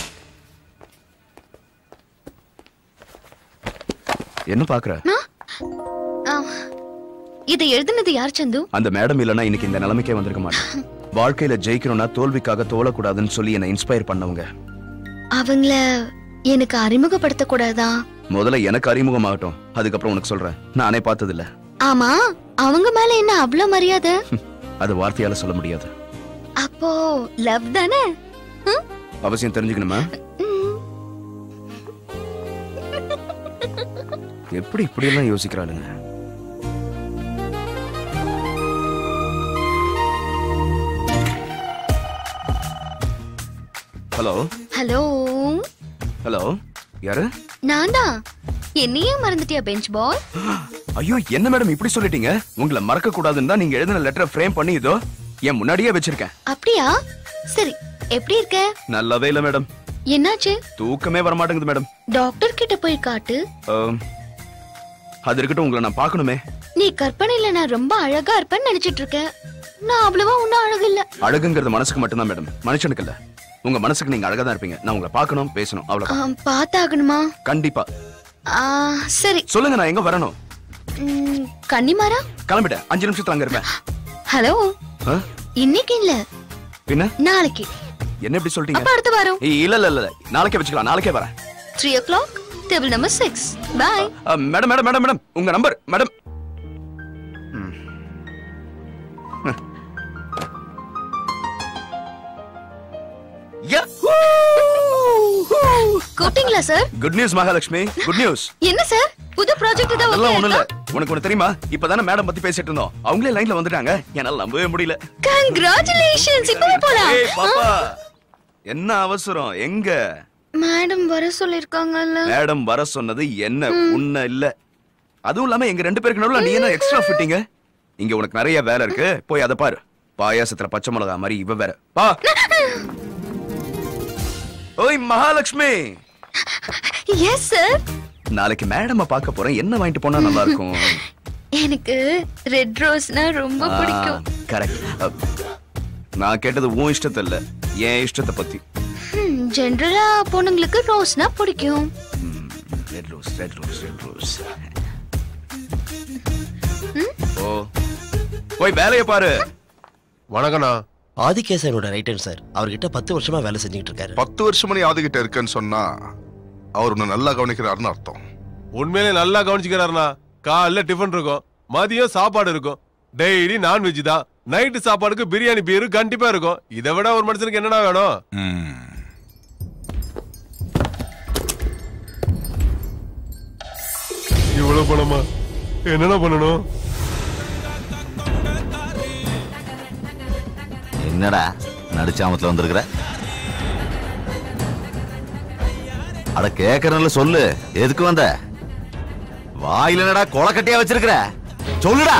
என்ன பாக்குற ஆ, இதை எழுதுனது யார் சந்து அந்த மேடம் இல்லைன்னா இன்னைக்கு இந்த நிலைமைக்கே வந்திருக்க மாட்டேன் வாழ்க்கையில ஜெயிக்கணும்னா தோல்விக்காக தோலக்கூடாதுன்னு சொல்லி என்னை இன்ஸ்பயர் பண்ணவங்க அவங்கள எனக்கு அறிமுகப்படுத்த கூடாதா முதல்ல எனக்கு அறிமுகமாகட்டும் அதுக்கப்புறம் உனக்கு சொல்றேன் நானே பார்த்தது இல்ல ஆமா அவங்க மேல என்ன அவ்ளோ மரியாதை அது வார்த்தையால சொல்ல முடியாது அப்போ லவ் தானே அவசியம் தெரிஞ்சுக்கணுமா எப்படி இப்படி எல்லாம் யோசிக்கிறாளுங்க ஹலோ ஹலோ ஹலோ யாரு நான் தான் என்னையே மறந்துட்டியா பெஞ்ச் பாய் ஐயோ என்ன மேடம் இப்படி சொல்லிட்டீங்க உங்களை மறக்க கூடாதுன்னு தான் நீங்க எழுதின லெட்டரை ஃப்ரேம் பண்ணி இதோ என் முன்னாடியே வச்சிருக்கேன் அப்படியா சரி எப்படி இருக்க நல்லாவே இல்ல மேடம் என்னாச்சு தூக்கமே வர மாட்டேங்குது மேடம் டாக்டர் கிட்ட போய் காட்டு ஆம், அது இருக்கட்டும் உங்களை நான் பார்க்கணுமே நீ கற்பனையில நான் ரொம்ப அழகா இருப்பேன்னு நினைச்சிட்டு இருக்கேன் நான் அவ்வளவா ஒன்னும் அழகு இல்ல அழகுங்கிறது மனசுக்கு மட்டும்தான் மேடம் மனுஷனுக்கு இல்ல உங்க மனசுக்கு நீங்க அழகா தான் இருப்பீங்க நான் உங்களை பார்க்கணும் பேசணும் அவ்வளவுதான் ஆம், பார்த்தாகணுமா கண்டிப்பா ஆ, சரி சொல்லுங்க நான் எங்க வரணும் ம், கன்னிமாரா கிளம்பிட்டேன் அஞ்சு நிமிஷத்துல அங்க இருப்பேன் ஹலோ ஆ? இன்னைக்கு இல்ல பின்ன நாளைக்கு என்ன இப்படி சொல்லிட்டீங்க அப்ப அடுத்த வாரம் ஏய், இல்ல இல்ல இல்ல நாளைக்கே வச்சுக்கலாம் நாளைக்கே வரேன் three o'clock table number six bye ஆ, மேடம் மேடம் மேடம் மேடம் உங்க நம்பர் மேடம் ம். ம். யஹூ! கூப்பிட்டீங்களா sir good news Mahalakshmi good news என்ன சார் புது ப்ராஜெக்ட் ஏதாவது அதெல்லாம் ஒண்ணு இல்ல உனக்கு ஒண்ணு தெரியுமா இப்பதானே மேடம் பத்தி பேசிட்டு இருந்தோம் அவங்களே லைன்ல வந்துட்டாங்க என்னால நம்பவே முடியல கங்க்ராச்சுலேஷன்ஸ் இப்பவே போலாம் ஏய் பாப்பா என்ன அவசரம் எங்க மேடம் வர சொல்லிருக்காங்கல்ல மேடம் வர சொன்னது என்ன உன்ன இல்ல அதுவும் இல்லாம எங்க ரெண்டு பேருக்கு நடுவுல நீ என்ன எக்ஸ்ட்ரா ஃபிட்டிங்க இங்க உனக்கு நிறைய வேலை இருக்கு போய் அதை பாரு பாயாசத்துல பச்சை மிளகா மாதிரி இவ வேற பா ஓய் மகாலட்சுமி எஸ் சார் நாளைக்கு மேடம் பார்க்க போறேன் என்ன வாங்கிட்டு போனா நல்லா இருக்கும் எனக்கு ரெட் ரோஸ்னா ரொம்ப பிடிக்கும் கரெக்ட் நான் கேட்டது உன் இஷ்டத்தை இல்ல என் இஷ்டத்தை பத்தி ஜென்ரலா பொண்ணுங்களுக்கு ரோஸ்னா பிடிக்கும் red rose red rose red rose oh போய் வேலைய பாரு வணக்கண்ணா ஆதிகேசனோட ரைட்டர் சார் அவர்கிட்ட பத்து வருஷமா வேலை செஞ்சுட்டு இருக்காரு பத்து வருஷமா நீ ஆதிக்கிட்ட இருக்கேன்னு சொன்னா அவர் உன்னை நல்லா கவனிக்கிறாருன்னு அர்த்தம் உண்மையிலே நல்லா கவனிச்சுக்கிறாருண்ணா காலைல டிஃபன் இருக்கும் மதியம் சாப்பாடு இருக்கும் டெய்லி நான்வெஜ் தான் நைட்டு சாப்பாடுக்கு பிரியாணி பீரு கண்டிப்பா இருக்கும் இதை விட ஒரு மனுஷனுக்கு என்னடா வேணும் இவ்வளவு பணமா என்னென்ன பண்ணணும் என்னடா நடிச்சாமத்துல வந்திருக்கிற அட கேக்குறதுல சொல்லு எதுக்கு வந்த வாயில என்னடா கொலக்கட்டையா வச்சிருக்கிற சொல்லுடா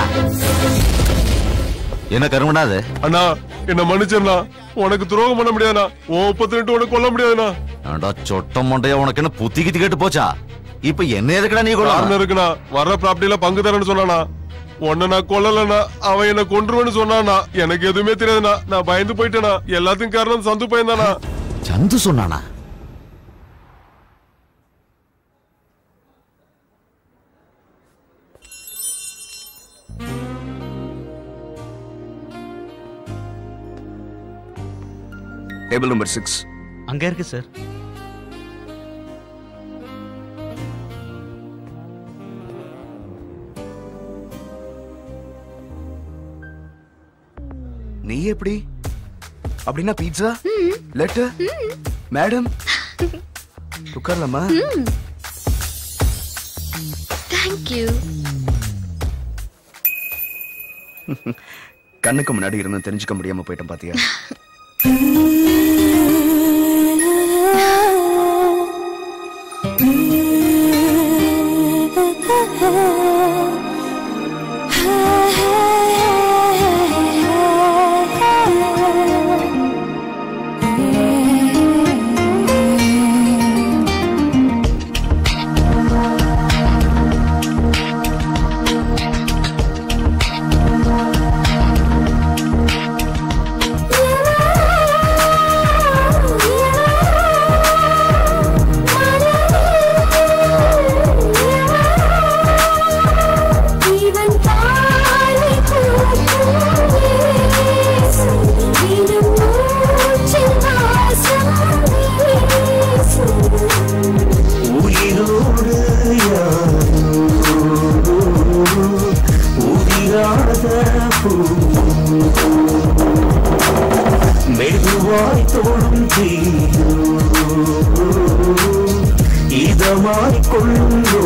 என்ன கருமடா அது அண்ணா என்ன மன்னிச்சிருண்ணா உனக்கு துரோகம் பண்ண முடியாதுண்ணா உன் முப்பத்தி ரெண்டு உனக்கு கொல்ல முடியாதுண்ணா ஏன்டா சொட்ட மொண்டையா உனக்கு என்ன புத்தி கித்தி கேட்டு போச்சா இப்ப என்ன எதுக்குடா நீ காரணம் கொள்ள இருக்குண்ணா வர்ற ப்ராப்பர்ட்டில பங்கு தரேன்னு சொன்னானா உன்னை நான் கொல்லலண்ணா அவன் என்ன கொன்றுவேன்னு சொன்னானா எனக்கு எதுவுமே தெரியாதுண்ணா நான் பயந்து போயிட்டேனா எல்லாத்துக்கும் காரணம் சந்து பையன்தானா சந்து சொன்னானா டேபிள் நம்பர் சிக்ஸ் அங்க இருக்கு சார் நீ எப்படி அப்படின்னா பீட்சா லெட்டர் மேடம் உட்காரலாமா தேங்க்யூ கண்ணுக்கு முன்னாடி இருந்து தெரிஞ்சுக்க முடியாம போயிட்டேன் பாத்தியா Thank you. மெதுவாய் தோடும் தீயோ இதமாய் கொள்ளோ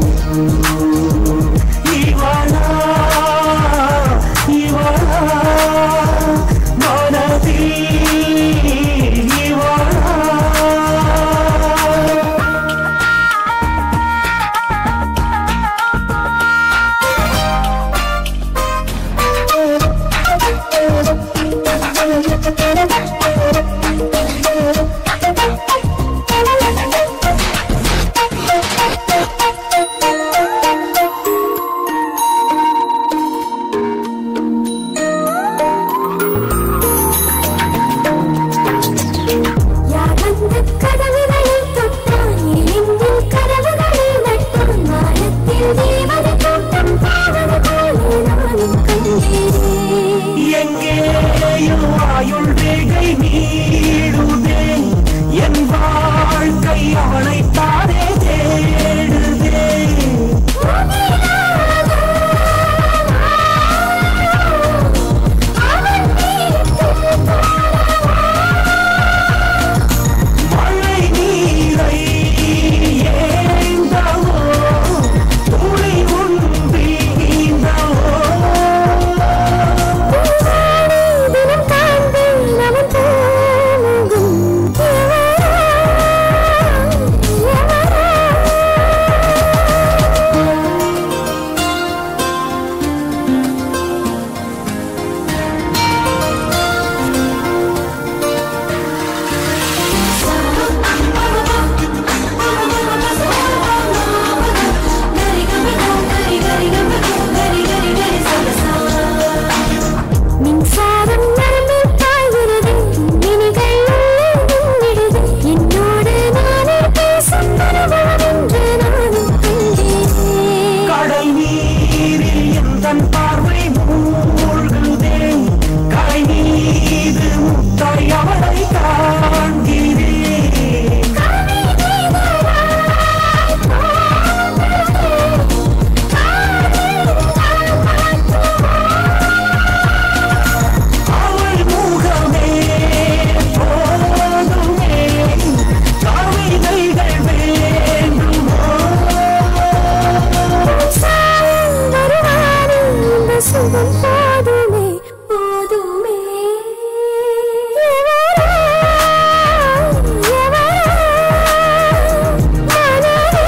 இவளா இவளா மனதில் இவளா யார் வந்து கதவுகளை தொட்டான் எளிம்பில் கதவுகளை நட்டான் வானத்தில் தேவதை கூட்டம் பாவது போல நானும் கண்டேன் எங்கேயோ ஆயுள் வேகை நீடுதே என் வாழ்க்கை அவளைத்தானே தேடுதே மழை நீரை ஏந்தவோ துளி உந்தி நீந்தவோ தினம் காண்பேன் அவன் போகும் மின்சாரம் நரம்பில் பாய்கிறது மினிகள் உள்ளிடுது என்னோடு நானே பேசும் அனுபவம் என்று நானும் கண்டேன் கடல் நீரில் எந்தன் பார்வை மூழ்குதே கரை மீது முத்தாய் அவளை காண்கிறேன் அவள் முகமே போதுமே கவிதைகள் வேண்டுமோ வருவானே இந்த சுகம் போதுமே போதுமே எவரா, எவரா, மனதே,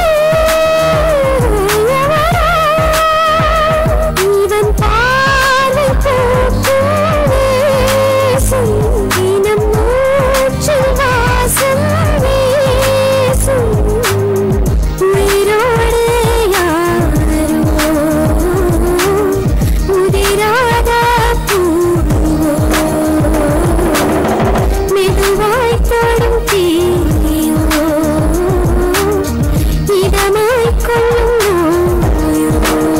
எவரா, இவன் பார்வை போக்குமே சிந்தினம் மூச்சில் வாசம் வீசும் உயிரோடு யாரோ உதிராத பூவோ மெதுவாய் தொடும் தீயோ இதமாய் கொள்ளும் நோயோ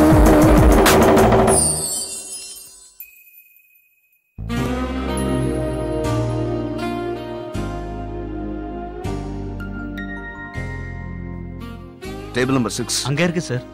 டேபிள் நம்பர் சிக்ஸ் அங்க இருக்கு சார்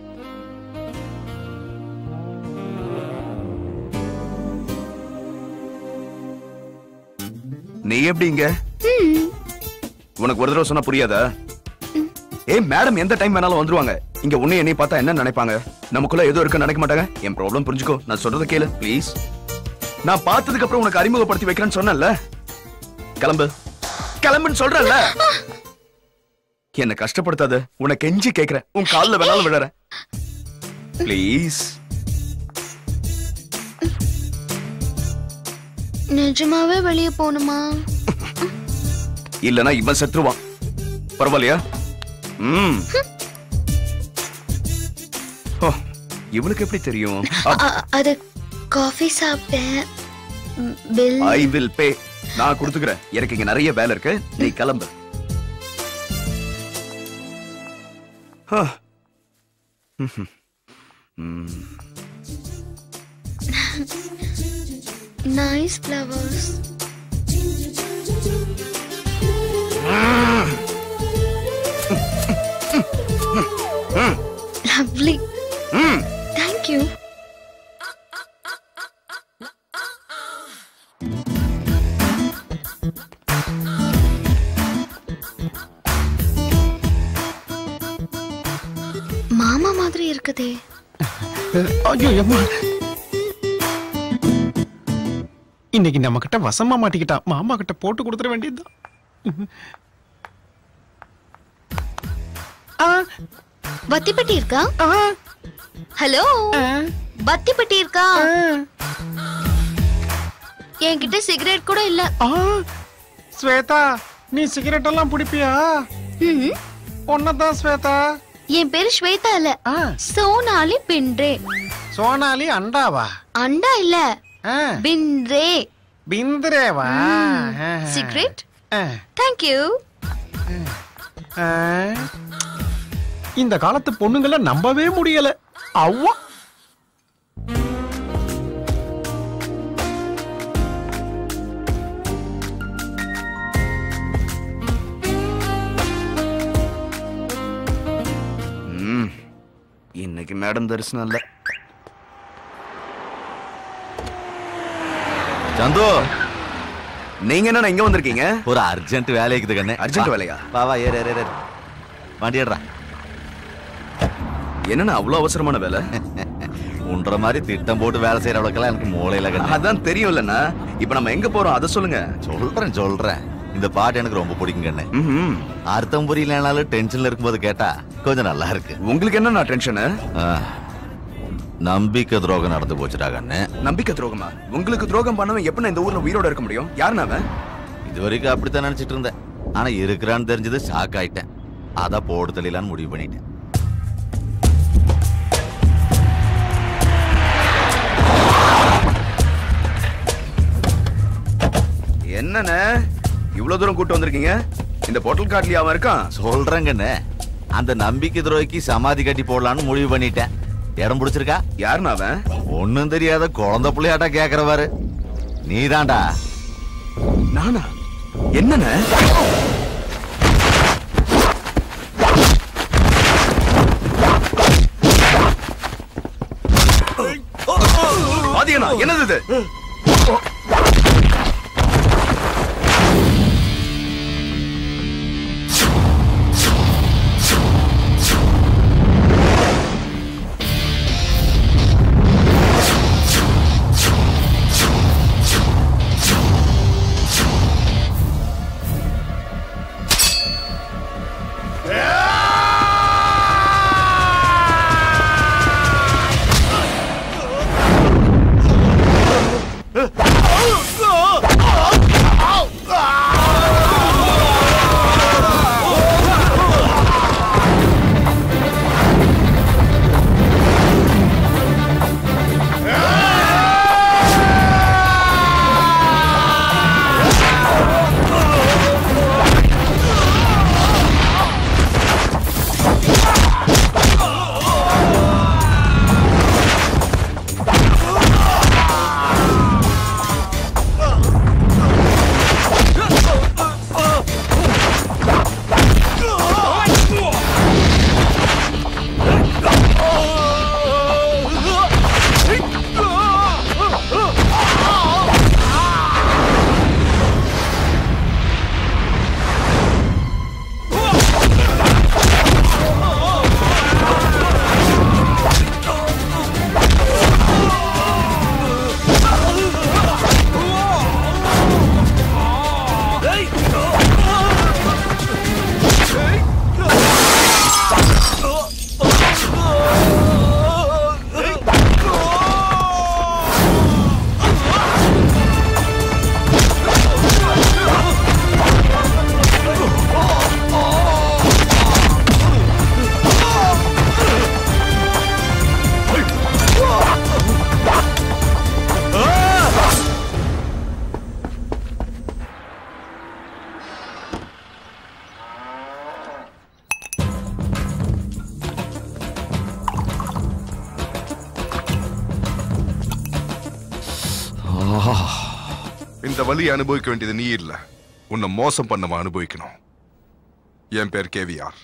நீ எப்படி இங்க உனக்கு ஒரு தடவை சொன்னா புரியாதா ஏய் மேடம் எந்த டைம் வேணாலும் வந்துருவாங்க இங்க உன்னை என்னை பார்த்தா என்ன நினைப்பாங்க நமக்குள்ள ஏதோ இருக்குன்னு நினைக்க மாட்டாங்க என் ப்ராப்ளம் புரிஞ்சுக்கோ நான் சொல்றத கேளு ப்ளீஸ் நான் பார்த்ததுக்கு அப்புறம் உனக்கு அறிமுகப்படுத்தி வைக்கிறேன்னு சொன்னேன்ல கிளம்பு கிளம்புன்னு சொல்றேன்ல என்ன கஷ்டப்படுத்தாத உனக்கு கெஞ்சி கேக்குறேன் உன் கால்ல வேணாலும் விழறேன் ப்ளீஸ் நிஜமாவே வெளியே போகணுமா இல்லனா இவன் செத்துருவான் பரவாயில்லையா ம் ஓ, இவனுக்கு எப்படி தெரியும் அ- அது காஃபி சாப்பிட்டேன் ம், பில் ஐ வில் பே நான் கொடுத்துக்கிறேன் எனக்கு இங்க நிறைய வேலை இருக்கு நீ கிளம்பு ஆ. ம்ஹும். ம். நைஸ் ஃப்ளவர்ஸ் லவ்லி தேங்க்யூ இருக்குதே ஐயோ அம்மா இன்னைக்கு நம்ம கிட்ட வசமா மாட்டிக்கிட்டான் மாமா கிட்ட போட்டு கொடுத்துட வேண்டியதுதான் பத்தி பெட்டி இருக்கா ஹலோ பத்தி பெட்டி இருக்கா என்கிட்ட சிகரெட் கூட இல்ல ஸ்வேதா நீ சிகரெட் எல்லாம் பிடிப்பியா ஒன்னதான் ஸ்வேதா என் பேரு ஸ்வேதா இல்ல சோனாலி பின்றே சோனாலி அண்டாவா அண்டா இல்ல பின்றே பிந்திரேவா சிகரெட் தேங்க்யூ ஆ, இந்த காலத்து பொண்ணுங்கள நம்பவே முடியல அவ்வா ம், இன்னைக்கு மேடம் தரிசனம் இல்ல சந்து நீங்க என்ன இங்க வந்திருக்கீங்க ஒரு அர்ஜென்ட் வேலை இருக்குது கண்ணு அர்ஜென்ட் வேலையா வா வா ஏறு ஏறு ஏறு வண்டி ஏடுறா என்னண்ணா அவ்வளவு அவசரமான வேலை உன்ற மாதிரி திட்டம் போட்டு வேலை செய்யற அளவுக்குலாம் எனக்கு மூளையில கண்ணு அதான் தெரியும் இல்லண்ணா இப்ப நம்ம எங்க போறோம் அதை சொல்லுங்க சொல்றேன் சொல்றேன் இந்த பாட்டு எனக்கு ரொம்ப பிடிக்கும் கண்ணு அர்த்தம் புரியலனாலும் டென்ஷன்ல இருக்கும்போது கேட்டா கொஞ்சம் நல்லா இருக்கு உங்களுக்கு என்ன டென்ஷனு நம்பிக்கை துரோகம் நடந்து போச்சுடா கண்ணு நம்பிக்கை துரோகமா உங்களுக்கு துரோகம் பண்ணவன் எப்படி இந்த ஊர்ல உயிரோட இருக்க முடியும் யாருண்ணா அவன் இது வரைக்கும் அப்படித்தான் நினைச்சிட்டு இருந்தேன் ஆனா இருக்கிறான்னு தெரிஞ்சது ஷாக் ஆயிட்டேன் அதான் போடு தெளியலான்னு முடிவு பண்ணிட்டேன் என்னண்ணே இவ்வளவு தூரம் கூட்டு வந்திருக்கீங்க இந்த பொட்டல் காட்லி அவன் இருக்கான் சொல்றேங்கண்ணே அந்த நம்பிக்கை துரோகிக்கு சமாதி கட்டி போடலான்னு முடிவு பண்ணிட்டேன் இடம் பிடிச்சிருக்கா யாருண்ணா அவன் ஒண்ணும் தெரியாத குழந்தை பிள்ளையாட்டா கேக்குறவாரு நீதான்டா நானா என்னண்ணே ஆதியண்ணா என்னது இது இந்த வலியை அனுபவிக்க வேண்டியது நீ இல்ல உன்னை மோசம் பண்ணவன் அனுபவிக்கணும் என் பேர் கேவிஆர்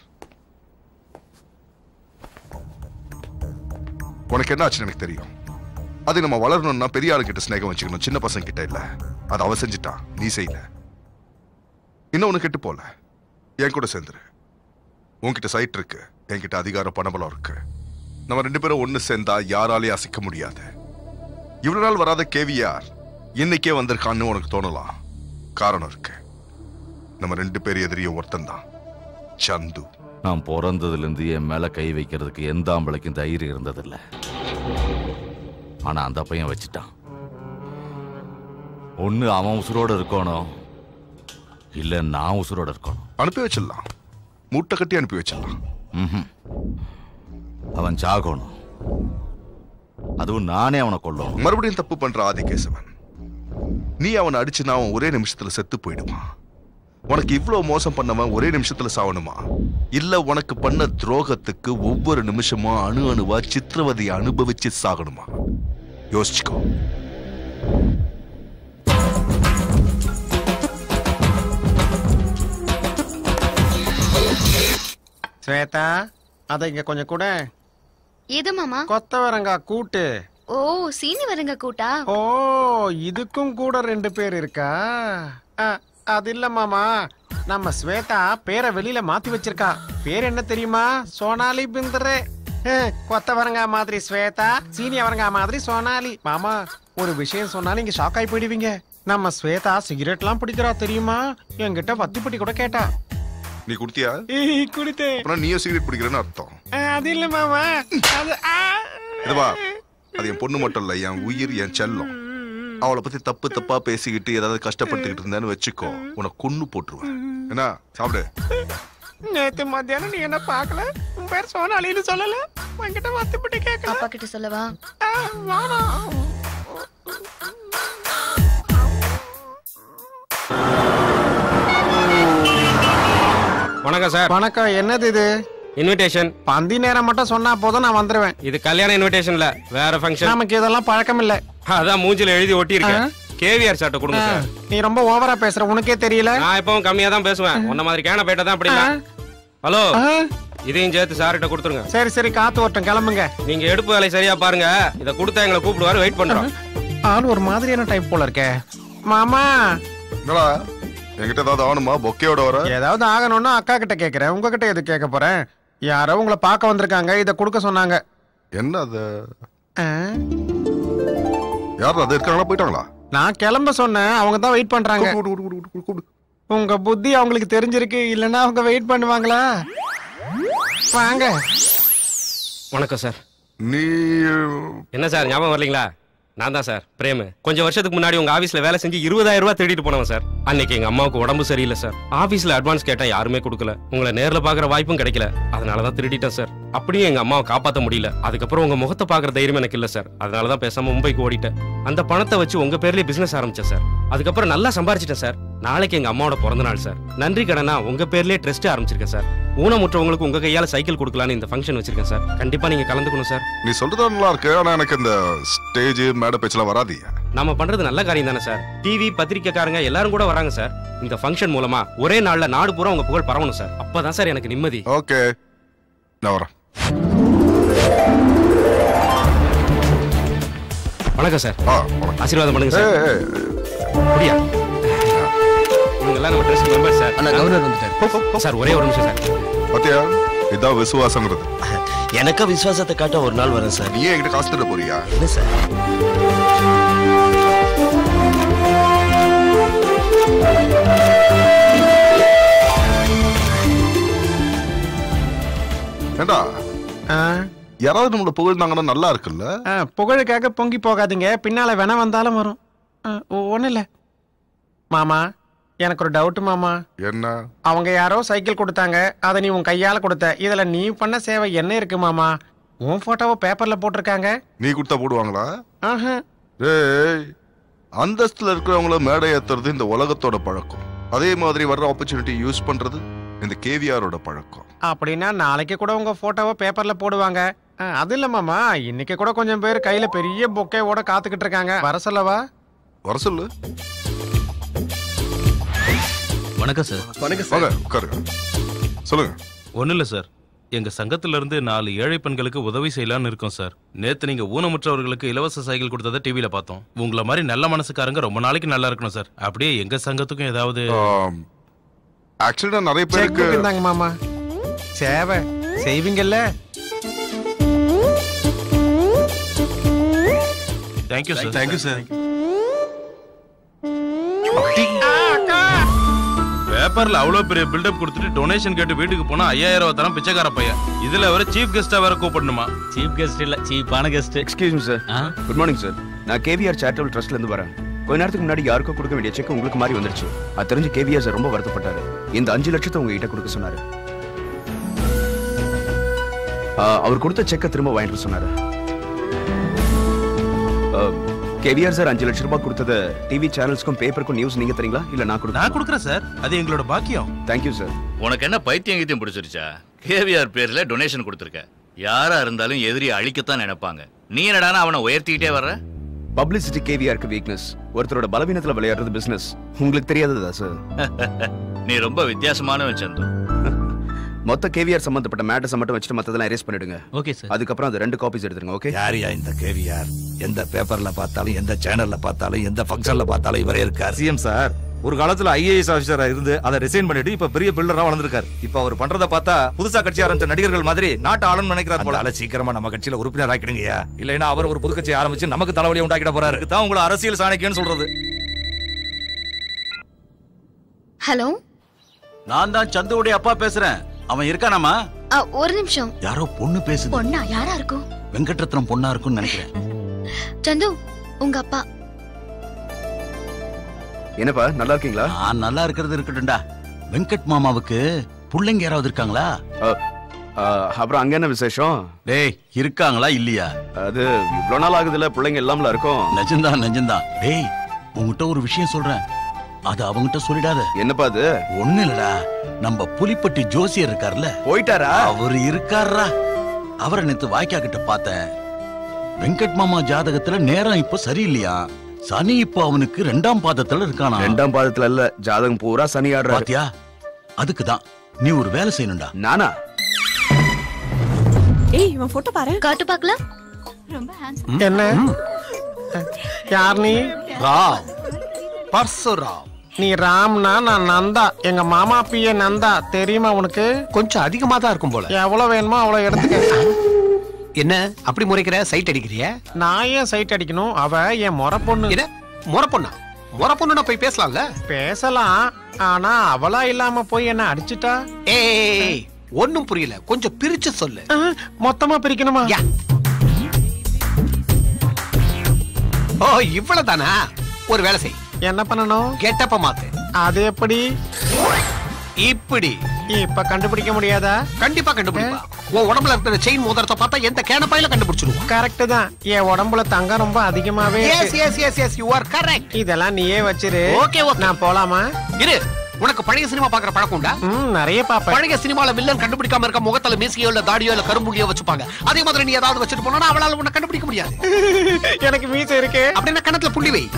உனக்கு என்ன ஆச்சுன்னு எனக்கு தெரியும் அது நம்ம வளரணும்னா பெரிய ஆளுகிட்ட ஸ்நேகம் வச்சுக்கணும் சின்ன பசங்க கிட்ட இல்ல அது அவ செஞ்சுட்டான் நீ செய்யல இன்னும் உனக்கு கெட்டு போல என் கூட சேர்ந்துரு உன்கிட்ட சைட் இருக்கு என்கிட்ட அதிகாரம் பணபலம் இருக்கு நம்ம ரெண்டு பேரும் ஒண்ணு சேர்ந்தா யாராலையும் அசைக்க முடியாது இவ்வளவு நாள் வராத கேவியார் இன்னைக்கே வந்திருக்கான்னு உனக்கு தோணலாம் காரணம் இருக்கு நம்ம ரெண்டு பேர் எதிரியும் ஒருத்தன் தான் சந்து நான் பிறந்ததுல இருந்து என் மேல கை வைக்கிறதுக்கு எந்த ஆம்பளைக்கும் தைரியம் இருந்ததில்ல ஆனா அந்த பையன் வச்சுட்டான் ஒண்ணு அவன் உசுரோட இருக்கணும் இல்ல நான் உசுரோட இருக்கணும் அனுப்பி வச்சிடலாம் மூட்டை கட்டி அனுப்பி வச்சிடலாம் ம்ஹும். அவன் சாகணும் அதுவும் நானே அவனை கொல்லணும் மறுபடியும் தப்பு பண்ற ஆதிகேசவன் நீ அவனை அடிச்சுனா அவன் ஒரே நிமிஷத்துல செத்து போயிடுவான் உனக்கு இவ்வளவு மோசம் பண்ணவன் ஒரே நிமிஷத்துல சாவணுமா இல்ல உனக்கு பண்ண துரோகத்துக்கு ஒவ்வொரு நிமிஷமும் அணு அணுவா சித்திரவதையை அனுபவிச்சு சாகணுமா யோசிச்சுக்கோ ஸ்வேதா அதை இங்க கொஞ்சம் கூட எது மாமா கொத்தவரங்காய் கூட்டு ஓ சீனி வரங்க கூட்டா ஓ இதுக்கும் கூட ரெண்டு பேர் இருக்கா அ, அது இல்ல மாமா நம்ம ஸ்வேதா பேரை வெளியில மாத்தி வச்சிருக்கா பேர் என்ன தெரியுமா சோனாலி பிந்தரே அஹ், கொத்தவரங்காய் மாதிரி ஸ்வேதா சீனி அவரங்காய் மாதிரி சோனாலி மாமா ஒரு விஷயம் சொன்னாலும் இங்க ஷாக் ஆகி போயிடுவீங்க நம்ம ஸ்வேதா சிகரெட்லாம் பிடிக்கிறா தெரியுமா என்கிட்ட வத்திப்பட்டி கூட கேட்டா நீ குடுத்தியா குடித்தேன் அப்புறம் நீயும் சிகரெட் பிடிக்கிறேன்னு அர்த்தம் அஹ், அது இல்ல மாமா அது ஆ. இதுவா அது என் பொண்ணு மட்டும் இல்ல என் உயிர் என் செல்லம் அவளை பத்தி தப்பு தப்பா பேசிக்கிட்டு ஏதாவது கஷ்டப்பட்டுக்கிட்டு இருந்தேன்னு வச்சுக்கோ உனக்கு கொன்னு போட்டுருவேன் என்ன சாப்பிடு நேத்து மத்தியானம் நீ என்ன பார்க்கல உன் பேர் சோனாலின்னு சொல்லல என்கிட்ட வத்திப்பட்டி கேட்கல அப்பா கிட்ட சொல்லவா வேணாம் வணக்கம் சார் வணக்கம் என்னது இது இன்விடேஷன் பந்தி நேரம் மட்டும் சொன்னா போதும் நான் வந்துருவேன் இது கல்யாண இன்விடேஷன்ல வேற ஃபங்க்ஷன் நமக்கு இதெல்லாம் பழக்கம் இல்ல அதான் மூஞ்சில எழுதி ஒட்டி இருக்கேன் கேவிஆர் சார்ட்ட கொடுங்க சார் நீ ரொம்ப ஓவரா பேசுற உனக்கே தெரியல நான் எப்பவும் கம்மியா தான் பேசுவேன் உன்ன மாதிரி கேன பேட்ட தான் அப்படி இல்ல ஹலோ இதையும் சேர்த்து சார்கிட்ட கொடுத்துருங்க சரி சரி காத்து வரட்டும் கிளம்புங்க நீங்க எடுப்பு வேலை சரியா பாருங்க இத கொடுத்தா எங்களை கூப்பிடுவாரு வெயிட் பண்றோம் ஆள் ஒரு மாதிரியான டைப் போல இருக்கே மாமா என்னடா என்கிட்ட ஏதாவது ஆகணுமா பொக்கையோட வர ஏதாவது ஆகணும்னா அக்கா கிட்ட கேக்குறேன் உங்ககிட்ட எது கேட்க போறேன் யாரோ உங்களை பார்க்க வந்திருக்காங்க இத கொடுக்க சொன்னாங்க என்ன அது யார் அது இருக்காங்களா போயிட்டாங்களா நான் கிளம்ப சொன்னேன் அவங்க தான் வெயிட் பண்றாங்க உங்க புத்தி அவங்களுக்கு தெரிஞ்சிருக்கு இல்லைன்னா அவங்க வெயிட் பண்ணுவாங்களா வாங்க வணக்கம் சார் நீ என்ன சார் ஞாபகம் வரலீங்களா நான் தான் சார் பிரேமு கொஞ்சம் வருஷத்துக்கு முன்னாடி உங்க ஆபீஸ்ல வேலை செஞ்சு இருபதாயிரம் ரூபாய் திருடிட்டு போனவன் சார் அன்னைக்கு எங்க அம்மாவுக்கு உடம்பு சரியில்லை சார் ஆபீஸ்ல அட்வான்ஸ் கேட்டா யாருமே கொடுக்கல உங்களை நேர்ல பாக்குற வாய்ப்பும் கிடைக்கல அதனால தான் திருடிட்டேன் சார் அப்படியும் எங்க அம்மாவை காப்பாத்த முடியல அதுக்கப்புறம் உங்க முகத்தை பாக்குற தைரியம் எனக்கு இல்ல சார் அதனால தான் பேசாம மும்பைக்கு ஓடிட்டேன் அந்த பணத்தை வச்சு உங்க பேர்லயே பிசினஸ் ஆரம்பிச்சேன் சார் அதுக்கப்புறம் நல்லா சம்பாரிச்சிட்டேன் சார் நாளைக்கு எங்க அம்மாவோட பிறந்த நாள் சார் நன்றி கடனா உங்க பேர்லயே ட்ரஸ்ட் ஆரம்பிச்சிருக்கேன் சார் ஊனமுற்றவங்களுக்கு உங்க கையால சைக்கிள் கொடுக்கலான்னு இந்த ஃபங்க்ஷன் வச்சிருக்கேன் சார் கண்டிப்பா நீங்க கலந்துக்கணும் சார் நீ சொல்றது நல்லா இருக்கு ஆனா எனக்கு இந்த ஸ்டேஜ் மேடை பேச்செல்லாம் வராது நாம பண்றது நல்ல காரியம் தானே சார் டிவி பத்திரிக்கைக்காரங்க எல்லாரும் கூட வராங்க சார் இந்த ஃபங்க்ஷன் மூலமா ஒரே நாள்ல நாடு பூரா உங்க புகழ் பரவணும் சார் அப்பதான் சார் எனக்கு நிம்மதி ஓகே நான் வரேன் வணக்கம் சார் ஆ ஆசீர்வாதம் பண்ணுங்க சார் அப்படியா இவங்க எல்லாம் நம்ம ட்ரெஸ் மெம்பர் சார் அண்ணா, கவர்னர் வந்துட்டார். சார் ஒரே ஒரு நிமிஷம் சார் பாத்தியா இதான் விசுவாசங்கிறது எனக்கா விசுவாசத்தை காட்ட ஒரு நாள் வரேன் சார் நீ ஏன் என்கிட்ட காசு தர போறியா என்ன சார் ஏண்டா யாராவது நம்மள புகழ்ந்தாங்கன்னா நல்லா இருக்குல்ல ஆ, புகழுக்காக பொங்கி போகாதீங்க பின்னால வேணா வந்தாலும் வரும் ஒன்றும் இல்லை மாமா எனக்கு ஒரு டவுட் மாமா என்ன அவங்க யாரோ சைக்கிள் கொடுத்தாங்க அதை நீ உன் கையால கொடுத்த இதுல நீ பண்ண சேவை என்ன இருக்கு மாமா உன் போட்டோவை பேப்பர்ல போட்டிருக்காங்க நீ கொடுத்தா போடுவாங்களா ஆஹா. ஏய் அந்தஸ்துல இருக்கிறவங்கள மேடை ஏத்துறது இந்த உலகத்தோட பழக்கம் அதே மாதிரி வர்ற ஆப்பர்ச்சுனிட்டி யூஸ் பண்றது இந்த கேவிஆரோட பழக்கம் அப்படின்னா நாளைக்கு கூட உங்க போட்டோவை பேப்பர்ல போடுவாங்க ஆ, அது இல்ல மாமா இன்னைக்கு கூட கொஞ்சம் பேர் கையில பெரிய பொக்கையோட காத்துக்கிட்டு இருக்காங்க வர சொல்லவா வர சொல்லு வணக்கம் சார் வணக்கம் வாங்க உட்காருங்க சொல்லுங்க ஒன்றும் இல்லை சார் எங்க சங்கத்துல இருந்து நாலு ஏழை பெண்களுக்கு உதவி செய்யலாம்னு இருக்கோம் சார் நேத்து நீங்க ஊனமுற்றவர்களுக்கு இலவச சைக்கிள் கொடுத்ததை டிவியில பார்த்தோம் உங்களை மாதிரி நல்ல மனசுக்காரங்க ரொம்ப நாளைக்கு நல்லா இருக்கணும் சார் அப்படியே எங்க சங்கத்துக்கும் ஏதாவது ஆக்சுவலா நிறைய செக் பேருக்கு இருந்தாங்க மாமா சேவை செய்வீங்கல்ல தேங்க்யூ சார் தேங்க்யூ சார் பேப்பர்ல அவ்வளவு பெரிய பில்டப் கொடுத்துட்டு டொனேஷன் கேட்டு வீட்டுக்கு போனா ஐயாயிரம் ரூபாய் தரம் பிச்சைக்கார பையன் இதுல வர சீஃப் கெஸ்டா வேற கூப்பிடணுமா சீஃப் கெஸ்ட் இல்ல சீப்பான guest excuse me sir good morning sir நான் கேவிஆர் சேரிட்டபிள் ட்ரஸ்ட்ல இருந்து வரேன் கொஞ்ச நேரத்துக்கு முன்னாடி யாருக்கோ கொடுக்க வேண்டிய செக் உங்களுக்கு மாதிரி வந்துருச்சு அது தெரிஞ்சு கேவிஆர் சார் ரொம்ப வருத்தப்பட்டாரு இந்த அஞ்சு லட்சத்தை உங்ககிட்ட கொடுக்க சொன்னாரு ஆ, அவர் கொடுத்த செக்கை திரும்ப வாங்கிட்டு வர சொன்னாரு கேவிஆர் சார் அஞ்சு லட்சம் ரூபாய் கொடுத்தது டிவி சேனல்ஸ்க்கும் பேப்பருக்கும் நியூஸ் நீங்க தரீங்களா இல்ல நான் கொடுக்க நான் கொடுக்குறேன் சார் அது எங்களோட பாக்கியம் தேங்க்யூ சார் உனக்கு என்ன பைத்தியம் கீத்தியம் பிடிச்சிருச்சா கேவிஆர் பேர்ல டொனேஷன் கொடுத்துருக்க யாரா இருந்தாலும் எதிரி அழிக்கத்தான் நினைப்பாங்க நீ என்னடானா அவனை உயர்த்திக்கிட்டே வர்ற பப்ளிசிட்டி கேவிஆருக்கு வீக்னஸ் ஒருத்தரோட பலவீனத்துல விளையாடுறது பிசினஸ் உங்களுக்கு தெரியாததா சார் நீ ரொம்ப வித்தியாசமானவன் சந்து மொத்த கேவிஆர் சம்பந்தப்பட்ட மேட்டர்ஸ் மட்டும் வச்சுட்டு மத்ததெல்லாம் erase பண்ணிடுங்க ஓகே சார் அதுக்கப்புறம் அது ரெண்டு காப்பீஸ் எடுத்துருங்க ஓகே யாரியா இந்த கேவிஆர் எந்த பேப்பர்ல பார்த்தாலும் எந்த சேனல்ல பார்த்தாலும் எந்த ஃபங்க்ஷன்ல பார்த்தாலும் இவரே இருக்கார் சிஎம் சார் ஒரு காலத்துல ஐஏஎஸ் ஆபீசரா இருந்து அதை ரிசைன் பண்ணிட்டு இப்ப பெரிய பில்டரா வளர்ந்திருக்காரு இப்ப அவர் பண்றத பார்த்தா புதுசா கட்சி ஆரம்பிச்ச நடிகர்கள் மாதிரி நாட்டு ஆளுன்னு நினைக்கிறார் போல அதனால சீக்கிரமா நம்ம கட்சியில உறுப்பினர் ஆக்கிடுங்கய்யா இல்லைன்னா அவர் ஒரு புது கட்சி ஆரம்பிச்சு நமக்கு தலைவலியை உண்டாக்கிட போறாரு தான் உங்களை அரசியல் சாணக்கியன்னு சொல்றது ஹலோ நான் தான் சந்துவுடைய அப்பா பேசுறேன் அவன் இருக்கானாமா ஒரு நிமிஷம் யாரோ பொண்ணு பேசுது பொண்ணா யாரா இருக்கும் வெங்கட்ரத்னம் பொண்ணா இருக்கும்னு நினைக்கிறேன் சந்து உங்க அப்பா என்னப்பா நல்லா இருக்கீங்களா நான் நல்லா இருக்கிறது இருக்கட்டும்டா வெங்கட் மாமாவுக்கு புள்ளைங்க யாராவது இருக்காங்களா அப்புறம் அங்க என்ன விசேஷம் டேய் இருக்காங்களா இல்லையா அது இவ்வளவு நாள் ஆகுதுல பிள்ளைங்க எல்லாம்ல இருக்கும் நிஜம்தான் நிஜம்தான் டேய் உங்ககிட்ட ஒரு விஷயம் சொல்றேன் அது அவங்கிட்ட சொல்லிடாத என்னப்பா அது ஒண்ணு இல்லடா நம்ம புலிப்பட்டி ஜோசியர் இருக்கார்ல போயிட்டாரா அவர் இருக்காரா அவரை நேத்து வாய்க்கா கிட்ட பார்த்தேன் வெங்கட் மாமா ஜாதகத்துல நேரம் இப்போ சரியில்லையா சனி இப்போ அவனுக்கு ரெண்டாம் பாதத்துல இருக்கானா ரெண்டாம் பாதத்துல இல்ல ஜாதகம் பூரா சனி ஆடுறாரு பாத்தியா அதுக்கு தான் நீ ஒரு வேலை செய்யணும்டா நானா ஏய் இவன் போட்டோ பாரு காட்டு பார்க்கலாம் ரொம்ப ஹேண்ட்ஸம் என்ன யார் நீ ராம் பர்சுராம் நீ ராம்னா நான் நந்தா எங்க மாமா பிய நந்தா தெரியுமா உனக்கு கொஞ்சம் அதிகமா தான் இருக்கும் போல எவ்வளவு வேணுமோ அவ்வளவு எடுத்துக்க என்ன அப்படி முறைக்கிற சைட் அடிக்கிறிய நான் ஏன் சைட் அடிக்கணும் அவ என் முறை பொண்ணு என்ன முறை பொண்ணா முறை பொண்ணுனா போய் பேசலாம்ல பேசலாம் ஆனா அவளா இல்லாம போய் என்ன அடிச்சிட்டா ஏய் ஒண்ணும் புரியல கொஞ்சம் பிரிச்சு சொல்லு மொத்தமா பிரிக்கணுமா ஓ இவ்வளவுதானா ஒரு வேலை செய் என்ன பண்ணணும் கெட்டப்ப மாத்து அது எப்படி இப்படி இப்ப கண்டுபிடிக்க முடியாதா கண்டிப்பா கண்டுபிடிப்பா உன் உடம்புல இருக்கிற செயின் மோதிரத்தை பார்த்தா எந்த கேனப்பாயில கண்டுபிடிச்சிருவோம் கரெக்ட் தான் என் உடம்புல தங்கம் ரொம்ப அதிகமாவே yes yes yes yes you are correct இதெல்லாம் நீயே வச்சிரு ஓகே ஓகே நான் போலாமா இரு உனக்கு பழைய சினிமா பாக்குற பழக்கம் உண்டா ம் நிறைய பாப்பேன் பழைய சினிமால வில்லன் கண்டுபிடிக்காம இருக்க முகத்துல மீசியோ இல்ல தாடியோ இல்ல கரும்புலியோ வச்சுப்பாங்க அதே மாதிரி நீ ஏதாவது வச்சுட்டு போனா அவளால உன்னை கண்டுபிடிக்க முடியாது எனக்கு மீசை இருக்கு அப்படின்னா கணத்துல புள்ளி வை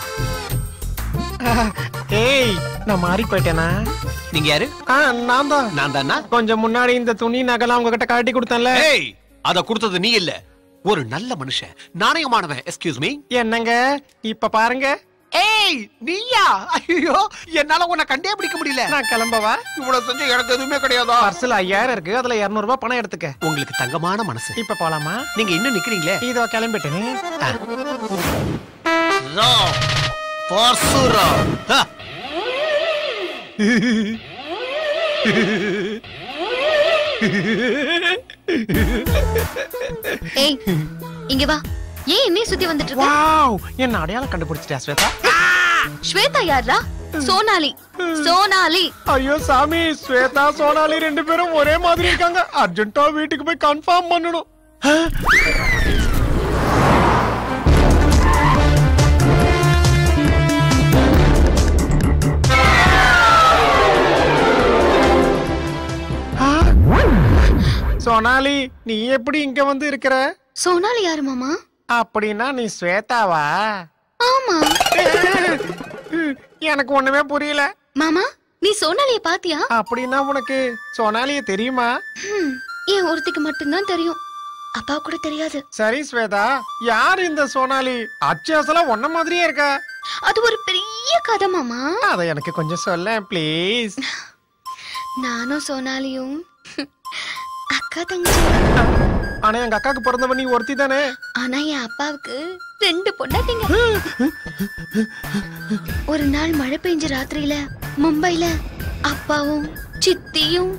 ஏய் நான் மாறி போயிட்டேனா நீங்க யாரு நான் தான் நான் தானா கொஞ்சம் முன்னாடி இந்த துணி நகலாம் உங்ககிட்ட காட்டி கொடுத்தேன்ல ஏய் அத கொடுத்தது நீ இல்ல ஒரு நல்ல மனுஷன் நாணயமானவன் எக்ஸ்கியூஸ் மீ என்னங்க இப்ப பாருங்க ஏய் நீயா ஐயோ என்னால உன்னை கண்டே பிடிக்க முடியல நான் கிளம்பவா இவ்வளவு செஞ்சு எனக்கு எதுவுமே கிடையாதா பர்ஸ்ல ஐயாயிரம் இருக்கு அதுல இருநூறு ரூபாய் பணம் எடுத்துக்க உங்களுக்கு தங்கமான மனசு இப்ப போலாமா நீங்க இன்னும் நிக்கிறீங்களே இதோ கிளம்பிட்டேனே ராம் பரசுராம் ஹ. ஏய் இங்க வா ஏன் என்னைய சுத்தி வந்துட்டு இருக்க வாவ் என்ன அடையாளம் கண்டுபிடிச்சிட்டியா ஸ்வேதா ஸ்வேதா யாரா சோனாலி சோனாலி ஐயோ சாமி ஸ்வேதா சோனாலி ரெண்டு பேரும் ஒரே மாதிரி இருக்காங்க அர்ஜென்ட்டா வீட்டுக்கு போய் கன்ஃபார்ம் பண்ணணும் சோனாலி நீ எப்படி இங்க வந்து இருக்கிற சோனாலி யாரு மாமா அப்படின்னா நீ ஸ்வேதாவா ஆமா எனக்கு ஒண்ணுமே புரியல மாமா நீ சோனாலிய பாத்தியா அப்படின்னா உனக்கு சோனாலிய தெரியுமா ஹம், என் ஒருத்திக்கு மட்டும்தான் தெரியும் அப்பா கூட தெரியாது சரி ஸ்வேதா யார் இந்த சோனாலி அச்சேசலா ஒன்ன மாதிரியே இருக்கா அது ஒரு பெரிய கதை மாமா அத எனக்கு கொஞ்சம் சொல்ல ப்ளீஸ் நானும் சோனாலியும் அக்கா தங்கச்சி ஆனா எங்க அக்காக்கு பிறந்தவ நீ ஒருத்தி தானே ஆனா என் அப்பாவுக்கு ரெண்டு பொண்டாட்டிங்க ஒரு நாள் மழை பெஞ்ச ராத்திரியில மும்பைல அப்பாவும் சித்தியும்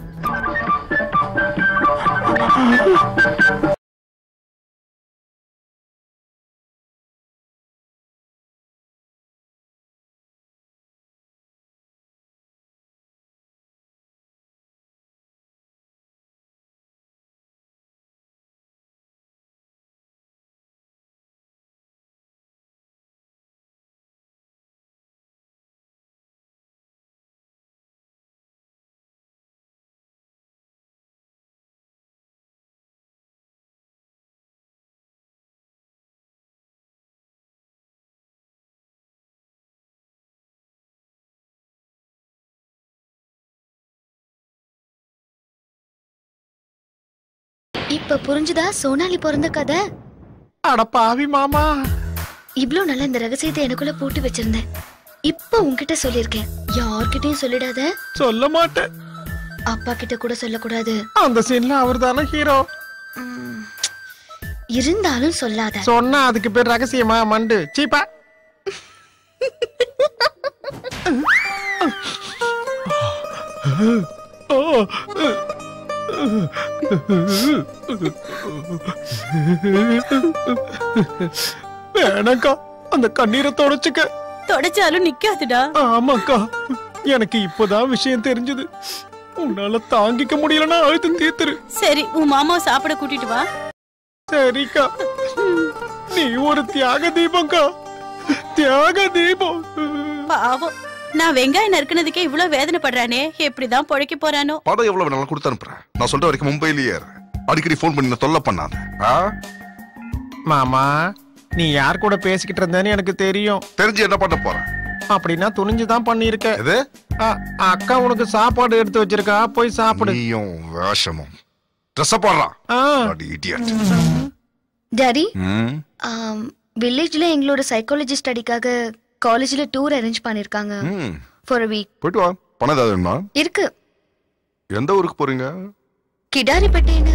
இப்ப புரிஞ்சுதா சோனாலி பிறந்த கதை அட பாவி மாமா இவ்ளோ நல்ல இந்த ரகசியத்தை எனக்குள்ள போட்டு வச்சிருந்தேன் இப்ப உன்கிட்ட சொல்லிருக்கேன் யார்கிட்டயும் சொல்லிடாத சொல்ல மாட்டேன் அப்பா கிட்ட கூட சொல்லக்கூடாது அந்த சீன்ல அவர் தானே ஹீரோ இருந்தாலும் சொல்லாத சொன்னா அதுக்கு பேர் ரகசியமா மண்டு சீப்பா வேணாக்கா அந்த கண்ணீரை தொடச்சுக்க தொடச்சாலும் நிக்காதுடா ஆமாக்கா எனக்கு இப்பதான் விஷயம் தெரிஞ்சது உன்னால தாங்கிக்க முடியலன்னா அழுத்தம் தீர்த்துரு சரி உன் மாமாவை சாப்பிட கூட்டிட்டு வா சரிக்கா நீ ஒரு தியாக தீபம்க்கா தியாக தீபம் பாவம் நான் வெங்காயம் நறுக்குனதுக்கே இவ்வளவு வேதனைப்படுறானே எப்படிதான் பொழைக்க போறானோ படம் எவ்வளவு வேணாலும் கொடுத்து அனுப்புறேன் நான் சொல்ற வரைக்கும் மும்பையிலேயே இரு. அடிக்கடி ஃபோன் பண்ணி நான் தொல்லை பண்ணாத ஆ? மாமா நீ யார் கூட பேசிக்கிட்டு இருந்தேன்னு எனக்கு தெரியும் தெரிஞ்சு என்ன பண்ண போறேன் அப்படின்னா துணிஞ்சுதான் பண்ணிருக்க எது அக்கா உனக்கு சாப்பாடு எடுத்து வச்சிருக்கா போய் சாப்பிடு நீயும் வேஷமும் ட்ரெஸ் போடுறான் ஆ. இடியட் டாடி ம் வில்லேஜ்ல எங்களோட சைக்காலஜி ஸ்டடிக்காக காலேஜ்ல டூர் அரேஞ்ச் பண்ணிருக்காங்க ம் ஃபார் a வீக் போயிட்டு வா பணம் ஏதாவது வேணுமா இருக்கு எந்த ஊருக்கு போறீங்க கிடாரிப்பட்டின்னு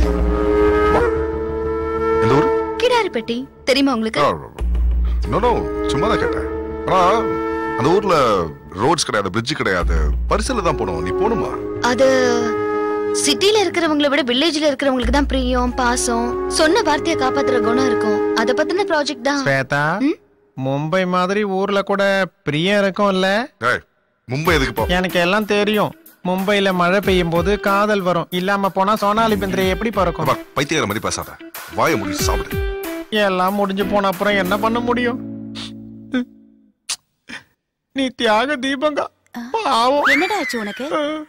எந்த ஊர் கிடாரிப்பட்டி தெரியுமா உங்களுக்கு நோ நோ சும்மா தான் கேட்டேன் ஆனா அந்த ஊர்ல ரோட்ஸ் கிடையாது பிரிட்ஜ் கிடையாது பரிசல தான் போகணும் நீ போகணுமா அது சிட்டில இருக்கிறவங்கள விட வில்லேஜ்ல இருக்கிறவங்களுக்கு தான் பிரியம் பாசம் சொன்ன வார்த்தையை காப்பாத்துற குணம் இருக்கும் அத பத்தின ப்ராஜெக்ட் தான் ஸ்வேதா மும்பை மாதிரி ஊர்ல கூட பிரியம் இருக்கும்ல ஏய் மும்பை எதுக்கு போ எனக்கு எல்லாம் தெரியும் மும்பைல மழை பெய்யும் போது காதல் வரும் இல்லாம போனா சோனாலி பிந்திரை எப்படி பறக்கும் பைத்தியக்கார மாதிரி பேசாத வாய முடி சாப்பிடு எல்லாம் முடிஞ்சு போன அப்புறம் என்ன பண்ண முடியும் நீ தியாக தீபங்கா பாவம் என்னடா ஆச்சு உனக்கு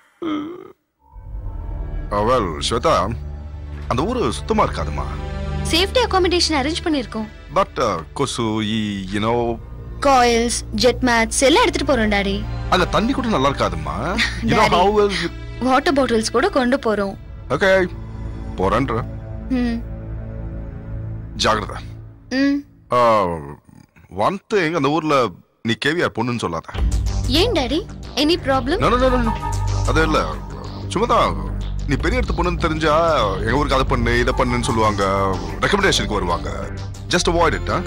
வெல் ஸ்வேதா அந்த ஊரு சுத்தமா இருக்காதுமா சேஃப்டி அகாமடேஷன் அரேஞ்ச் பண்ணிருக்கோம் பட் கொசு யூனோ காயில்ஸ் ஜெட் மேட்ஸ் எல்லாம் எடுத்துட்டு போறோம் டாடி அங்க தண்ணி கூட நல்லா இருக்காதுமா you know Daddy. How water bottles கூட கொண்டு போறோம் ஓகே போறேன்ற ம் ஜாகிரதை ம் ஒன் திங் அந்த ஊர்ல நீ கேவிஆர் பொண்ணுன்னு சொல்லாத ஏன் daddy any problem No, no, no, no, no. அது இல்ல சும்மா தான் நீ பெரிய இடத்து பொண்ணுன்னு தெரிஞ்சா எங்க ஊருக்கு அதை பண்ணு இதை பண்ணுன்னு சொல்லுவாங்க ரெக்கமெண்டேஷனுக்கு வருவாங்க ஜஸ்ட் அவாய்ட் இட்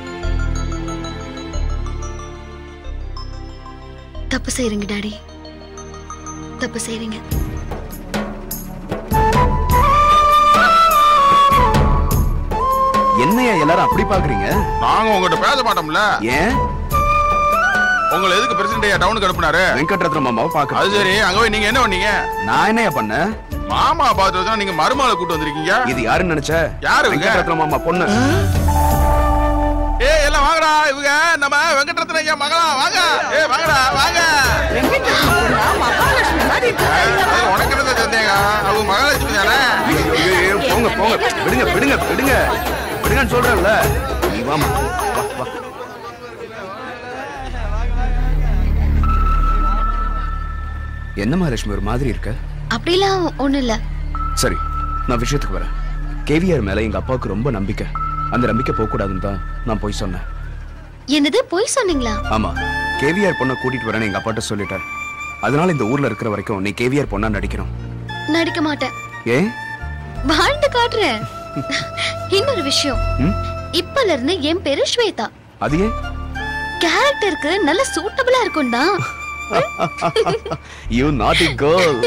தப்பு செய்றீங்க டாடி தப்பு செய்றீங்க என்னையா எல்லாரும் அப்படி பாக்குறீங்க நாங்க உங்ககிட்ட பேச மாட்டோம்ல ஏன் உங்களை எதுக்கு பிரசிடண்ட் டவுனுக்கு அனுப்புனாரு வெங்கட்ரத்ன மாமாவை பாக்க அது சரி அங்க போய் நீங்க என்ன பண்ணீங்க நான் என்னையா பண்ணேன் மாமா பார்த்து வச்சா நீங்க மருமகளை கூட்டு வந்திருக்கீங்க இது யாருன்னு நினைச்ச யாரு இவங்க? வெங்கட்ரத்ன மாமா பொண்ணு ஏய் எல்லாம் வாங்கடா இவங்க நம்ம வெங்கட்ரத்ன ஐயா மகளா வாங்க ஏய் வாங்கடா வாங்க அது உனக்கு இருந்த சந்தேகம் அவங்க மகாலட்சுமி தானே ஏய், ஏய், போங்க போங்க விடுங்க விடுங்க விடுங்க விடுங்கன்னு சொல்றேன்ல நீ வாமா வா வா என்ன மகாலட்சுமி ஒரு மாதிரி இருக்க அப்படிலாம் ஒண்ணும் இல்ல சரி நான் விஷயத்துக்கு வரேன் கேவிஆர் மேல எங்க அப்பாவுக்கு ரொம்ப நம்பிக்கை அந்த நம்பிக்கை போக கூடாதுன்னு தான் நான் போய் சொன்னேன் என்னது பொய் சொன்னீங்களா ஆமா கேவிஆர் பொண்ணை கூட்டிட்டு வரேன்னு எங்க அப்பாட்ட சொல்லிட்டேன் அதனால இந்த ஊர்ல இருக்கிற வரைக்கும் நீ கேவிஆர் பொண்ணா நடிக்கணும் நடிக்க மாட்டேன் ஏன் வாழ்ந்து காட்டுறேன் இன்னொரு விஷயம் ம்? இப்பல இருந்து என் பேரு ஸ்வேதா அது ஏன் கேரக்டருக்கு நல்ல சூட்டபிளா இருக்கும் தான் யூ நாட்டி கேர்ள்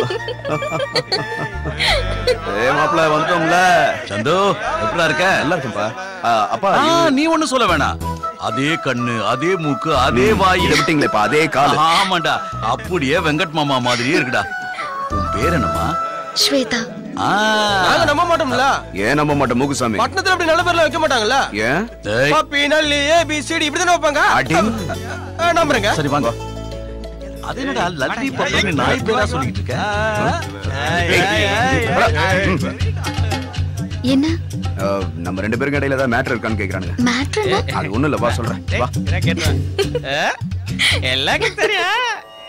ஏ மாப்ள வந்துட்டோம்ல சந்து எப்படா இருக்க நல்லா இருக்கும்பா ஆ, அப்பா ஆ, நீ ஒண்ணும் சொல்ல வேணாம் அதே கண்ணு அதே மூக்கு அதே வாய் இதை விட்டீங்களேப்பா அதே காலு ஆமாண்டா அப்படியே வெங்கட் மாமா மாதிரியே இருக்குடா உன் பேர் என்னம்மா ஸ்வேதா ஆ, நாங்க நம்ப மாட்டோம்ல ஏன் நம்ப மாட்டேன் மூக்குசாமி பட்டணத்துல அப்படி நல்ல பேர்ல வைக்க மாட்டாங்கல்ல ஏன் பப்பி நல்லி ஏ பி சி டி இப்படிதானே வைப்பாங்க அடி. ஆ, நம்புறேங்க சரி வாங்க அது என்னடா லட்ரி பப்பன்னு நாய் பேரா சொல்லிட்டு இருக்க என்ன ஆ, நம்ம ரெண்டு பேருக்கு இடையில ஏதாவது மேட்டர் இருக்கான்னு கேக்குறானுங்க மேட்ருன்னா அது ஒண்ணும் இல்ல வா சொல்றேன் வா எல்லாருக்கும் தெரியும்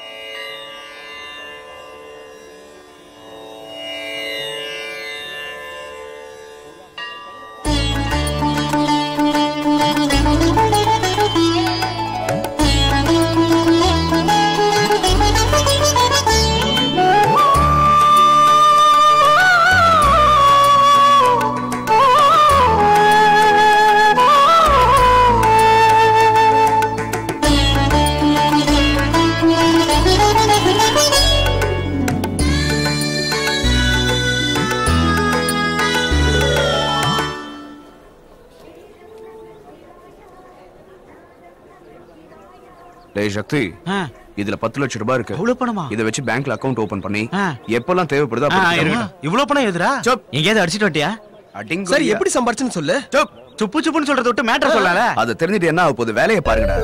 டேய் சக்தி இதுல பத்து லட்சம் ரூபாய் இருக்கு அவ்வளவு பணமா இதை வச்சு பேங்க்ல அக்கவுண்ட் ஓபன் பண்ணி எப்பெல்லாம் தேவைப்படுதோ அப்ப எடுத்துக்கலாம். இவ்வளவு பணம் எதுரா எங்கேயாவது அடிச்சிட்டு வட்டியா அடிங்கோலியா. சரி எப்படி சம்பாரிச்சுன்னு சொல்லு சுப்பு சுப்புன்னு சொல்றத விட்டு மேட்டர் சொல்லல அதை தெரிஞ்சுட்டு என்ன ஆக போகுது வேலையை பாருங்கடா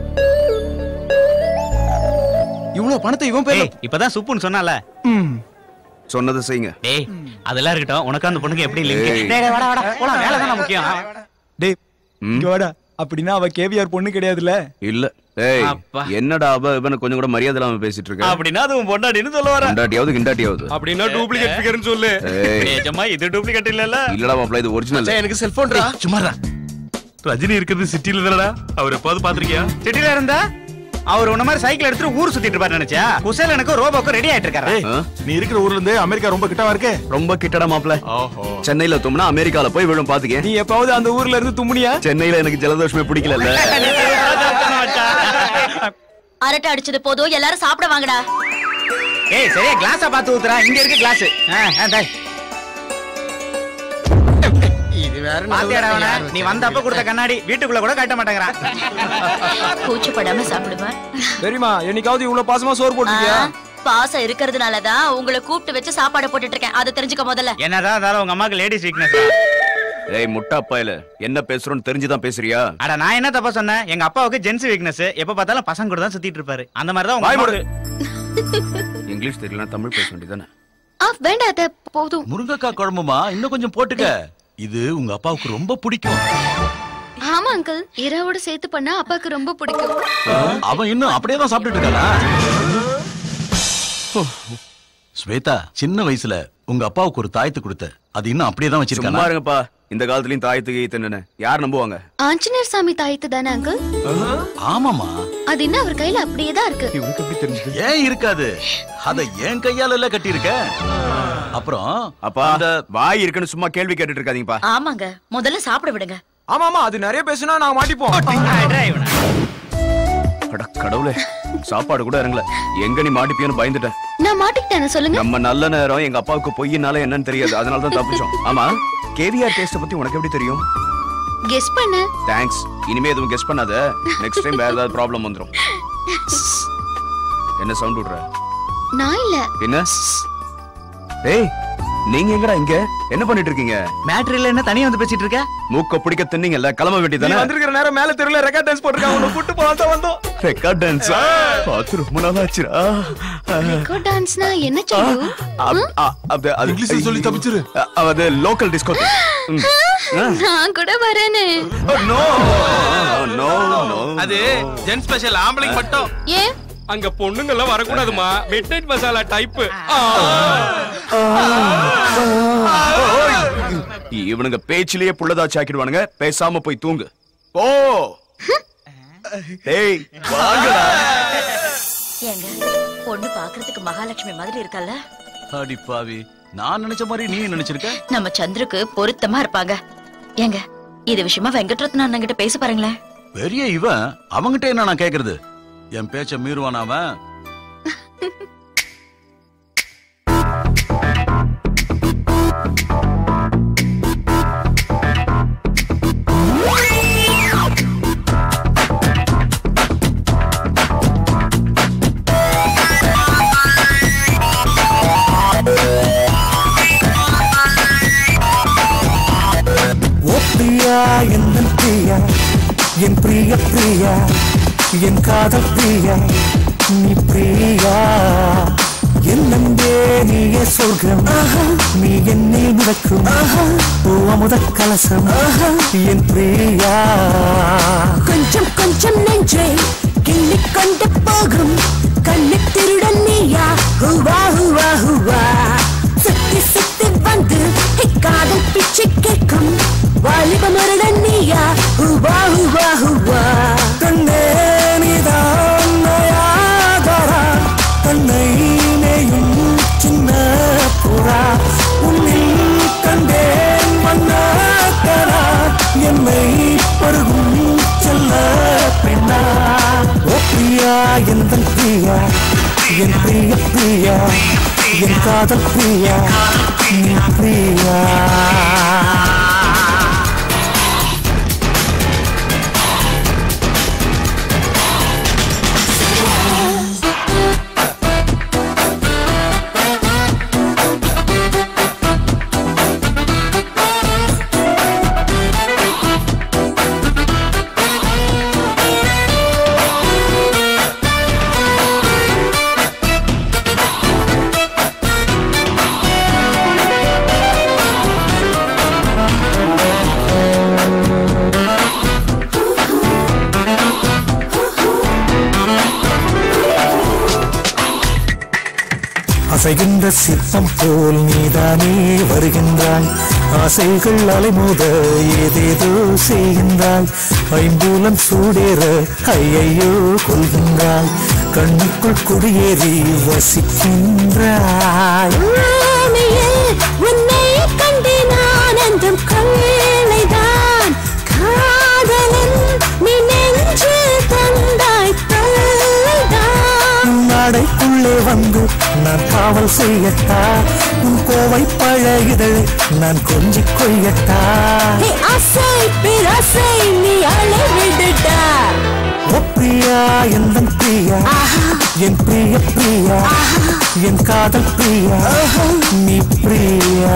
இவ்வளவு பணத்தை இவன் பேர்ல இப்பதான் சுப்புன்னு சொன்னால சொன்னதை செய்யுங்க டேய் அதெல்லாம் இருக்கட்டும் உனக்கு அந்த பொண்ணுக்கு எப்படி லிங்க் ஏய். டேய் டேய், வாடா வாடா போலாம் வேலை தான் முக்கியம் டேய் இங்க வாடா அப்படின்னா அவ கேவிஆர் பொண்ணு கிடையாதுல்ல இல்ல ஏய் அப்பா. என்னடா அவ இவன கொஞ்சம் கூட மரியாதை இல்லாம பேசிட்டு இருக்க அப்படின்னா அது உன் பொண்டாட்டின்னு சொல்ல வர கிண்டாட்டியாவது கிண்டாட்டியாவது அப்படின்னா டூப்ளிகேட் ஃபிகர்னு சொல்லு ஏய். நிஜமா இது டூப்ளிகேட் இல்லல இல்லடா மாப்ள இது ஒரிஜினல் எனக்கு செல்போன்டா சும்மாடா ரஜினி இருக்கிறது சிட்டில தானடா அவர் எப்பாவது பாத்திருக்கியா சிட்டில இருந்தா அவர் உன்ன மாதிரி சைக்கிள் எடுத்துட்டு ஊர் சுத்திட்டு இருப்பாரு நினைச்சா குசேல் எனக்கு ரோபோக்கு ரெடி ஆயிட்டு இருக்காரு நீ இருக்கிற ஊர்ல இருந்து அமெரிக்கா ரொம்ப கிட்டவா இருக்கு ரொம்ப கிட்டடா மாப்ள சென்னையில தும்னா அமெரிக்கால போய் விழும் பாத்துக்க நீ எப்பாவது அந்த ஊர்ல இருந்து தும்முனியா சென்னையில எனக்கு ஜலதோஷமே பிடிக்கல அரட்டை அடிச்சது போதும் எல்லாரும் சாப்பிட வாங்கடா ஏய் சரியா கிளாஸா பார்த்து ஊத்துறா இங்க இருக்கு கிளாஸ் இது வேற பாத்தியாடா அவன நீ வந்தப்ப கொடுத்த கண்ணாடி வீட்டுக்குள்ள கூட கட்ட மாட்டேங்கிறான் கூச்சப்படாம சாப்பிடுவேன் தெரியுமா என்னைக்காவது இவ்வளவு பாசமா சோறு போட்டுருக்கியா பாசம் இருக்கிறதுனாலதான் உங்களை கூப்பிட்டு வச்சு சாப்பாடு போட்டுட்டு இருக்கேன் அதை தெரிஞ்சுக்க முதல்ல என்னதான் இருந்தாலும் உங்க அம்மாக்கு லேடிஸ் வீக்னஸ் ஏய் முட்டா பயல என்ன பேசுறோம்னு தெரிஞ்சுதான் பேசுறியா அட நான் என்ன தப்பா சொன்னேன் எங்க அப்பாவுக்கு ஜென்ஸ் வீக்னஸ் எப்ப பார்த்தாலும் பசங்க கூட தான் சுத்திட்டு இருப்பாரு அந்த மாதிரி தான் உங்க வாய் மூடு. அம்மாவுக்கு- இங்கிலீஷ் தெரியல தமிழ் பேச வேண்டியதானே ஆ வேண்டாம் அத்தை, போதும் முருங்கக்காய் குழம்புமா இன்னும் கொஞ்சம் போட்டுக்க இது உங்க அப்பாவுக்கு ரொம்ப பிடிக்கும் ஆமா அங்கிள் இரவோட சேர்த்து பண்ணா அப்பாக்கு ரொம்ப பிடிக்கும் அவன் இன்னும் அப்படியே தான் சாப்பிட்டுட்டு இருக்கானா ஸ்வேதா சின்ன வயசுல உங்க அப்பாவுக்கு ஒரு தாயத்து கொடுத்த அது இன்னும் அப்படியே தான் சும்மா வச்சிருக்கானா இருங்கப்பா இந்த காலத்துலயும் தாயத்து கீத்துன்னு யார் நம்புவாங்க ஆஞ்சநேயர் சாமி தாயத்து தானே அங்கிள் ஆமாமா அது இன்னும் அவர் கையில அப்படியே தான் இருக்கு இவனுக்கு எப்படி தெரிஞ்சது ஏன் இருக்காது அத என் கையால எல்லாம் கட்டியிருக்க அப்புறம் அப்பா வாய் இருக்குன்னு சும்மா கேள்வி கேட்டுட்டு இருக்காதீங்கப்பா ஆமாங்க முதல்ல சாப்பிட விடுங்க ஆமா ஆமா அது நிறைய பேசுனா நாங்க மாட்டிப்போம் அட கடவுளே சாப்பாடு கூட இறங்கல எங்க நீ மாட்டிப்பியோன்னு பயந்துட்டேன் நான் மாட்டிக்கிட்டேன் சொல்லுங்க நம்ம நல்ல நேரம் எங்க அப்பாவுக்கு பொய்யினால என்னன்னு தெரியாது அதனால தான் தப்பிச்சோம் ஆமா கேவிஆர் டேஸ்ட பத்தி உனக்கு எப்படி தெரியும் கெஸ் பண்ணு தேங்க்ஸ் இனிமே எதுவும் கெஸ் பண்ணாத நெக்ஸ்ட் டைம் வேற ஏதாவது ப்ராப்ளம் வந்துரும் என்ன சவுண்ட் விடுற நான் இல்ல என்ன டேய் நீங்க எங்கடா இங்க என்ன பண்ணிட்டு இருக்கீங்க மேட்ரு இல்ல என்ன தனியா வந்து பேசிட்டு இருக்க மூக்க பிடிக்க தின்னீங்கல்ல கிளம்ப நீ வேண்டியதானே வந்திருக்கிற நேரம் மேல தெருல ரெக்கார்ட் டான்ஸ் போட்டுருக்காங்க உன்னை கூட்டு போலாம் தான் வந்தோம் ரெக்கார்ட் டான்ஸ் பார்த்து ரொம்ப நாள் ஆச்சுடா ரெக்கார்ட் டான்ஸ்னா என்ன செய்யும் அப்- அ- அது- அது- இங்கிலீஷ்ல சொல்லி தப்பிச்சிரு. அ- அது லோக்கல் டிஸ்கோ நான் கூட வரேனே நோ நோ நோ அது ஜென் ஸ்பெஷல் ஆம்பளைக்கு மட்டும் ஏன் அங்க பொண்ணுங்க எல்லாம் வரக்கூடாதுமா மிட் நைட் மசாலா டைப் இவனுங்க பேச்சிலேயே புள்ளதாச்சு ஆக்கிடுவானுங்க பேசாம போய் தூங்கு ஓ டேய் வாங்கடா ஏங்க பொண்ணு பாக்குறதுக்கு மகாலட்சுமி மாதிரி இருக்கல்ல அடி பாவி நான் நினைச்ச மாதிரி நீ நினைச்சிருக்க நம்ம சந்திருக்கு பொருத்தமா இருப்பாங்க ஏங்க இது விஷயமா வெங்கட்ரத்ன அண்ணன் கிட்ட பேச பாருங்களேன் பெரிய இவன் அவங்கிட்ட என்ன நான் கேக்குறது என் பேச்ச மீறுவான் அவன் ஓ பிரியா என் பிரியா என் பிரிய பிரியா என் காதல் பிரியா நீ பிரியா என் நம்பே நீயே சொர்க்கம் நீ என்னில் மிதக்கும் பூவமுத கலசம் என் பிரியா கொஞ்சம் கொஞ்சம் நெஞ்சை கிள்ளிக் கொண்டு போகும் கண்ணு திருடன் நீயா ஹுவா ஹுவா ஹுவா சுத்தி சுத்தி வந்து ஹே, காதல் பிச்சை கேட்கும் வாலிப மருடன் நீயா ஹுவா ஹுவா ஹுவா கண்ணே நீதான் நயாகரா கண்ணை மேயும் சின்ன புறா உன்னில் கண்டேன் மன்னாக்கரா என்னை பருகும் செல்ல பெண்ணா ஓ பிரியா எந்த பிரியா என் பிரிய பிரியா என் காதல் பிரியா நீ பிரியா அசைகின்ற சிற்பம் போல் நீதானே வருகின்றாய் ஆசைகள் அலைமோத ஏதேதோ செய்கின்றாய் ஐம்பூலம் சூடேற ஐயையோ கொள்கின்றாய் கண்ணுக்குள் குடியேறி வசிக்கின்றாய் ஆமையில் உன்னை கண்டு நான் என்றும் கொள்ளைதான் காதலன் நீ நெஞ்சு தந்தாய் தொல்லைதான் நாடைக்குள்ளே வந்து நான் காவல் செய்யட்டா உன் கோவை பழகிதழை நான் கொஞ்சிக் கொய்யட்டா ஹே, ஆசை பேராசை நீ அலை விடுடா ஓ பிரியா எந்த பிரியா என் பிரிய பிரியா என் காதல் பிரியா நீ பிரியா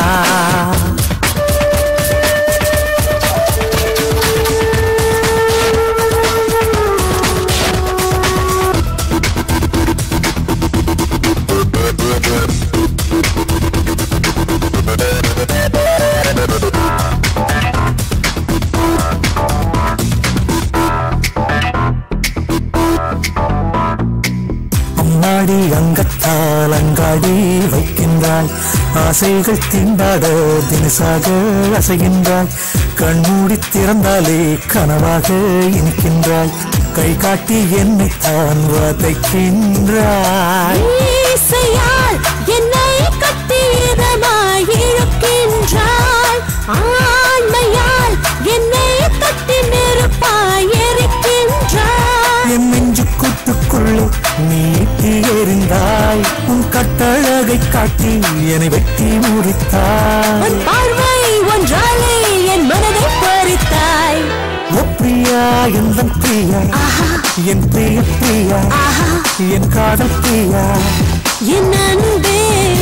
அம்மாடி அங்கத்தால் அங்காடி வைக்கின்றாய் ஆசைகள் தீண்டாட தினசாக அசைகின்றாய் கண்மூடி திறந்தாலே கனவாக இனிக்கின்றாய் கை காட்டி என்னை தான் வதைக்கின்றாய் இசையால் என்னை கட்டியதமாய் இழுக்கின்றாய் ஆண்மையால் என்னை கட்டி நெருப்பாய் எரிக்கின்றாய் என் நெஞ்சு கூட்டுக்குள்ளே நீட்டி எறிந்தாய் உன் கட்டழகை காட்டி என்னை வெட்டி முடித்தாய் உன் பார்வை ஒன்றாலே என் மனதை பறித்தாய் ஓ பிரியா எந்த பிரியா என் பிரிய பிரியா என் காதல் பிரியா என் அன்பே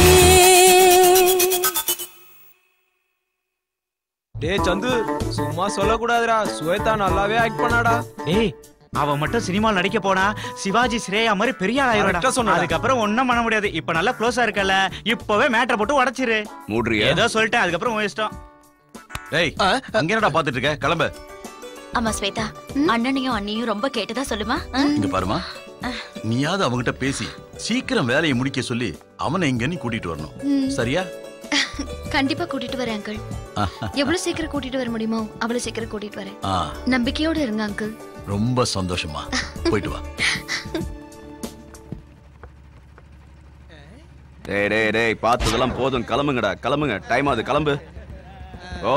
டேய் சந்து சும்மா சொல்லக்கூடாதுடா சுவேதா நல்லாவே ஆக்ட் பண்ணாடா டேய் அவ மட்டும் சினிமா நடிக்க போனா சிவாஜி ஸ்ரேயா மாதிரி பெரிய ஆள் Correct ஆ ஆயிடுறா சொன்னடா. அதுக்கப்புறம் ஒண்ணும் பண்ண முடியாது இப்ப நல்லா க்ளோஸா இருக்கல இப்பவே மேட்டரை போட்டு உடைச்சிரு மூடுறியா ஏதோ சொல்லிட்டேன் அதுக்கப்புறம் உன் இஷ்டம் டேய் அங்க என்னடா பாத்துட்டு இருக்க கிளம்பு ஆமா ஸ்வேதா அண்ணனையும் அண்ணியும் ரொம்ப கேட்டதா சொல்லுமா ஆ? இங்க பாருமா நீயாவது அவங்கிட்ட பேசி சீக்கிரம் வேலையை முடிக்க சொல்லி அவனை இங்க நீ கூட்டிட்டு வரணும் ம். சரியா கண்டிப்பா கூட்டிட்டு வரேன் அங்கிள் எவ்வளவு சீக்கிரம் கூட்டிட்டு வர முடியுமோ அவ்வளவு சீக்கிரம் கூட்டிட்டு வரேன் ஆ நம்பிக்கையோட இருங்க அங்கிள் ரொம்ப சந்தோஷமா போயிட்டு வா டேய் டேய் டேய் பார்த்ததெல்லாம் போதும் கிளம்புங்கடா கிளம்புங்க டைம் ஆகுது கிளம்பு ஓ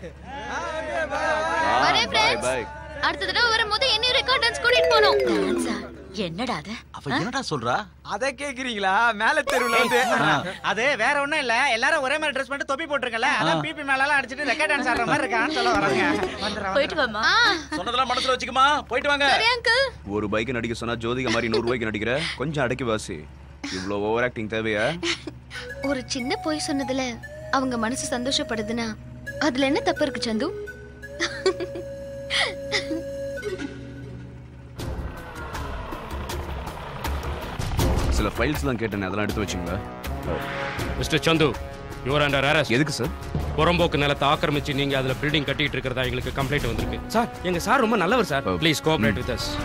வரேன் பை friends. பை அடுத்த தடவை வரும்போது என்ன ரெக்கார்ட் டான்ஸ் கூட்டிட்டு போகணும் டான்ஸா என்னடா அது அவ என்னடா சொல்றா அத கேக்குறீங்களா மேல தெருவுல வந்து அது வேற ஒண்ணும் இல்ல எல்லாரும் ஒரே மாதிரி ட்ரெஸ் பண்ணிட்டு தொப்பி போட்டுருக்கல அதான் பிபி மேல எல்லாம் அடிச்சிட்டு ரெக்கார்ட் டான்ஸ் ஆடுற மாதிரி இருக்கான்னு சொல்ல வராங்க போயிட்டு வாமா சொன்னதெல்லாம் மனசுல வச்சுக்குமா போயிட்டு வாங்க அங்கிள் ஒரு பைக் நடிக்க சொன்னா ஜோதிகா மாதிரி நூறு ரூபாய்க்கு நடிக்கிற கொஞ்சம் அடக்கி வாசி இவ்வளோ ஓவர் ஆக்டிங் தேவையா ஒரு சின்ன பொய் சொன்னதுல அவங்க மனசு சந்தோஷப்படுதுன்னா அதுல என்ன தப்பு இருக்கு சந்து சில ஃபைல்ஸ்லாம் கேட்டேன் அதெல்லாம் எடுத்து வச்சுங்க mister Chandu you're under arrest எதுக்கு சார் புறம்போக்கு நிலத்தை ஆக்கிரமிச்சு நீங்க அதுல பில்டிங் கட்டிட்டு இருக்கிறதா எங்களுக்கு கம்ப்ளைண்ட் வந்திருக்கு சார் எங்க சார் ரொம்ப நல்லவர் sir please cooperate with us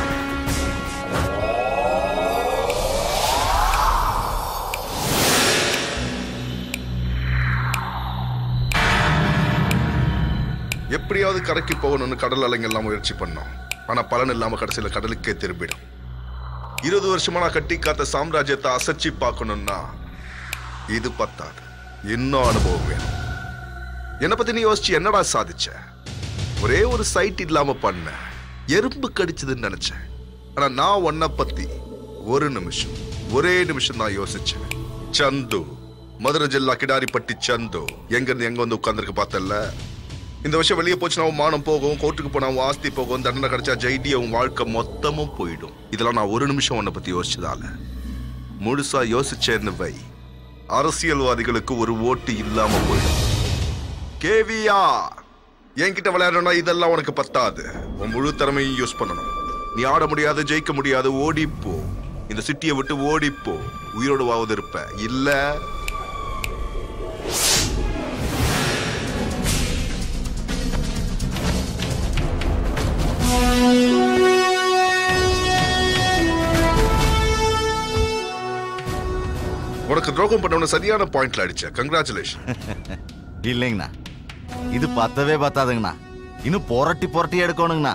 எப்படியாவது கரைக்கு போகணும்னு கடல் அலைங்க எல்லாம் முயற்சி பண்ணோம் ஆனா பலன் இல்லாம கடைசியில கடலுக்கே திரும்பிடும் இருபது வருஷமா நான் கட்டி காத்த சாம்ராஜ்யத்தை அசைச்சு பார்க்கணும்னா இது பத்தாது இன்னும் அனுபவம் வேணும் என்னை பத்தி நீ யோசிச்சு என்னடா சாதிச்ச ஒரே ஒரு சைட் இல்லாம பண்ண எறும்பு கடிச்சதுன்னு நினைச்சேன் ஆனா நான் உன்னை பத்தி ஒரு நிமிஷம் ஒரே நிமிஷம் தான் யோசிச்சேன் சந்து மதுரை ஜில்லா கிடாரிப்பட்டி சந்து எங்க இருந்து எங்க வந்து உட்கார்ந்துருக்கு பார்த்தல இந்த விஷயம் வெளியே போச்சுன்னா உன் மானம் போகும் கோர்ட்டுக்கு போனா உன் ஆஸ்தி போகும் தண்டனை கிடைச்சா ஜெயிடி உன் வாழ்க்கை மொத்தமும் போயிடும் இதெல்லாம் நான் ஒரு நிமிஷம் உன்னை பத்தி யோசிச்சதால முழுசா யோசிச்சேன்னு வை அரசியல்வாதிகளுக்கு ஒரு ஓட்டு இல்லாம போயிடும் கேவிஆர் என்கிட்ட விளையாடணும்னா இதெல்லாம் உனக்கு பத்தாது உன் முழு திறமையும் யூஸ் பண்ணணும் நீ ஆட முடியாது ஜெயிக்க முடியாது ஓடிப்போ இந்த சிட்டியை விட்டு ஓடிப்போ உயிரோடு வாவது இருப்ப இல்ல உனக்கு துரோகம் பண்ணவன சரியான பாயிண்ட்ல அடிச்ச கங்க்ராச்சுலேஷன் இல்லைங்கண்ணா இது பத்தவே பத்தாதுங்கண்ணா இன்னும் புரட்டி புரட்டி எடுக்கணுங்கண்ணா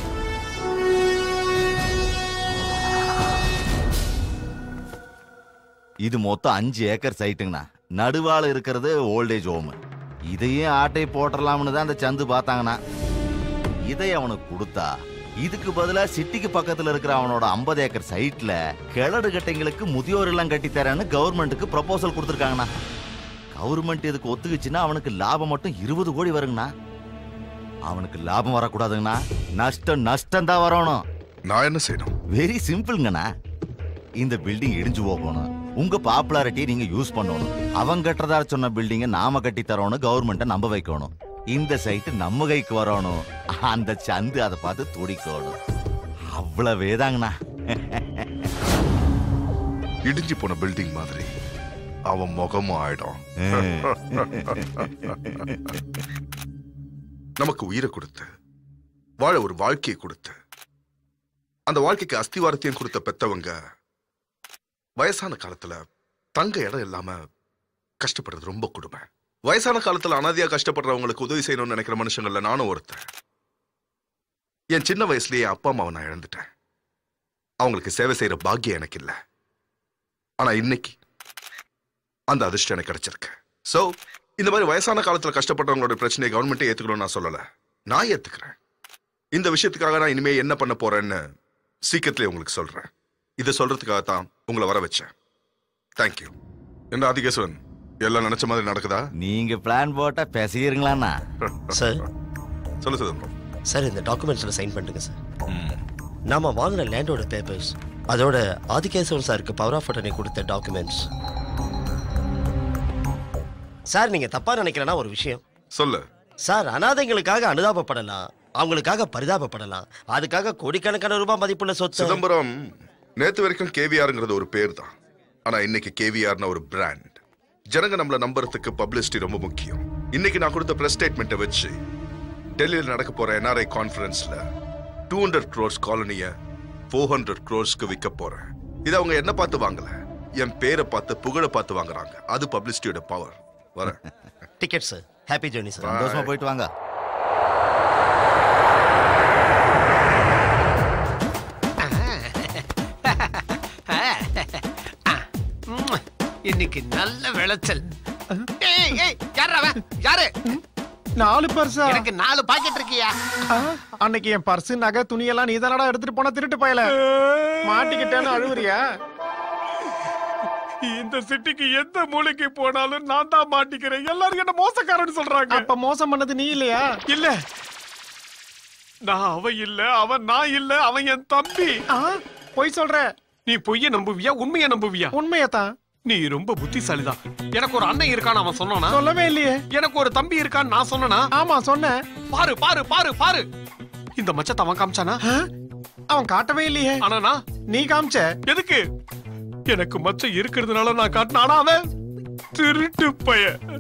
இது மொத்தம் அஞ்சு ஏக்கர் சைட்டுங்கண்ணா நடுவால இருக்கிறது ஓல்டேஜ் ஹோம் இதையும் ஆட்டை போட்டுடலாம்னு தான் அந்த சந்து பார்த்தாங்கண்ணா இதை அவனுக்கு கொடுத்தா இதுக்கு பதிலா சிட்டிக்கு பக்கத்துல இருக்கிற அவனோட 50 ஏக்கர் சைட்ல கிழடு கட்டைங்களுக்கு முதியோர் இல்லம் கட்டி தரேன்னு கவர்மெண்ட்டுக்கு ப்ரப்போசல் கொடுத்துருக்காங்கண்ணா கவர்மெண்ட் இதுக்கு ஒத்துக்குச்சுன்னா அவனுக்கு லாபம் மட்டும் இருபது கோடி வருங்கண்ணா அவனுக்கு லாபம் வரக்கூடாதுங்கண்ணா நஷ்டம் நஷ்டம் தான் வரணும் நான் என்ன செய்யணும் வெரி சிம்பிள்ங்கண்ணா இந்த பில்டிங் இடிஞ்சு போகணும் உங்க பாப்புலாரிட்டியை நீங்க யூஸ் பண்ணணும் அவன் கட்டுறதா சொன்ன பில்டிங்கை நாம கட்டி தரோன்னு கவர்மெண்ட்டை நம்ப வைக்கணும் இந்த சைட்டு நம்ம கைக்கு வரணும் அந்த சந்து அதை பார்த்து துடிக்கணும் அவ்வளவே தாங்கண்ணா இடிஞ்சு போன பில்டிங் மாதிரி அவன் முகமும் ஆயிடும் நமக்கு உயிரை கொடுத்து வாழ ஒரு வாழ்க்கையை கொடுத்து அந்த வாழ்க்கைக்கு அஸ்திவாரத்தையும் கொடுத்த பெத்தவங்க வயசான காலத்துல தங்க இடம் இல்லாம கஷ்டப்படுறது ரொம்ப கொடுமை வயசான காலத்துல அனாதையா கஷ்டப்படுறவங்களுக்கு உதவி செய்யணும்னு நினைக்கிற மனுஷங்கள்ல நானும் ஒருத்தன் என் சின்ன வயசுலயே என் அப்பா அம்மாவை நான் இழந்துட்டேன் அவங்களுக்கு சேவை செய்யற பாக்கியம் எனக்கு இல்ல ஆனா இன்னைக்கு அந்த அதிர்ஷ்டம் எனக்கு கிடைச்சிருக்கு சோ இந்த மாதிரி வயசான காலத்துல கஷ்டப்படுறவங்களோட பிரச்சனையை கவர்மெண்ட்டே ஏத்துக்கணும்னு நான் சொல்லல நான் ஏத்துக்கிறேன் இந்த விஷயத்துக்காக நான் இனிமே என்ன பண்ண போறேன்னு சீக்கிரத்திலே உங்களுக்கு சொல்றேன் இதை சொல்றதுக்காக தான் உங்களை வர வச்சேன் தேங்க்யூ என்ன ஆதிகேஸ்வரன் எல்லாம் நினைச்ச மாதிரி நடக்குதா நீங்க பிளான் போட்டா பேசிக்கிறீங்களாண்ணா சார் சொல்லு சிதம்பரம் சார் இந்த டாக்குமெண்ட்ஸ்ல சைன் பண்ணுங்க சார் நாம வாங்கின லேண்டோட பேப்பர்ஸ் அதோட ஆதிகேசவன் சாருக்கு பவர் ஆஃப் அட்டனை கொடுத்த டாக்குமெண்ட்ஸ் சார் நீங்க தப்பா நினைக்கிறேன்னா ஒரு விஷயம் சொல்லு சார் அனாதைங்களுக்காக அனுதாபப்படலாம் அவங்களுக்காக பரிதாபப்படலாம் அதுக்காக கோடிக்கணக்கான ரூபாய் மதிப்புள்ள சொத்து சிதம்பரம் நேத்து வரைக்கும் கேவிஆர்ங்கிறது ஒரு பேர் தான் ஆனா இன்னைக்கு கேவிஆர்னா ஒரு பிராண்ட் ஜனங்க நம்மள நம்புறதுக்கு பப்ளிசிட்டி ரொம்ப முக்கியம் இன்னைக்கு நான் கொடுத்த பிரஸ் ஸ்டேட்மெண்ட்டை வச்சு டெல்லியில் நடக்க போற என்ஆர்ஐ கான்ஃபரன்ஸ்ல டூ ஹண்ட்ரட் க்ரோர்ஸ் காலனிய ஃபோர் ஹண்ட்ரட் க்ரோர்ஸ்க்கு விற்க போறேன் இது அவங்க என்ன பார்த்து வாங்கல என் பேரை பார்த்து புகழை பார்த்து வாங்குறாங்க அது பப்ளிசிட்டியோட பவர் வரேன் ticket sir happy journey sir சந்தோஷமா போயிட்டு வாங்க இன்னைக்கு நல்ல விளைச்சல் ஏய் ஏய் யாரா அவன் யாரு நாலு பர்ஸா எனக்கு நாலு பாக்கெட் இருக்கியா அன்னைக்கு என் பர்ஸ் நகை துணியெல்லாம் நீ தானடா எடுத்துட்டு போன திருட்டு பயல மாட்டிக்கிட்டேன்னு அழுவுறியா இந்த சிட்டிக்கு எந்த மூலைக்கு போனாலும் நான் தான் மாட்டிக்கிறேன் எல்லாரும் என்ன மோசக்காரன்னு சொல்றாங்க அப்ப மோசம் பண்ணது நீ இல்லையா இல்ல நான் அவன் இல்ல அவன் நான் இல்ல அவன் என் தம்பி பொய் சொல்ற நீ பொய்ய நம்புவியா உண்மைய நம்புவியா உண்மையத்தான் நீ ரொம்ப புத்திசாலிதான் எனக்கு ஒரு அண்ணன் இருக்கான்னு அவன் சொன்னானா சொல்லவே இல்லையே எனக்கு ஒரு தம்பி இருக்கான்னு நான் சொன்னனா ஆமா சொன்னேன் பாரு பாரு பாரு பாரு இந்த மச்சத்தை அவன் காமிச்சானா அவன் காட்டவே இல்லையே ஆனா நான் நீ காமிச்ச எதுக்கு எனக்கு மச்சம் இருக்கிறதுனால நான் காட்டின ஆனா அவன் திருட்டு பைய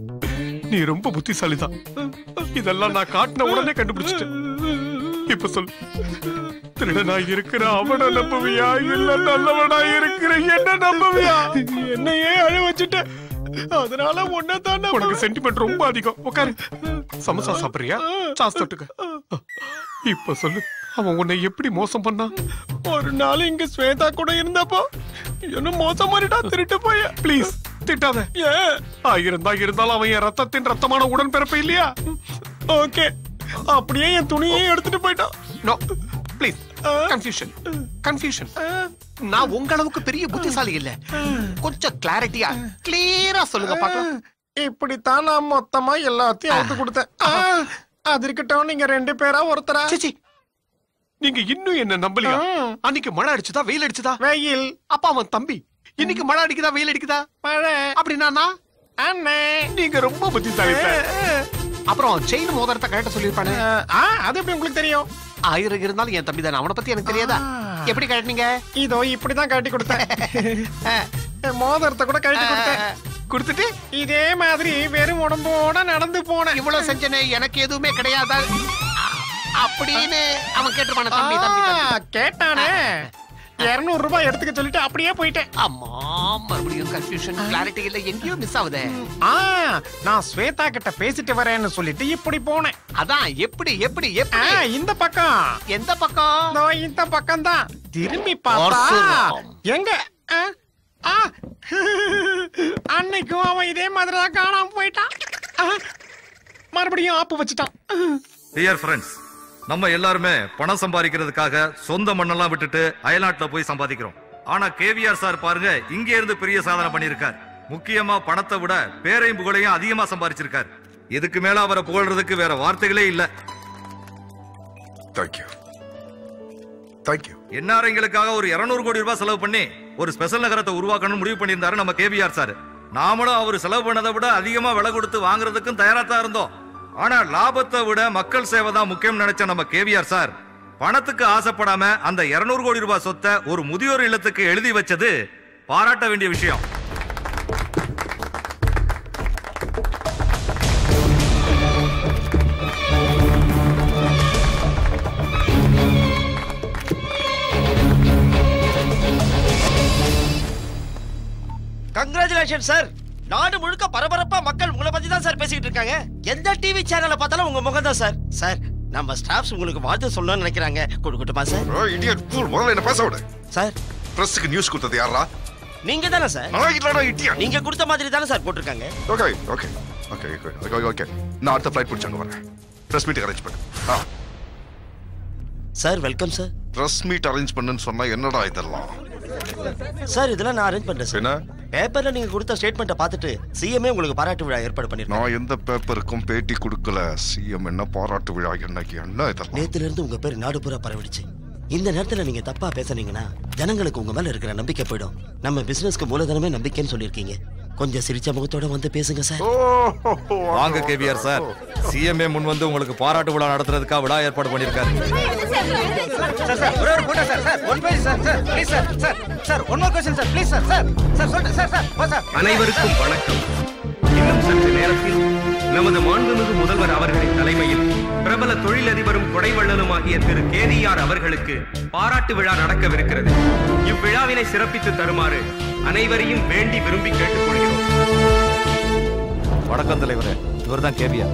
நீ ரொம்ப புத்திசாலிதான் இதெல்லாம் நான் காட்டின உடனே கண்டுபிடிச்சிட்டேன் இப்ப சொல் திருடனா இருக்கிற அவனை நம்புவியா இல்ல நல்லவனா இருக்கிற என்ன நம்புவியா என்னையே அழ வச்சுட்ட அதனால உன்னதான் உனக்கு சென்டிமெண்ட் ரொம்ப அதிகம் உட்காரு சமோசா சாப்பிடுறியா சாஸ் தொட்டுக்க இப்ப சொல்லு அவன் உன்னை எப்படி மோசம் பண்ணான் ஒரு நாள் இங்க ஸ்வேதா கூட இருந்தப்போ என்ன மோசம் பண்ணிட்டா திருட்டு போய ப்ளீஸ் திட்டாத ஆயிரம் தான் இருந்தாலும் அவன் என் ரத்தத்தின் ரத்தமான உடன்பிறப்பு இல்லையா ஓகே அப்படியே என் துணியே எடுத்துட்டு போயிட்டான் நோ ப்ளீஸ் கன்ஃபியூஷன் கன்ஃபியூஷன் நான் உங்க அளவுக்கு பெரிய புத்திசாலி இல்ல கொஞ்சம் கிளாரிட்டியா கிளியரா சொல்லுங்க பார்க்கலாம் இப்படித்தான் நான் மொத்தமா எல்லாத்தையும் அவுத்து கொடுத்தேன் ஆ, அது இருக்கட்டும் நீங்க ரெண்டு பேரா ஒருத்தரா நீங்க இன்னும் என்ன நம்பலையா அன்னைக்கு மழை அடிச்சுதா வெயில் அடிச்சுதா வெயில் அப்பா அவன் தம்பி இன்னைக்கு மழை அடிக்குதா வெயில் அடிக்குதா மழை அப்படின்னா அண்ணே நீங்க ரொம்ப புத்திசாலி அப்புறம் செயின் மோதிரத்தை கரெக்டா சொல்லிருப்பானே ஆ அது எப்படி உங்களுக்கு தெரியும் ஆயிரம் இருந்தாலும் என் தம்பி தானே அவனை பத்தி எனக்கு தெரியாதா எப்படி கழட்டினீங்க இதோ இப்படிதான் கட்டி கொடுத்தேன் மோதிரத்தை கூட கழட்டி கொடுத்தேன் கொடுத்துட்டு இதே மாதிரி வெறும் உடம்போட நடந்து போனேன் இவ்வளவு செஞ்சனே எனக்கு எதுவுமே கிடையாதா அப்படின்னு அவன் கேட்டுருப்பான தம்பி தம்பி ஆ, கேட்டானே இருநூறு ரூபாய் எடுத்துக்க சொல்லிட்டு அப்படியே போயிட்டேன் அம்மா மறுபடியும் கன்ஃபியூஷன் கிளாரிட்டி இல்ல எங்கேயோ மிஸ் ஆகுதே ஆ நான் ஸ்வேதா கிட்ட பேசிட்டு வரேன்னு சொல்லிட்டு இப்படி போனேன் அதான் எப்படி எப்படி ஆ, எப்படி இந்த பக்கம் எந்த பக்கம் இதோ இந்த பக்கம் தான் திரும்பி பார்த்தா பரசுராம். எங்க ஆ, ஆ, அன்னைக்கும் அவன் இதே மாதிரி தான் காணாம போயிட்டான் ஆ, மறுபடியும் ஆப்பு வச்சுட்டான் டியர் ஃப்ரெண்ட்ஸ் நம்ம எல்லாருமே பணம் சம்பாதிக்கிறதுக்காக சொந்த மண்ணெல்லாம் விட்டுட்டு அயல்நாட்டுல போய் சம்பாதிக்கிறோம் ஆனா கேவிஆர் சார் பாருங்க இங்க இருந்து பெரிய சாதனை பண்ணியிருக்கார் முக்கியமா பணத்தை விட பேரையும் புகழையும் அதிகமா சம்பாதிச்சிருக்கார் இதுக்கு மேல அவரை புகழ்றதுக்கு வேற வார்த்தைகளே இல்ல தேங்க்யூ தேங்க்யூ என்ஆர்ஐங்களுக்காக ஒரு 200 கோடி ரூபாய் செலவு பண்ணி ஒரு ஸ்பெஷல் நகரத்தை உருவாக்கணும்னு முடிவு பண்ணியிருந்தாரு நம்ம கேவிஆர் சார் நாமளும் அவர் செலவு பண்ணதை விட அதிகமா விலை கொடுத்து வாங்குறதுக்கும் தயாரா தான் இருந்தோம் ஆனா லாபத்தை விட மக்கள் சேவை தான் முக்கியம் நினைச்ச நம்ம கேவிஆர் சார் பணத்துக்கு ஆசைப்படாம அந்த 200 கோடி ரூபாய் சொத்தை ஒரு முதியோர் இல்லத்துக்கு எழுதி வச்சது பாராட்ட வேண்டிய விஷயம் கங்க்ராச்சுலேஷன் சார் நாடு முழுக்க பரபரப்பா மக்கள் உங்களை பத்தி தான் சார் பேசிக்கிட்டு இருக்காங்க எந்த டிவி சேனல்ல பார்த்தாலும் உங்க முகம் தான் சார் சார் நம்ம ஸ்டாஃப்ஸ் உங்களுக்கு வாழ்த்து சொல்லணும்னு நினைக்கிறாங்க கொடுக்கட்டுமா சார் இடியட் ஃபூல் முதல்ல என்ன பேச விடு சார் பிரஸ்க்கு நியூஸ் கொடுத்தது யாரா நீங்க தானே சார் நான் இல்லடா இடியட் நீங்க கொடுத்த மாதிரி தானே சார் போட்டிருக்காங்க okay okay okay okay okay okay நான் அடுத்த ஃப்ளைட் பிடிச்சாங்க வரேன் ப்ரெஸ் மீட் அரேஞ்ச் பண்ணு ஆ sir welcome sir press meet arrange பண்ணுன்னு சொன்னா என்னடா இதெல்லாம் சார் இதெல்லாம் நான் அரேஞ்ச் பண்றேன் சார் என்ன பேப்பர்ல நீங்க கொடுத்த ஸ்டேட்மெண்ட்டை பார்த்துட்டு சிஎம்ஏ உங்களுக்கு பாராட்டு விழா ஏற்பாடு பண்ணிருக்கேன் நான் எந்த பேப்பருக்கும் பேட்டி கொடுக்கல சிஎம் என்ன பாராட்டு விழா என்னைக்கு என்ன இதெல்லாம் நேத்துல இருந்து உங்க பேர் நாடு பூரா பரவிடுச்சு இந்த நேரத்துல நீங்க தப்பா பேசுனீங்கன்னா ஜனங்களுக்கு உங்க மேல இருக்கிற நம்பிக்கை போயிடும் நம்ம பிசினஸ்க்கு மூலதனமே நம்பிக்கைன்னு சொல்லியிருக்கீங்க கொஞ்சம் சிரிச்ச முகத்தோட வந்து பேசுங்க சார் வாங்க கேவிஆர் சார் சிஎம்ஏ முன் வந்து உங்களுக்கு பாராட்டு விழா நடத்துறதுக்காக விழா ஏற்பாடு பண்ணியிருக்காரு சார் சார் ஒரே ஒரு photo sir sir one page sir sir please sir sir sir one more question sir please sir sir sir சொல்லுங்க சார் சார் வா சார் அனைவருக்கும் வணக்கம் இன்னும் சற்று நேரத்தில் நமது மாண்புமிகு முதல்வர் அவர்களின் தலைமையில் பிரபல தொழிலதிபரும் கொடைவள்ளலுமாகிய திரு கேதியார் அவர்களுக்கு பாராட்டு விழா நடக்கவிருக்கிறது இவ்விழாவினை சிறப்பித்து தருமாறு அனைவரையும் வேண்டி விரும்பி கேட்டுக்கொள்கிறோம் வணக்கம் தலைவரே இவர்தான் கேவிஆர்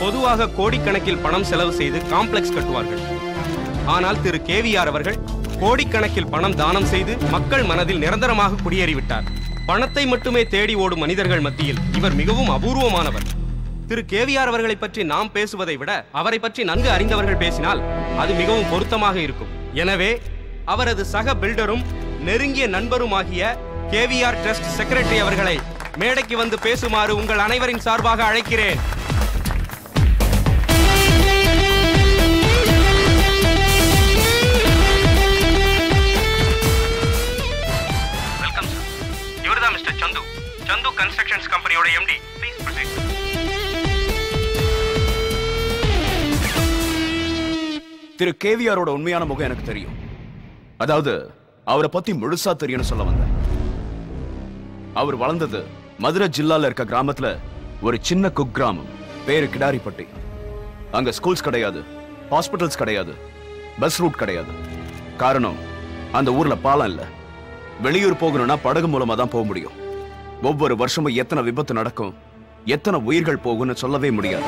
பொதுவாக கோடிக்கணக்கில் பணம் செலவு செய்து காம்ப்ளெக்ஸ் கட்டுவார்கள் ஆனால் திரு கேவிஆர் அவர்கள் கோடிக்கணக்கில் பணம் தானம் செய்து மக்கள் மனதில் நிரந்தரமாக குடியேறிவிட்டார் பணத்தை மட்டுமே தேடி ஓடும் மனிதர்கள் மத்தியில் இவர் மிகவும் அபூர்வமானவர் திரு கேவிஆர் அவர்களை பற்றி நாம் பேசுவதை விட அவரை பற்றி நன்கு அறிந்தவர்கள் பேசினால் அது மிகவும் பொருத்தமாக இருக்கும் எனவே அவரது சக பில்டரும் நெருங்கிய நண்பருமாகிய கேவிஆர் ட்ரஸ்ட் செக்ரட்டரி அவர்களை மேடைக்கு வந்து பேசுமாறு உங்கள் அனைவரின் சார்பாக அழைக்கிறேன் வெல்கம் சார் இவர்தான் மிஸ்டர் சந்து சந்து கன்ஸ்ட்ரக்ஷன்ஸ் கம்பெனியோட எம்டி ப்ளீஸ் ப்ரொசீட் திரு கேவிஆரோட உண்மையான முகம் எனக்கு தெரியும் அதாவது அவரை பத்தி முழுசா தெரியும்னு சொல்ல வந்தேன் அவர் வளர்ந்தது மதுரை ஜில்லால இருக்க கிராமத்துல ஒரு சின்ன குக் கிராமம் பேரு கிடாரிப்பட்டி அங்க ஸ்கூல்ஸ் கிடையாது ஹாஸ்பிட்டல்ஸ் கிடையாது பஸ் ரூட் கிடையாது காரணம் அந்த ஊர்ல பாலம் இல்ல வெளியூர் போகணும்னா படகு மூலமா தான் போக முடியும் ஒவ்வொரு வருஷமும் எத்தனை விபத்து நடக்கும் எத்தனை உயிர்கள் போகும்னு சொல்லவே முடியாது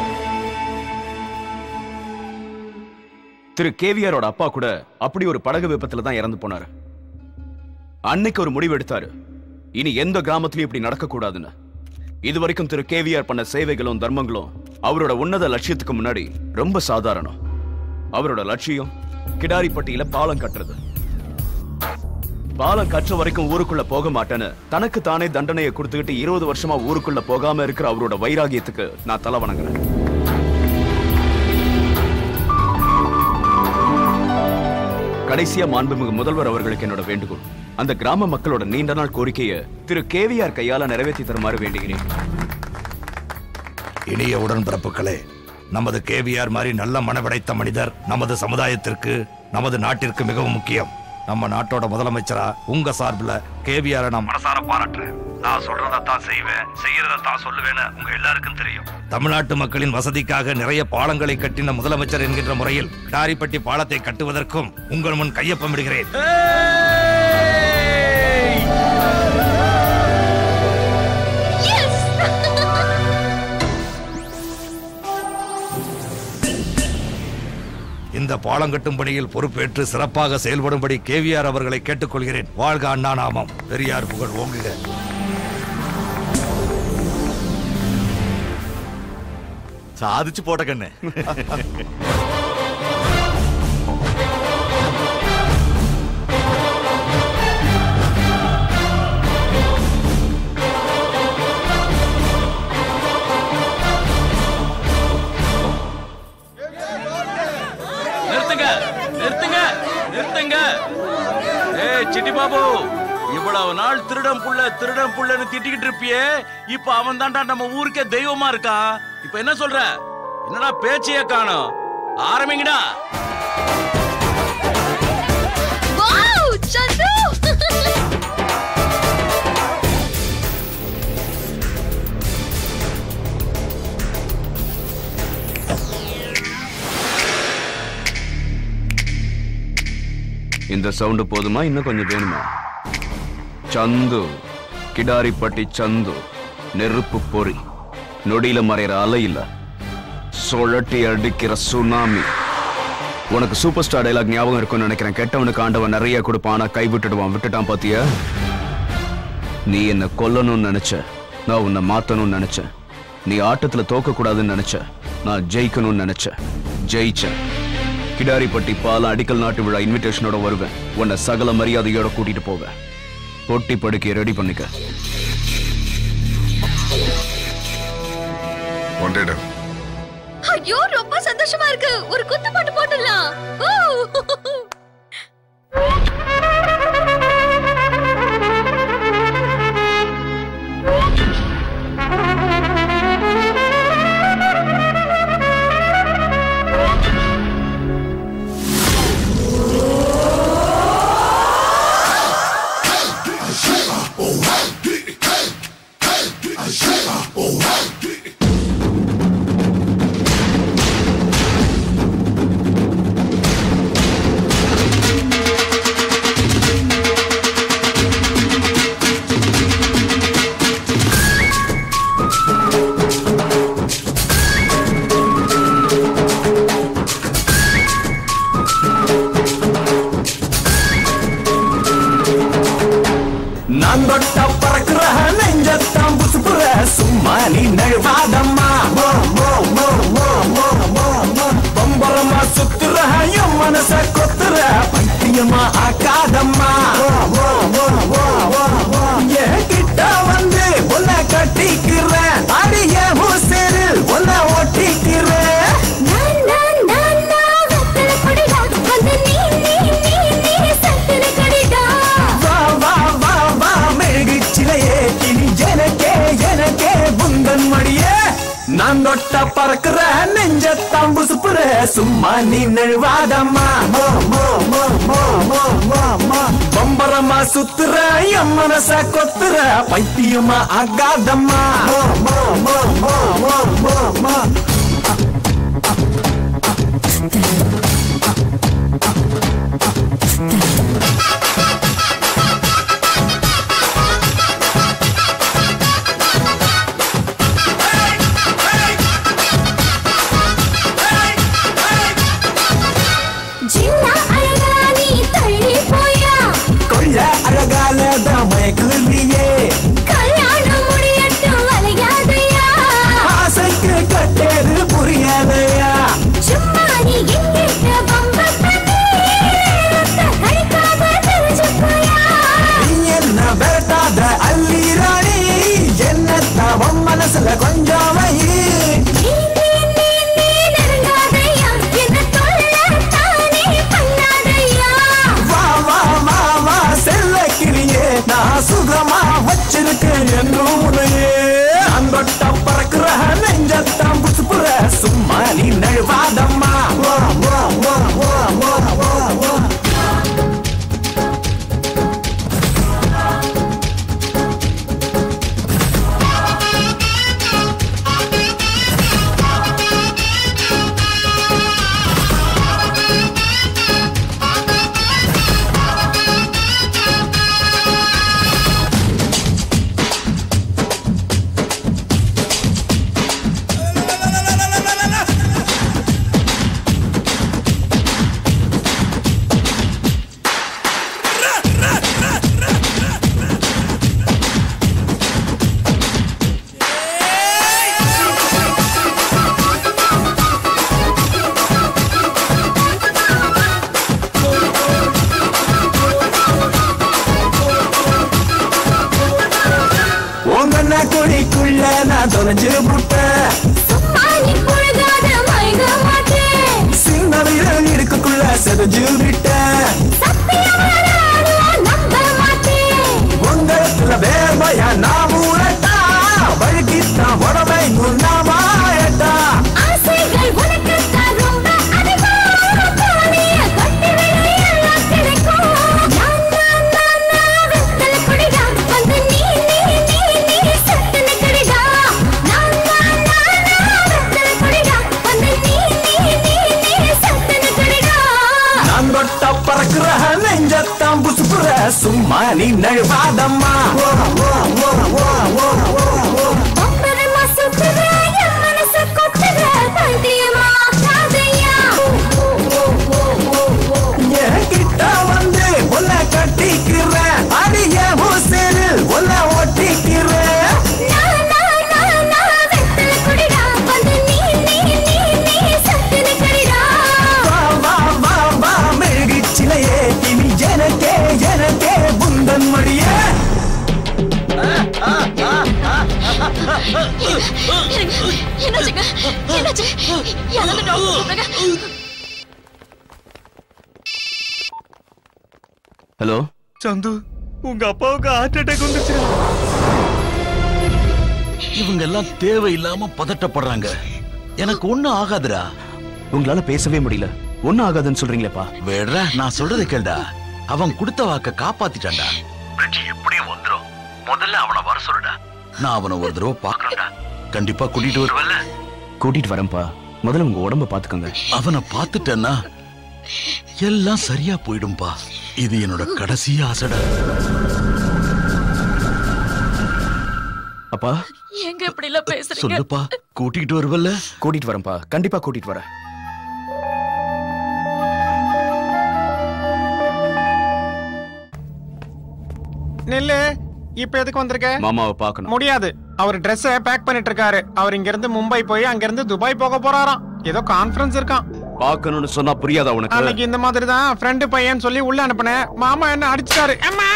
திரு கேவிஆரோட அப்பா கூட அப்படி ஒரு படகு விபத்துல தான் இறந்து போனாரு அன்னைக்கு ஒரு முடிவு எடுத்தாரு இனி எந்த கிராமத்திலயும் இப்படி நடக்க கூடாதுன்னு இதுவரைக்கும் திரு கேவிஆர் பண்ண சேவைகளும் தர்மங்களும் அவரோட உன்னத லட்சியத்துக்கு முன்னாடி ரொம்ப சாதாரணம் அவரோட லட்சியம் கிடாரிப்பட்டியில பாலம் கட்டுறது பாலம் கற்ற வரைக்கும் ஊருக்குள்ள போக மாட்டேன்னு தனக்கு தானே தண்டனையை கொடுத்துக்கிட்டு இருபது வருஷமா ஊருக்குள்ள போகாம இருக்கிற அவரோட வைராகியத்துக்கு நான் தலை வணங்குறேன் கடைசியா மாண்புமிகு முதல்வர் அவர்களுக்கு என்னோட வேண்டுகோள் அந்த கிராம மக்களோட நீண்ட நாள் கோரிக்கையை திரு கேவிஆர் கையால நிறைவேற்றி தருமாறு வேண்டுகிறேன் இனிய உடன்பிறப்புகளே நமது கேவிஆர் மாதிரி நல்ல மனப்படைத்த மனிதர் நமது சமுதாயத்திற்கு நமது நாட்டிற்கு மிகவும் முக்கியம் நம்ம நாட்டோட முதலமைச்சரா உங்க சார்பில் கேவிஆரை நான் மனசார பாராட்டுறேன் நான் சொல்றதை தான் செய்வேன் செய்யறதை தான் சொல்லுவேன்னு உங்க எல்லாருக்கும் தெரியும் தமிழ்நாட்டு மக்களின் வசதிக்காக நிறைய பாலங்களை கட்டின முதலமைச்சர் என்கின்ற முறையில் டாரிப்பட்டி பாலத்தை கட்டுவதற்கும் உங்கள் முன் கையொப்பமிடுகிறேன் இந்த பாலம் கட்டும் பணியில் பொறுப்பேற்று சிறப்பாக செயல்படும்படி கேவிஆர் அவர்களை கேட்டுக்கொள்கிறேன் வாழ்க அண்ணா நாமம் பெரியார் புகழ் ஓங்குக சாதிச்சு போட்ட கண்ணு நிறுத்துங்க நிறுத்துங்க நிறுத்துங்க ஏய் சிட்டி பாபு இவ்வளவு நாள் திருடன் புள்ள திருடன் புள்ளன்னு திட்டிக்கிட்டு இருப்பியே இப்ப அவன் தான்டா நம்ம ஊருக்கே தெய்வமா இருக்கா இப்ப என்ன சொல்ற என்னடா பேச்சையே காணோம் ஆரம்பிங்கடா வாவ் சந்து இந்த சவுண்டு போதுமா இன்னும் கொஞ்சம் வேணுமா சந்து கிடாரிப்பட்டி சந்து நெருப்பு பொறி நொடியில மறையிற அலை இல்ல சுழட்டி அடிக்கிற சுனாமி உனக்கு சூப்பர் ஸ்டார் டைலாக் ஞாபகம் இருக்கும்னு நினைக்கிறேன் கெட்டவனுக்கு ஆண்டவன் நிறைய கொடுப்பான் ஆனா கை விட்டுடுவான் விட்டுட்டான் பாத்தியா நீ என்ன கொல்லணும்னு நினைச்ச நான் உன்னை மாத்தணும்னு நினைச்சேன் நீ ஆட்டத்துல தோக்க கூடாதுன்னு நினைச்ச நான் ஜெயிக்கணும்னு நினைச்சேன் ஜெயிச்சேன் கிடாரிப்பட்டி பாலம் அடிக்கல் நாட்டு விழா இன்விடேஷனோட வருவேன் உன்னை சகல மரியாதையோட கூட்டிட்டு போவேன் பொட்டி படுக்கையை ரெடி பண்ணிக்க ஒன்றிடம் ஐயோ ரொம்ப சந்தோஷமா இருக்கு ஒரு குத்து பாட்டு போட்டுடலாம் ஊ. Oh, நான் தொட்ட பறக்குற நெஞ்சத்தான் புசுப்புற சும்மா நீ நழுவாதம்மா மோ, மோ, மோ, மோ, மோ, மோ, மோ. பம்பரமா சுத்துற என் மனச கொத்துற பைத்தியமா ஆகாதம்மா மோ, மோ, மோ, மோ, மோ, மோ, மோ. ஜின்னா அழகா நீ தள்ளி போயா கொள்ள அழகால மயக்குலியே கல்யாணம் முடியட்டும் அலையாதையா ஆசைக்கு கட்டேது புரியாதையா சும்மா நீ எங்கிட்ட பம்ப பண்ணி ரத்த கழிக்காம தெரிஞ்சுக்கோயா நீ என்ன விரட்டாத அள்ளி ராணி என்ன தவம் மனசுல கொஞ்சம் வை நீ நீ நீ நீ நெருங்காதையா என்ன தொல்லை தானே பண்ணாதையா வா வா வா வா செல்ல கிளியே நான் சுகமா வச்சிருக்கேன் என்றும் உனையே அந்தொட்ட பறக்குற நெஞ்சத்தான் புசுப்புற சும்மா நீ நழுவாதம்மா வா வா வா வா வா வா வா உங்க குழிக்குள்ள நான் தொலைஞ்சு புட்டேன் சும்மா நீ பொழுதாத மயங்க மாட்டேன் சின்ன விரல் இருக்குள்ள செதஞ்சு விட்டேன் சத்தியமா நானும் நம்ப மாட்டேன் உங்களத்துல வேர்மையா நான் ஊரட்டா வழுக்கித்தான் உடமை குண்டாமாயட்டா ஆசைகள் உனக்கு தான் ரொம்ப அதிகம் தானிய கட்டி விட எல்லாம் கிடைக்கும் நான் நான் நான் நான் வெத்தல குடிடா வந்து நீ நீ நீ நீ சத்தன குடிடா நான் நான் நான் நான் வெத்தல குடிடா வந்து நீ நீ நீ நீ சத்தன குடிடா நான் தொட்ட பறக்குற நெஞ்சத்தான் புசுப்புற சும்மா நீ நழுவாதம்மா ஓ, ஓ, ஓ, ஓ, ஓ, ஓ, ஓ. ஒன்பதமா சுத்துற என் மனச கொத்துற பைத்தியமா காதையா என் கிட்ட வந்து உன்னை கட்டிக்கிறேன் அடிய ஊசில் உன்னை ஒட்டிக்கிறேன் நான் நான் நான் நான் வெத்தல குடிடா வந்து நீ நீ நீ நீ சத்தன குடிடா வா வா வா வா மெழுகிச்சிலையே இனி எனக்கே எனக்கே புந்தன் மொழியே என்னாச்சுங்க என்னாச்சு யாராவது டாக்டர் கூப்பிடுங்க ஹலோ சந்து உங்க அப்பாவுக்கு ஹார்ட் அட்டாக் வந்துச்சு இவங்க எல்லாம் தேவையில்லாம பதட்டப்படுறாங்க எனக்கு ஒண்ணும் ஆகாதுடா உங்களால பேசவே முடியல ஒண்ணும் ஆகாதுன்னு சொல்றீங்களேப்பா வேடுற நான் சொல்றதை கேளுடா அவன் கொடுத்த வாக்க காப்பாத்திட்டான்டா பிரிட்ஜ் எப்படியும் வந்துரும் முதல்ல அவனை வர சொல்லுடா நான் அவனை ஒரு தடவை பாக்குறேன்டா கண்டிப்பா கூட்டிட்டு வருவல்ல கூட்டிட்டு வரேன்ப்பா முதல்ல உங்க உடம்ப பாத்துக்கோங்க அவனை பார்த்துட்டேன்னா எல்லாம் சரியா போயிடும்பா இது என்னோட கடைசி ஆசைடா அப்பா எங்க இப்படி எல்லாம் பேசுறீங்க சொல்லுப்பா கூட்டிட்டு வருவல்ல கூட்டிட்டு வரேன்ப்பா கண்டிப்பா கூட்டிட்டு வரேன் நெல்லு இப்ப எதுக்கு வந்திருக்க மாமாவை பார்க்கணும் முடியாது அவர் Dress பேக் பண்ணிட்டு இருக்காரு அவர் இங்க இருந்து மும்பை போய் அங்க இருந்து துபாய் போக போறாராம் ஏதோ கான்ஃபரன்ஸ் இருக்கான் பார்க்கணும்னு சொன்னா புரியாதா உனக்கு அன்னைக்கு இந்த மாதிரி தான் ஃப்ரெண்டு பையன் சொல்லி உள்ள அனுப்புனேன் மாமா என்ன அடிச்சிட்டாரு அம்மா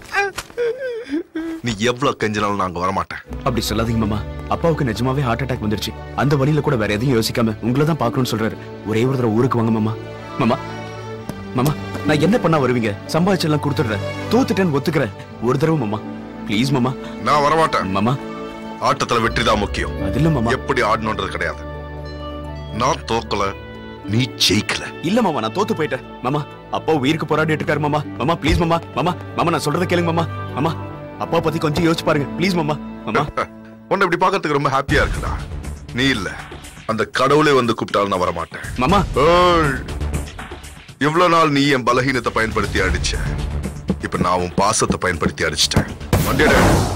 நீ எவ்வளவு கெஞ்சினாலும் நாங்க வரமாட்டேன் அப்படி சொல்லாதீங்க மாமா அப்பாவுக்கு நிஜமாவே ஹார்ட் அட்டாக் வந்துருச்சு அந்த வழியில கூட வேற எதையும் யோசிக்காம உங்களை தான் பார்க்கணும்னு சொல்றாரு ஒரே ஒரு தடவை ஊருக்கு வாங்க மாமா மாமா மாமா நான் என்ன பண்ணா வருவீங்க சம்பாதிச்செல்லாம் கொடுத்துடுறேன் தோத்துட்டேன்னு ஒத்துக்கிறேன் ஒரு தடவை மாமா ப்ளீஸ் மாமா நான் வரமாட்டேன் மாமா ஆட்டத்துல வெற்றி தான் முக்கியம் அது இல்ல மாமா எப்படி ஆடணுன்றது கிடையாது நான் தோக்கல நீ ஜெயிக்கல இல்ல மாமா நான் தோத்து போயிட்டேன் மாமா அப்பா உயிருக்கு போராடிட்டு இருக்காரு மாமா மாமா ப்ளீஸ் மாமா மாமா மாமா நான் சொல்றத கேளுங்க மாமா மாமா அப்பா பத்தி கொஞ்சம் யோசிச்சு பாருங்க ப்ளீஸ் மாமா மாமா உன்னை இப்படி பார்க்கறதுக்கு ரொம்ப ஹாப்பியா இருக்குடா நீ இல்ல அந்த கடவுளே வந்து கூப்பிட்டாலும் நான் வரமாட்டேன் மாமா ஏய், இவ்வளவு நாள் நீ என் பலகீனத்தை பயன்படுத்தி அடிச்ச இப்ப நான் உன் பாசத்தை பயன்படுத்தி அடிச்சிட்டேன் வண்டியட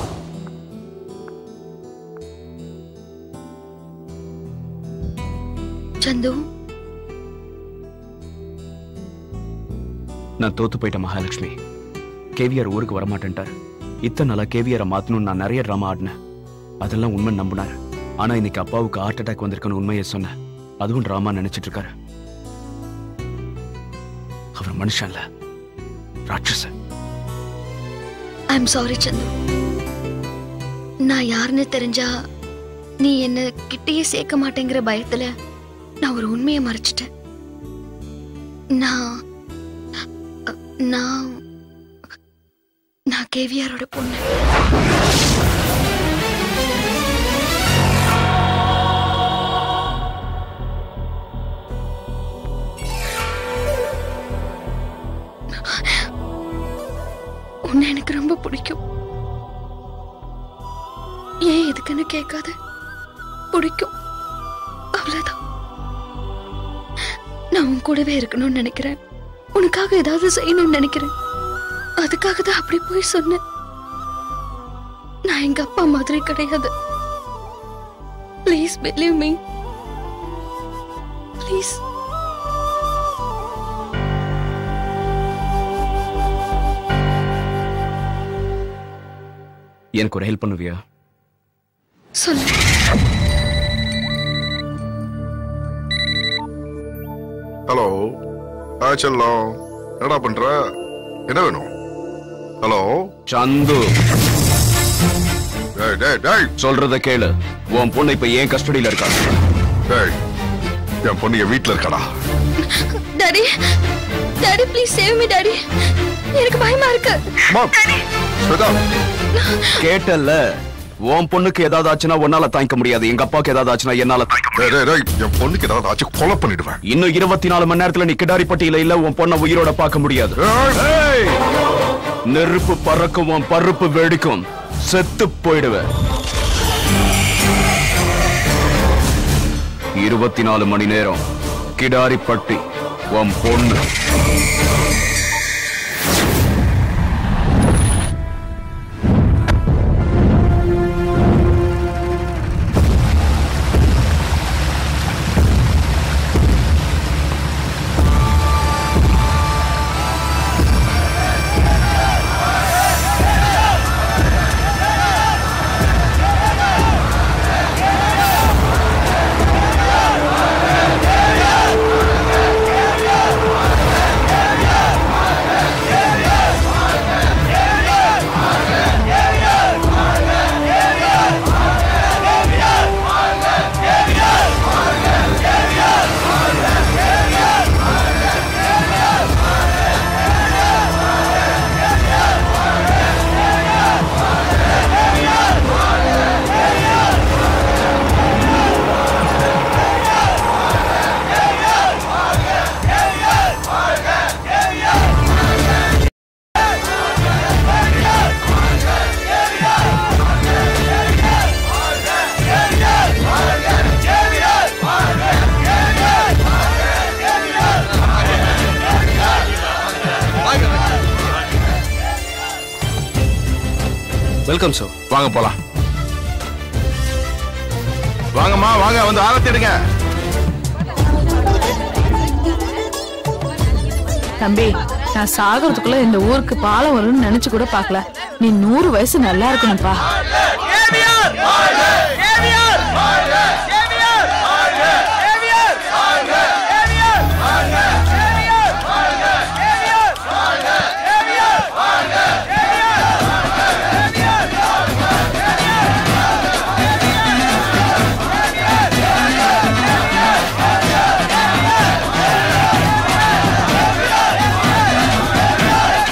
சந்து நான் தோத்து போயிட்டேன் மகாலட்சுமி கேவிஆர் ஊருக்கு வரமாட்டேன்ட்டார் இத்தனை நாளா கேவிஆரை மாத்தணும்னு நான் நிறைய ட்ராமா ஆடினேன் அதெல்லாம் உண்மை நம்பினார் ஆனா இன்னைக்கு அப்பாவுக்கு ஹார்ட் அட்டாக் வந்திருக்குன்னு உண்மையை சொன்னேன் அதுவும் ட்ராமா நினைச்சிட்டு இருக்காரு அவர் மனுஷன் இல்ல ராட்சசன் ஐம் சாரி சந்து நான் யாருன்னு தெரிஞ்சா நீ என்ன கிட்டேயே சேர்க்க மாட்டேங்கிற பயத்துல நான் ஒரு உண்மையை மறைச்சிட்டேன் நான் அ, நான் நான் கேவியாரோட பொண்ணு உன்னை எனக்கு ரொம்ப பிடிக்கும் ஏன் எதுக்குன்னு கேட்காத பிடிக்கும் அவ்வளவுதான் நான் உன் கூடவே இருக்கணும்னு நினைக்கிறேன் உனக்காக ஏதாவது செய்யணும்னு நினைக்கிறேன் அதுக்காக தான் அப்படி போய் சொன்னேன் நான் எங்க அப்பா மாதிரி கிடையாது ப்ளீஸ் பிலீவ் மீ ப்ளீஸ் எனக்கு ஒரு ஹெல்ப் பண்ணுவியா சொல்லு ஹலோ ஆ செல்லம் என்னடா பண்ற என்ன வேணும் ஹலோ சந்து டேய் டேய் டேய் சொல்றத கேளு உன் பொண்ணு இப்ப ஏன் கஸ்டடியில இருக்கா டேய் என் பொண்ணு என் வீட்ல இருக்காடா daddy daddy please save me daddy எனக்கு பயமா இருக்கு ஸ்வேதா கேட்டல்ல உன் பொண்ணுக்கு ஏதாவது ஆச்சுன்னா உன்னால தாங்கிக்க முடியாது எங்க அப்பாவுக்கு ஏதாவது ஆச்சுன்னா என்னால தாங்கிக்க டேய் டேய் டேய் என் பொண்ணுக்கு ஏதாவது ஆச்சு கொலை பண்ணிடுவேன் இன்னும் இருபத்தி நாலு மணி நேரத்துல நீ கிடாரி பட்டியல இல்ல உன் பொண்ணை உயிரோட பார்க்க முடியாது ஏய்! நெருப்பு பறக்கும் உன் பருப்பு வெடிக்கும் செத்து போயிடுவ இருபத்தி நாலு மணி நேரம் கிடாரி பட்டி உன் பொண்ணு வெல்கம் சார் வாங்க போலாம் வாங்கம்மா வாங்க வந்து ஆரத்தி எடுங்க தம்பி நான் சாகிறதுக்குள்ள இந்த ஊருக்கு பாலம் வரும்னு நினைச்சு கூட பார்க்கல நீ நூறு வயசு நல்லா இருக்கணும்ப்பா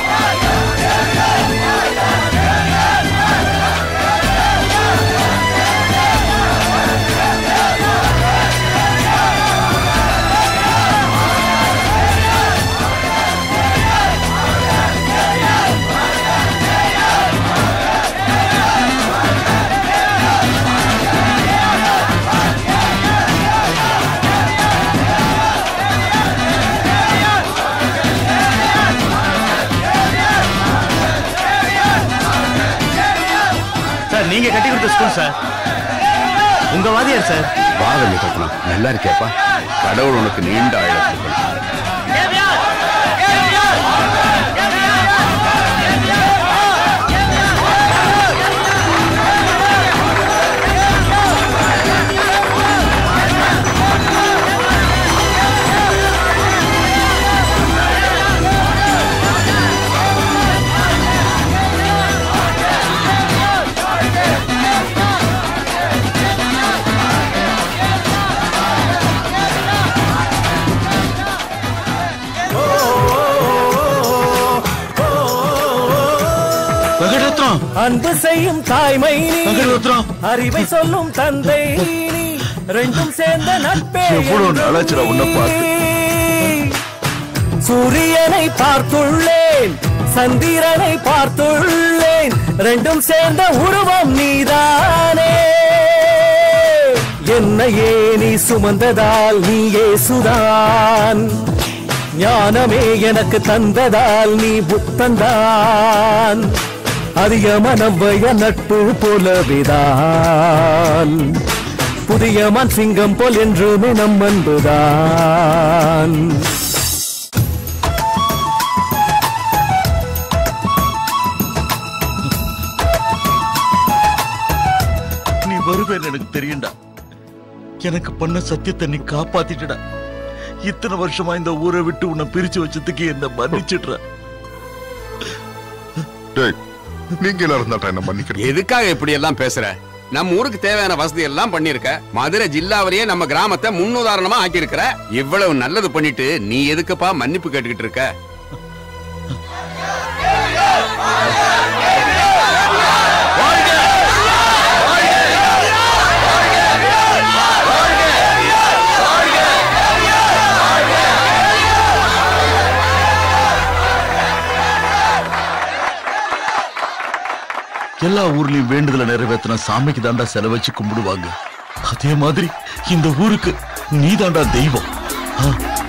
Yeah. ஸ்கூல் சார் உங்க வாதியார் சார் பாதம் கட்டணும் நல்லா இருக்கேப்பா கடவுள் உனக்கு நீண்ட ஆயுள் கொடுக்கணும். வெங்கடரத்னம் அன்பு செய்யும் தாய்மை நீ வெங்கடரத்னம் அறிவை சொல்லும் தந்தை நீ ரெண்டும் சேர்ந்த நட்பே எவ்வளவு நாளாச்சுடா உன்னை பார்த்து. சூரியனை பார்த்துள்ளேன் சந்திரனை பார்த்துள்ளேன் ரெண்டும் சேர்ந்த உருவம் நீதானே என்னையே நீ சுமந்ததால் நீயே சுதான் ஞானமே எனக்கு தந்ததால் நீ புத்தந்தான் அதிக மனம் வய நட்பு போலவிதான் புதிய மண் சிங்கம் போல் என்றுமே நம் அன்புதான் நீ வருவேன்னு எனக்கு தெரியும்டா எனக்கு பண்ண சத்தியத்தை நீ காப்பாத்திட்டடா இத்தனை வருஷமா இந்த ஊரை விட்டு உன்னை பிரிச்சு வச்சதுக்கு என்ன மன்னிச்சிடுற டேய் நீங்க எல்லாரும் தான் என்ன மன்னிக்கணும் எதுக்காக இப்படி எல்லாம் பேசுற நம்ம ஊருக்கு தேவையான வசதி எல்லாம் பண்ணிருக்க மதுரை ஜில்லாவிலேயே நம்ம கிராமத்தை முன்னுதாரணமா ஆக்கியிருக்கிற இவ்வளவு நல்லது பண்ணிட்டு நீ எதுக்குப்பா மன்னிப்பு கேட்டுக்கிட்டு இருக்க எல்லா ஊர்லயும் வேண்டுதலை நிறைவேற்றின சாமிக்கு தாண்டா செலவச்சு கும்பிடுவாங்க அதே மாதிரி இந்த ஊருக்கு நீ தாண்டா தெய்வம் ஆ.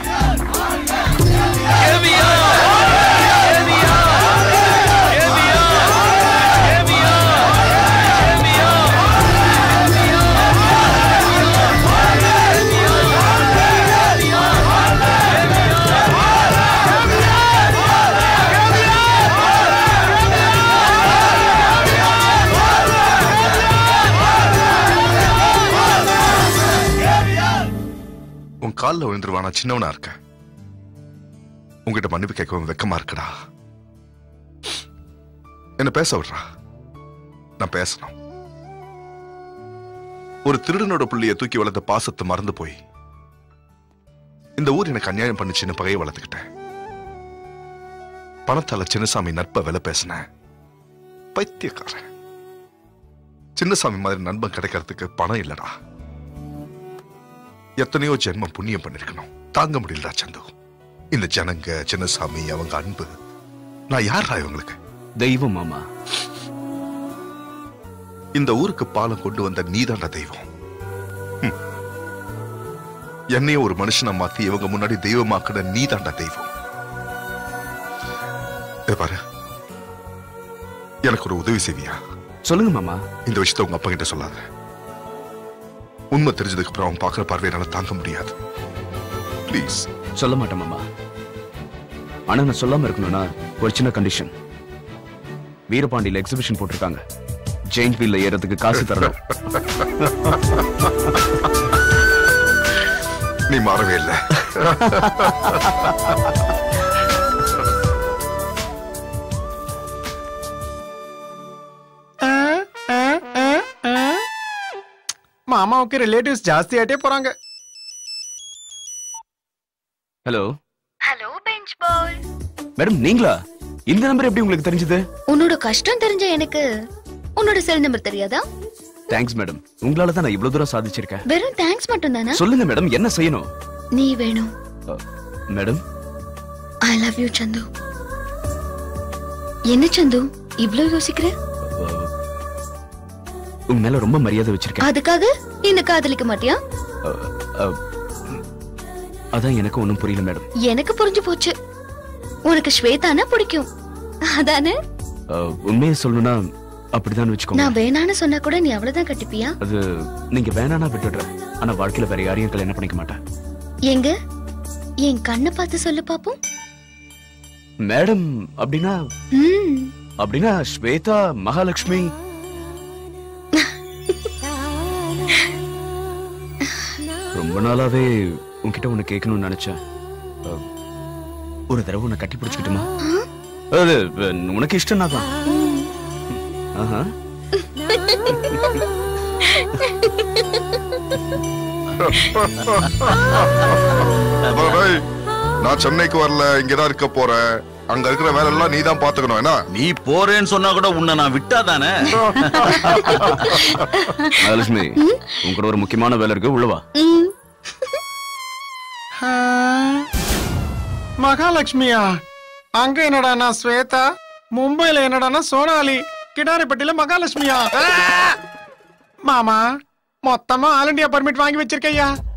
உன் காலில் விழுந்துருவானா சின்னவனா இருக்க உங்ககிட்ட மன்னிப்பு கேட்கவும் வெக்கமா இருக்குடா என்ன பேச விடுறா நான் பேசணும் ஒரு திருடனோட புள்ளைய தூக்கி வளர்த்த பாசத்தை மறந்து போய் இந்த ஊர் எனக்கு அநியாயம் பண்ணுச்சுன்னு பகையை வளர்த்துக்கிட்டேன் பணத்தால சின்னசாமி நட்பை விலை பேசினேன் பைத்தியக்காரன் சின்னசாமி மாதிரி நண்பன் கிடைக்கிறதுக்கு பணம் இல்லடா எத்தனையோ ஜென்மம் புண்ணியம் பண்ணிருக்கணும் தாங்க முடியலடா சந்து இந்த ஜனங்க சின்னசாமி அவங்க அன்பு நான் யாரா இவங்களுக்கு தெய்வம் மாமா இந்த ஊருக்கு பாலம் கொண்டு வந்த நீதாண்டா தெய்வம் ஹம். என்னையும் ஒரு மனுஷனை மாத்தி இவங்க முன்னாடி தெய்வமாக்குன நீதாண்டா தெய்வம் இதை பாரு எனக்கு ஒரு உதவி செய்வியா சொல்லுங்க மாமா இந்த விஷயத்த உங்க அப்பா கிட்ட சொல்லாத உண்மை தெரிஞ்சதுக்கு அப்புறம் அவன் பாக்குற பார்வை என்னால தாங்க முடியாது ப்ளீஸ் சொல்ல மாட்டேன் மாமா ஆனா நான் சொல்லாம இருக்கணும்னா ஒரு சின்ன கண்டிஷன் வீரபாண்டியில எக்ஸிபிஷன் போட்டிருக்காங்க ஜெயின் வீல்ல ஏறதுக்கு காசு தரணும் நீ மாறவே இல்லை மாமாவுக்கு ரிலேட்டிவ்ஸ் ஜாஸ்தி ஆயிட்டே போறாங்க hello hello bench boy madam நீங்களா இந்த நம்பர் எப்படி உங்களுக்கு தெரிஞ்சது உன்னோட கஷ்டம் தெரிஞ்ச எனக்கு உன்னோட செல் நம்பர் தெரியாதா தேங்க்ஸ் மேடம் உங்களால தான் நான் இவ்வளவு தூரம் சாதிச்சிருக்கேன் வெறும் தேங்க்ஸ் மட்டும் தானா சொல்லுங்க மேடம் என்ன செய்யணும் நீ வேணும் மேடம் ஐ லவ் யூ சந்து என்ன சந்து இவ்ளோ யோசிக்கிற உங்க மேல ரொம்ப மரியாதை வச்சிருக்கேன் அதுக்காக என்ன காதலிக்க மாட்டியா அஹ், அஹ், அதான் எனக்கு ஒண்ணும் புரியல மேடம் எனக்கு புரிஞ்சு போச்சு உனக்கு ஸ்வேதானா பிடிக்கும் அதானே அஹ், உண்மையை சொல்லணும்னா அப்படிதான் வச்சுக்கோங்க நான் வேணான்னு சொன்னா கூட நீ அவ்வளவுதான் கட்டிப்பியா அது நீங்க வேணானா விட்டுடுறேன் ஆனா வாழ்க்கையில வேற யாரையும் கல்யாணம் பண்ணிக்க மாட்டேன் எங்க என் கண்ணை பார்த்து சொல்லு பாப்போம் மேடம் அப்படின்னா ம் அப்படின்னா ஸ்வேதா மகாலட்சுமி ரொம்ப நாளாவே உன்கிட்ட ஒண்ணு கேட்கணும்னு நினைச்சேன் அஹ், ஒரு தடவை உன்னை கட்டி பிடிச்சுக்கிட்டுமா அது அஹ், உனக்கு இஷ்டம்னா தான் ஆஹா டேய், நான் சென்னைக்கு வரல இங்கதான் இருக்க போறேன் அங்க இருக்கிற வேலை எல்லாம் நீ தான் பாத்துக்கணும் என்ன நீ போறேன்னு சொன்னா கூட உன்னை நான் விட்டாதானே மகாலட்சுமி உன் ஒரு முக்கியமான வேலை இருக்கு உள்ளவா மகாலட்சுமியா அங்க என்னடானா ஸ்வேதா மும்பைல என்னடானா சோனாலி கிடாரிப்பட்டியில மகாலட்சுமியா ஆ! மாமா மொத்தமா ஆல் இண்டியா பர்மிட் வாங்கி வச்சிருக்கையா